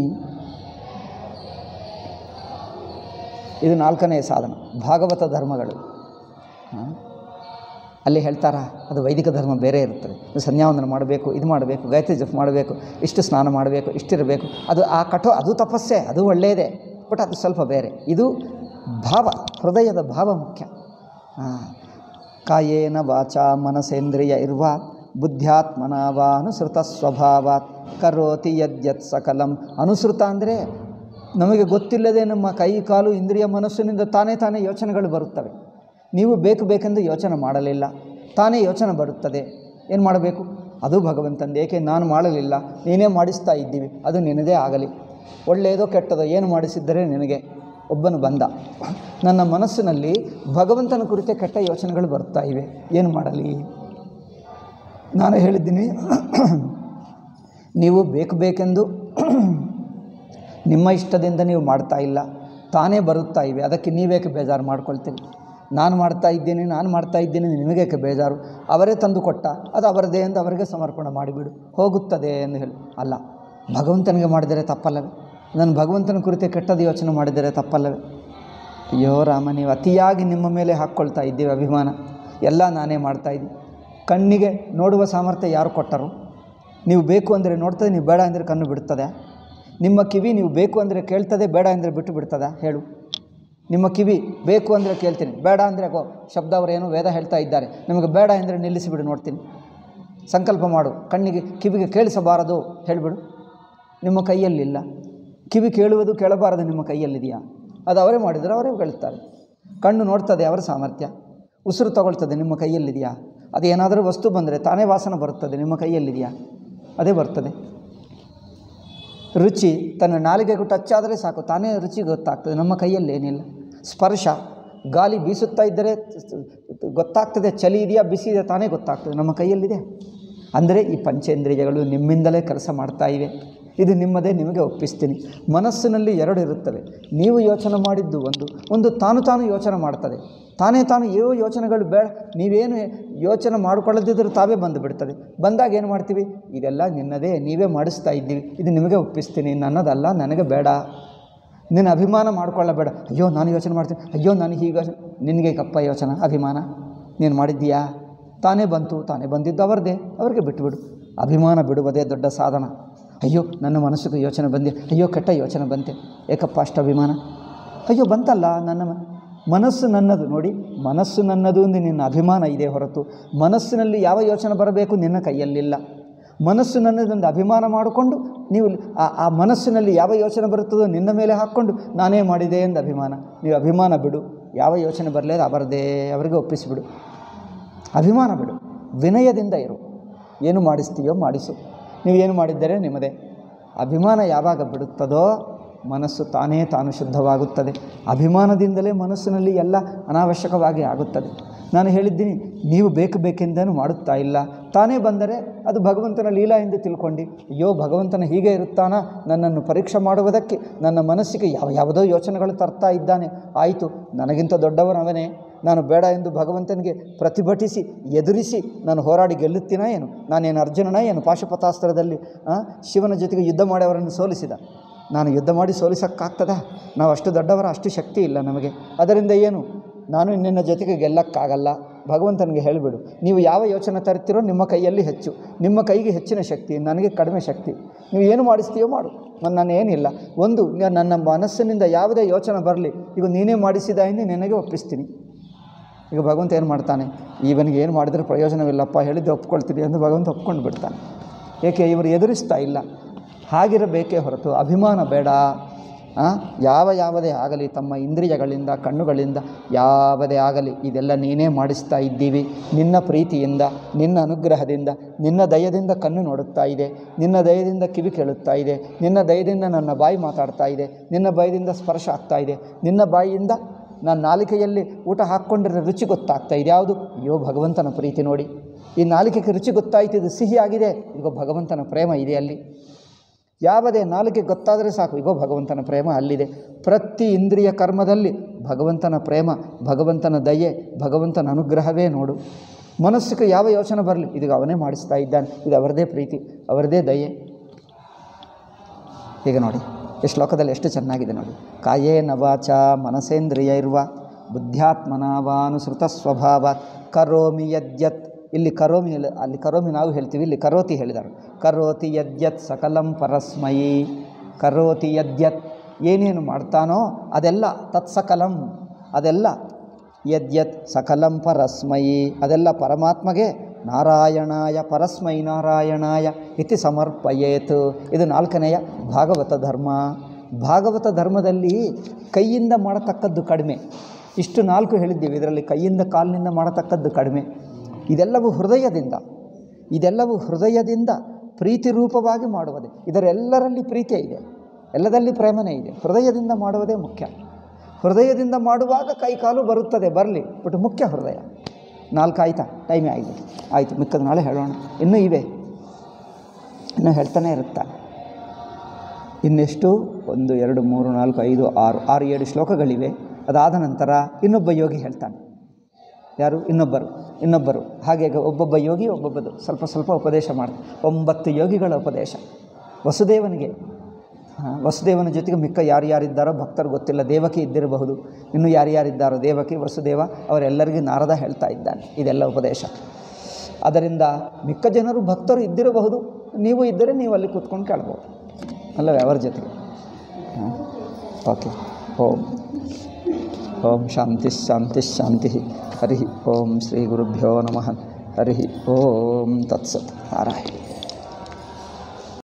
Speaker 1: ಇದು ನಾಲ್ಕನೇ ಸಾಧನ ಭಾಗವತ ಧರ್ಮಗಳು ಹಾಂ ಅಲ್ಲಿ ಹೇಳ್ತಾರಾ ಅದು ವೈದಿಕ ಧರ್ಮ ಬೇರೆ ಇರ್ತದೆ ಇದು ಸಂಧ್ಯಾವಂದನ ಮಾಡಬೇಕು ಇದು ಮಾಡಬೇಕು ಗಾಯತ್ರಿ ಜಪ ಮಾಡಬೇಕು ಇಷ್ಟು ಸ್ನಾನ ಮಾಡಬೇಕು ಇಷ್ಟಿರಬೇಕು ಅದು ಆ ಕಠೋ ಅದು ತಪಸ್ಸೆ ಅದು ಒಳ್ಳೆಯದೇ ಬಟ್ ಅದು ಸ್ವಲ್ಪ ಬೇರೆ ಇದು ಭಾವ ಹೃದಯದ ಭಾವ ಮುಖ್ಯ ಹಾಂ ಕಾಯೇನ ವಾಚ ಮನಸೇಂದ್ರಿಯ ಇರುವ ಬುದ್ಧ್ಯಾತ್ಮನ ವಾ ಅನುಸೃತ ಸ್ವಭಾವಾತ್ ಕರೋತಿ ಯದ್ಯತ್ ಸಕಲಂ ಅನುಸೃತ ಅಂದರೆ ನಮಗೆ ಗೊತ್ತಿಲ್ಲದೆ ನಮ್ಮ ಕೈ ಕಾಲು ಇಂದ್ರಿಯ ಮನಸ್ಸಿನಿಂದ ತಾನೇ ತಾನೇ ಯೋಚನೆಗಳು ಬರುತ್ತವೆ ನೀವು ಬೇಕು ಬೇಕೆಂದು ಯೋಚನೆ ಮಾಡಲಿಲ್ಲ ತಾನೇ ಯೋಚನೆ ಬರುತ್ತದೆ ಏನು ಮಾಡಬೇಕು ಅದು ಭಗವಂತಂದು ಏಕೆ ನಾನು ಮಾಡಲಿಲ್ಲ ನೀನೇ ಮಾಡಿಸ್ತಾ ಇದ್ದೀವಿ ಅದು ನಿನದೇ ಆಗಲಿ ಒಳ್ಳೆಯದೋ ಕೆಟ್ಟದೋ ಏನು ಮಾಡಿಸಿದ್ದರೆ ನಿನಗೆ ಒಬ್ಬನು ಬಂದ ನನ್ನ ಮನಸ್ಸಿನಲ್ಲಿ ಭಗವಂತನ ಕುರಿತೆ ಕೆಟ್ಟ ಯೋಚನೆಗಳು ಬರ್ತಾ ಇವೆ ಏನು ಮಾಡಲಿ ನಾನು ಹೇಳಿದ್ದೀನಿ ನೀವು ಬೇಕು ಬೇಕೆಂದು ನಿಮ್ಮ ಇಷ್ಟದಿಂದ ನೀವು ಮಾಡ್ತಾ ಇಲ್ಲ ತಾನೇ ಬರುತ್ತಾ ಇವೆ ಅದಕ್ಕೆ ನೀವೇಕೆ ಬೇಜಾರು ಮಾಡ್ಕೊಳ್ತೀರಿ ನಾನು ಮಾಡ್ತಾ ಇದ್ದೀನಿ ನಾನು ಮಾಡ್ತಾ ಇದ್ದೀನಿ ನಿಮಗೇಕೆ ಬೇಜಾರು ಅವರೇ ತಂದು ಕೊಟ್ಟ ಅದು ಅವರದೇ ಎಂದು ಅವರಿಗೆ ಸಮರ್ಪಣೆ ಮಾಡಿಬಿಡು ಹೋಗುತ್ತದೆ ಎಂದು ಹೇಳಿ ಅಲ್ಲ ಭಗವಂತನಿಗೆ ಮಾಡಿದರೆ ತಪ್ಪಲ್ಲವೇ ನಾನು ಭಗವಂತನ ಕುರಿತೆ ಕೆಟ್ಟದ್ದು ಯೋಚನೆ ಮಾಡಿದರೆ ತಪ್ಪಲ್ಲವೇ ಅಯ್ಯೋ ರಾಮ ನೀವು ಅತಿಯಾಗಿ ನಿಮ್ಮ ಮೇಲೆ ಹಾಕ್ಕೊಳ್ತಾ ಇದ್ದೀವಿ ಅಭಿಮಾನ ಎಲ್ಲ ನಾನೇ ಮಾಡ್ತಾ ಇದ್ದೀನಿ ಕಣ್ಣಿಗೆ ನೋಡುವ ಸಾಮರ್ಥ್ಯ ಯಾರು ಕೊಟ್ಟರು ನೀವು ಬೇಕು ಅಂದರೆ ನೋಡ್ತದೆ ನೀವು ಬೇಡ ಅಂದರೆ ಕಣ್ಣು ಬಿಡ್ತದೆ ನಿಮ್ಮ ಕಿವಿ ನೀವು ಬೇಕು ಅಂದರೆ ಕೇಳ್ತದೆ ಬೇಡ ಅಂದರೆ ಬಿಟ್ಟು ಬಿಡ್ತದೆ ಹೇಳು ನಿಮ್ಮ ಕಿವಿ ಬೇಕು ಅಂದರೆ ಕೇಳ್ತೀನಿ ಬೇಡ ಅಂದರೆ ಗೋ ಶಬ್ದ ಅವರೇನು ವೇದ ಹೇಳ್ತಾ ಇದ್ದಾರೆ ನಿಮಗೆ ಬೇಡ ಅಂದರೆ ನಿಲ್ಲಿಸಿಬಿಡು ನೋಡ್ತೀನಿ ಸಂಕಲ್ಪ ಮಾಡು ಕಣ್ಣಿಗೆ ಕಿವಿಗೆ ಕೇಳಿಸಬಾರದು ಹೇಳಿಬಿಡು ನಿಮ್ಮ ಕೈಯಲ್ಲಿಲ್ಲ ಕಿವಿ ಕೇಳುವುದು ಕೇಳಬಾರದು ನಿಮ್ಮ ಕೈಯಲ್ಲಿದೆಯಾ ಅದು ಅವರೇ ಮಾಡಿದರೆ ಅವರೇ ಕೇಳುತ್ತಾರೆ ಕಣ್ಣು ನೋಡ್ತದೆ ಅವರ ಸಾಮರ್ಥ್ಯ ಉಸಿರು ತಗೊಳ್ತದೆ ನಿಮ್ಮ ಕೈಯಲ್ಲಿದೆಯಾ ಅದು ಏನಾದರೂ ವಸ್ತು ಬಂದರೆ ತಾನೇ ವಾಸನೆ ಬರುತ್ತದೆ ನಿಮ್ಮ ಕೈಯಲ್ಲಿದೆಯಾ ಅದೇ ಬರ್ತದೆ ರುಚಿ ತನ್ನ ನಾಲಿಗೆಗೂ ಟಚ್ ಆದರೆ ಸಾಕು ತಾನೇ ರುಚಿ ಗೊತ್ತಾಗ್ತದೆ ನಮ್ಮ ಕೈಯಲ್ಲಿ ಏನಿಲ್ಲ ಸ್ಪರ್ಶ ಗಾಳಿ ಬೀಸುತ್ತಾ ಇದ್ದರೆ ಗೊತ್ತಾಗ್ತದೆ ಚಳಿ ಇದೆಯಾ ಬಿಸಿ ಇದೆಯಾ ತಾನೇ ಗೊತ್ತಾಗ್ತದೆ ನಮ್ಮ ಕೈಯಲ್ಲಿದೆ ಅಂದರೆ ಈ ಪಂಚೇಂದ್ರಿಯಗಳು ನಿಮ್ಮಿಂದಲೇ ಕೆಲಸ ಮಾಡ್ತಾ ಇವೆ ಇದು ನಿಮ್ಮದೇ ನಿಮಗೆ ಒಪ್ಪಿಸ್ತೀನಿ ಮನಸ್ಸಿನಲ್ಲಿ ಎರಡು ಇರುತ್ತವೆ ನೀವು ಯೋಚನೆ ಮಾಡಿದ್ದು ಒಂದು ಒಂದು ತಾನು ತಾನು ಯೋಚನೆ ಮಾಡ್ತದೆ ತಾನೇ ತಾನು ಯಾವ ಯೋಚನೆಗಳು ಬೇಡ ನೀವೇನು ಯೋಚನೆ ಮಾಡಿಕೊಳ್ಳದಿದ್ದರೂ ತಾವೇ ಬಂದು ಬಿಡ್ತದೆ ಬಂದಾಗ ಏನು ಮಾಡ್ತೀವಿ ಇದೆಲ್ಲ ನಿನ್ನದೇ ನೀವೇ ಮಾಡಿಸ್ತಾ ಇದ್ದೀವಿ ಇದು ನಿಮಗೆ ಒಪ್ಪಿಸ್ತೀನಿ ನನ್ನದಲ್ಲ ನನಗೆ ಬೇಡ ನಿನ್ನ ಅಭಿಮಾನ ಮಾಡ್ಕೊಳ್ಳಬೇಡ ಅಯ್ಯೋ ನಾನು ಯೋಚನೆ ಮಾಡ್ತೀನಿ ಅಯ್ಯೋ ನಾನು ಹೀಗೆ ನಿನಗೆ ಕಪ್ಪ ಯೋಚನೆ ಅಭಿಮಾನ ನೀನು ಮಾಡಿದ್ದೀಯಾ ತಾನೇ ಬಂತು ತಾನೇ ಬಂದಿದ್ದು ಅವರದೇ ಅವ್ರಿಗೆ ಬಿಟ್ಟುಬಿಡು ಅಭಿಮಾನ ಬಿಡುವುದೇ ದೊಡ್ಡ ಸಾಧನ ಅಯ್ಯೋ ನನ್ನ ಮನಸ್ಸಿಗೆ ಯೋಚನೆ ಬಂದೆ ಅಯ್ಯೋ ಕೆಟ್ಟ ಯೋಚನೆ ಬಂತೆ ಏಕಪ್ಪ ಅಷ್ಟು ಅಭಿಮಾನ ಅಯ್ಯೋ ಬಂತಲ್ಲ ನನ್ನ ಮ- ಮನಸ್ಸು ನನ್ನದು ನೋಡಿ ಮನಸ್ಸು ನನ್ನದು ಎಂದು ನಿನ್ನ ಅಭಿಮಾನ ಇದೆ ಹೊರತು ಮನಸ್ಸಿನಲ್ಲಿ ಯಾವ ಯೋಚನೆ ಬರಬೇಕು ನಿನ್ನ ಕೈಯಲ್ಲಿಲ್ಲ ಮನಸ್ಸು ನನ್ನದೊಂದು ಅಭಿಮಾನ ಮಾಡಿಕೊಂಡು ನೀವು ಆ ಆ ಮನಸ್ಸಿನಲ್ಲಿ ಯಾವ ಯೋಚನೆ ಬರುತ್ತದೋ ನಿನ್ನ ಮೇಲೆ ಹಾಕ್ಕೊಂಡು ನಾನೇ ಮಾಡಿದೆ ಎಂದು ಅಭಿಮಾನ ನೀವು ಅಭಿಮಾನ ಬಿಡು ಯಾವ ಯೋಚನೆ ಬರಲೇ ಅವರದೇ ಅವರಿಗೆ ಒಪ್ಪಿಸಿಬಿಡು ಅಭಿಮಾನ ಬಿಡು ವಿನಯದಿಂದ ಇರು ಏನು ಮಾಡಿಸ್ತೀಯೋ ಮಾಡಿಸು ನೀವು ಏನು ಮಾಡಿದ್ದರೆ ನಿಮ್ಮದೇ ಅಭಿಮಾನ ಯಾವಾಗ ಬಿಡುತ್ತದೋ ಮನಸ್ಸು ತಾನೇ ತಾನು ಶುದ್ಧವಾಗುತ್ತದೆ ಅಭಿಮಾನದಿಂದಲೇ ಮನಸ್ಸಿನಲ್ಲಿ ಎಲ್ಲ ಅನಾವಶ್ಯಕವಾಗಿ ಆಗುತ್ತದೆ ನಾನು ಹೇಳಿದ್ದೀನಿ ನೀವು ಬೇಕು ಬೇಕೆಂದೇನು ಮಾಡುತ್ತಾ ಇಲ್ಲ ತಾನೇ ಬಂದರೆ ಅದು ಭಗವಂತನ ಲೀಲಾ ಎಂದು ತಿಳ್ಕೊಂಡು ಅಯ್ಯೋ ಭಗವಂತನ ಹೀಗೆ ಇರುತ್ತಾನ ನನ್ನನ್ನು ಪರೀಕ್ಷೆ ಮಾಡುವುದಕ್ಕೆ ನನ್ನ ಮನಸ್ಸಿಗೆ ಯಾವ ಯಾವುದೋ ಯೋಚನೆಗಳು ತರ್ತಾ ಇದ್ದಾನೆ ಆಯಿತು ನನಗಿಂತ ದೊಡ್ಡವನವನೇ ನಾನು ಬೇಡ ಎಂದು ಭಗವಂತನಿಗೆ ಪ್ರತಿಭಟಿಸಿ ಎದುರಿಸಿ ನಾನು ಹೋರಾಡಿ ಗೆಲ್ಲುತ್ತೀನ ಏನು ನಾನೇನು ಅರ್ಜುನನ ಏನು ಪಾಶುಪತಾಸ್ತ್ರದಲ್ಲಿ ಆ, ಶಿವನ ಜೊತೆಗೆ ಯುದ್ಧ ಮಾಡಿ ಅವರನ್ನು ಸೋಲಿಸಿದ ನಾನು ಯುದ್ಧ ಮಾಡಿ ಸೋಲಿಸೋಕ್ಕಾಗ್ತದ ನಾವು ಅಷ್ಟು ದೊಡ್ಡವರ ಅಷ್ಟು ಶಕ್ತಿ ಇಲ್ಲ ನಮಗೆ ಅದರಿಂದ ಏನು ನಾನು ನಿನ್ನ ಜೊತೆಗೆ ಗೆಲ್ಲಕ್ಕಾಗಲ್ಲ ಭಗವಂತನಿಗೆ ಹೇಳಿಬಿಡು ನೀವು ಯಾವ ಯೋಚನೆ ತರ್ತೀರೋ ನಿಮ್ಮ ಕೈಯಲ್ಲಿ ಹೆಚ್ಚು ನಿಮ್ಮ ಕೈಗೆ ಹೆಚ್ಚಿನ ಶಕ್ತಿ ನನಗೆ ಕಡಿಮೆ ಶಕ್ತಿ ನೀವು ಏನು ಮಾಡಿಸ್ತೀಯೋ ಮಾಡು ಮ- ನಾನು ಏನಿಲ್ಲ ಒಂದು ನ- ನನ್ನ ಮನಸ್ಸಿನಿಂದ ಯಾವುದೇ ಯೋಚನೆ ಬರಲಿ ಈಗ ನೀನೇ ಮಾಡಿಸಿದ ಎಂದು ನಿನಗೆ ಒಪ್ಪಿಸ್ತೀನಿ ಈಗ ಭಗವಂತ ಏನು ಮಾಡ್ತಾನೆ ಇವನಿಗೆ ಏನು ಮಾಡಿದ್ರೆ ಪ್ರಯೋಜನವಿಲ್ಲಪ್ಪ ಹೇಳಿದ್ದು ಒಪ್ಕೊಳ್ತೀನಿ ಎಂದು ಭಗವಂತ ಒಪ್ಕೊಂಡು ಬಿಡ್ತಾನೆ ಏಕೆ ಇವರು ಎದುರಿಸ್ತಾ ಇಲ್ಲ ಹಾಗಿರಬೇಕೇ ಹೊರತು ಅಭಿಮಾನ ಬೇಡ ಆ, ಯಾವ ಯಾವುದೇ ಆಗಲಿ ತಮ್ಮ ಇಂದ್ರಿಯಗಳಿಂದ ಕಣ್ಣುಗಳಿಂದ ಯಾವುದೇ ಆಗಲಿ ಇದೆಲ್ಲ ನೀನೇ ಮಾಡಿಸ್ತಾ ಇದ್ದೀವಿ ನಿನ್ನ ಪ್ರೀತಿಯಿಂದ ನಿನ್ನ ಅನುಗ್ರಹದಿಂದ ನಿನ್ನ ದಯದಿಂದ ಕಣ್ಣು ನೋಡುತ್ತಾ ಇದೆ ನಿನ್ನ ದಯದಿಂದ ಕಿವಿ ಕೇಳುತ್ತಾ ಇದೆ ನಿನ್ನ ದಯದಿಂದ ನನ್ನ ಬಾಯಿ ಮಾತಾಡ್ತಾ ಇದೆ ನಿನ್ನ ಬಾಯಿಯಿಂದ ಸ್ಪರ್ಶ ಆಗ್ತಾ ಇದೆ ನಿನ್ನ ಬಾಯಿಯಿಂದ ನಾನು ನಾಲಿಕೆಯಲ್ಲಿ ಊಟ ಹಾಕ್ಕೊಂಡಿರೋ ರುಚಿ ಗೊತ್ತಾಗ್ತಾ ಇದೆ ಯಾವುದು ಅಯ್ಯೋ ಭಗವಂತನ ಪ್ರೀತಿ ನೋಡಿ ಈ ನಾಲಿಕೆಗೆ ರುಚಿ ಗೊತ್ತಾಯ್ತು ಇದು ಸಿಹಿಯಾಗಿದೆ ಈಗ ಭಗವಂತನ ಪ್ರೇಮ ಇದೆ ಅಲ್ಲಿ ಯಾವುದೇ ನಾಲಿಗೆ ಗೊತ್ತಾದರೆ ಸಾಕು ಇಗೋ ಭಗವಂತನ ಪ್ರೇಮ ಅಲ್ಲಿದೆ ಪ್ರತಿ ಇಂದ್ರಿಯ ಕರ್ಮದಲ್ಲಿ ಭಗವಂತನ ಪ್ರೇಮ ಭಗವಂತನ ದಯೆ ಭಗವಂತನ ಅನುಗ್ರಹವೇ ನೋಡು ಮನಸ್ಸಿಗೆ ಯಾವ ಯೋಚನೆ ಬರಲಿ ಇದೀಗ ಅವನೇ ಮಾಡಿಸ್ತಾ ಇದ್ದಾನೆ ಇದು ಅವರದೇ ಪ್ರೀತಿ ಅವರದೇ ದಯೆ ಈಗ ನೋಡಿ ಈ ಶ್ಲೋಕದಲ್ಲಿ ಎಷ್ಟು ಚೆನ್ನಾಗಿದೆ ನೋಡಿ ಕಾಯೇನ ವಾಚ ಮನಸೇಂದ್ರಿಯ ಇರುವ ಬುದ್ಧ್ಯಾತ್ಮನಾವಾನುಸೃತ ಸ್ವಭಾವ ಕರೋಮಿ ಯದ್ಯತ್ ಇಲ್ಲಿ ಕರೋಮಿ ಹೇಳಿ ಅಲ್ಲಿ ಕರೋಮಿ ನಾವು ಹೇಳ್ತೀವಿ ಇಲ್ಲಿ ಕರೋತಿ ಹೇಳಿದರು ಕರೋತಿ ಯದ್ಯತ್ ಸಕಲಂ ಪರಸ್ಮಯಿ ಕರೋತಿ ಯದ್ಯತ್ ಏನೇನು ಮಾಡ್ತಾನೋ ಅದೆಲ್ಲ ತತ್ಸಕಲಂ ಅದೆಲ್ಲ ಯದ್ಯತ್ ಸಕಲಂ ಪರಸ್ಮಯಿ ಅದೆಲ್ಲ ಪರಮಾತ್ಮಗೆ ನಾರಾಯಣಾಯ ಪರಸ್ಮೈ ನಾರಾಯಣಾಯ ಇತಿ ಸಮರ್ಪಯೇತ್ ಇದು ನಾಲ್ಕನೆಯ ಭಾಗವತ ಧರ್ಮ ಭಾಗವತ ಧರ್ಮದಲ್ಲಿ ಕೈಯಿಂದ ಮಾಡತಕ್ಕದ್ದು ಕಡಿಮೆ ಇಷ್ಟು ನಾಲ್ಕು ಹೇಳಿದ್ದೀವಿ ಇದರಲ್ಲಿ ಕೈಯಿಂದ ಕಾಲಿನಿಂದ ಮಾಡತಕ್ಕದ್ದು ಕಡಿಮೆ ಇದೆಲ್ಲವೂ ಹೃದಯದಿಂದ ಇದೆಲ್ಲವೂ ಹೃದಯದಿಂದ ಪ್ರೀತಿ ರೂಪವಾಗಿ ಮಾಡುವುದೇ ಇದರೆಲ್ಲರಲ್ಲಿ ಪ್ರೀತಿ ಇದೆ ಎಲ್ಲದಲ್ಲಿ ಪ್ರೇಮನೇ ಇದೆ ಹೃದಯದಿಂದ ಮಾಡುವುದೇ ಮುಖ್ಯ ಹೃದಯದಿಂದ ಮಾಡುವಾಗ ಕೈ ಕಾಲು ಬರುತ್ತದೆ ಬರಲಿ ಬಟ್ ಮುಖ್ಯ ಹೃದಯ ನಾಲ್ಕು ಆಯ್ತಾ ಟೈಮೇ ಆಗಿದೆ ಆಯಿತು ಮಿಕ್ಕದ ನಾಳೆ ಹೇಳೋಣ ಇನ್ನೂ ಇವೆ ಇನ್ನೂ ಹೇಳ್ತಾನೆ ಇರುತ್ತಾ ಇನ್ನೆಷ್ಟು ಒಂದು ಎರಡು ಮೂರು ನಾಲ್ಕು ಐದು ಆರು ಆರು ಏಳು ಶ್ಲೋಕಗಳಿವೆ ಅದಾದ ನಂತರ ಇನ್ನೊಬ್ಬ ಯೋಗಿ ಹೇಳ್ತಾನೆ ಯಾರು ಇನ್ನೊಬ್ಬರು ಇನ್ನೊಬ್ಬರು ಹಾಗೆ ಒಬ್ಬೊಬ್ಬ ಯೋಗಿ ಒಬ್ಬೊಬ್ಬದು ಸ್ವಲ್ಪ ಸ್ವಲ್ಪ ಉಪದೇಶ ಮಾಡ್ತಾರೆ ಒಂಬತ್ತು ಯೋಗಿಗಳ ಉಪದೇಶ ವಸುದೇವನಿಗೆ ಆ, ವಸುದೇವನ ಜೊತೆಗೆ ಮಿಕ್ಕ ಯಾರ್ಯಾರಿದ್ದಾರೋ ಭಕ್ತರು ಗೊತ್ತಿಲ್ಲ ದೇವಕಿ ಇದ್ದಿರಬಹುದು ಇನ್ನು ಯಾರ್ಯಾರಿದ್ದಾರೋ ದೇವಕಿ ವಸುದೇವ ಅವರೆಲ್ಲರಿಗೂ ನಾರದ ಹೇಳ್ತಾ ಇದ್ದಾನೆ ಇದೆಲ್ಲ ಉಪದೇಶ ಅದರಿಂದ ಮಿಕ್ಕ ಜನರು ಭಕ್ತರು ಇದ್ದಿರಬಹುದು ನೀವು ಇದ್ದರೆ ನೀವು ಅಲ್ಲಿ ಕೂತ್ಕೊಂಡು ಕೇಳ್ಬೋದು ಅಲ್ಲವೇ ಅವರ ಜೊತೆಗೆ ಹಾಂ ಓಕೆ ಓಂ ಓಂ ಶಾಂತಿ ಶಾಂತಿ ಶಾಂತಿ ಹರಿ ಓಂ ಶ್ರೀ ಗುರುಭ್ಯೋ ನಮಃ ಹರಿ ಓಂ ತತ್ಸತ್ ನಾರಾಯಣ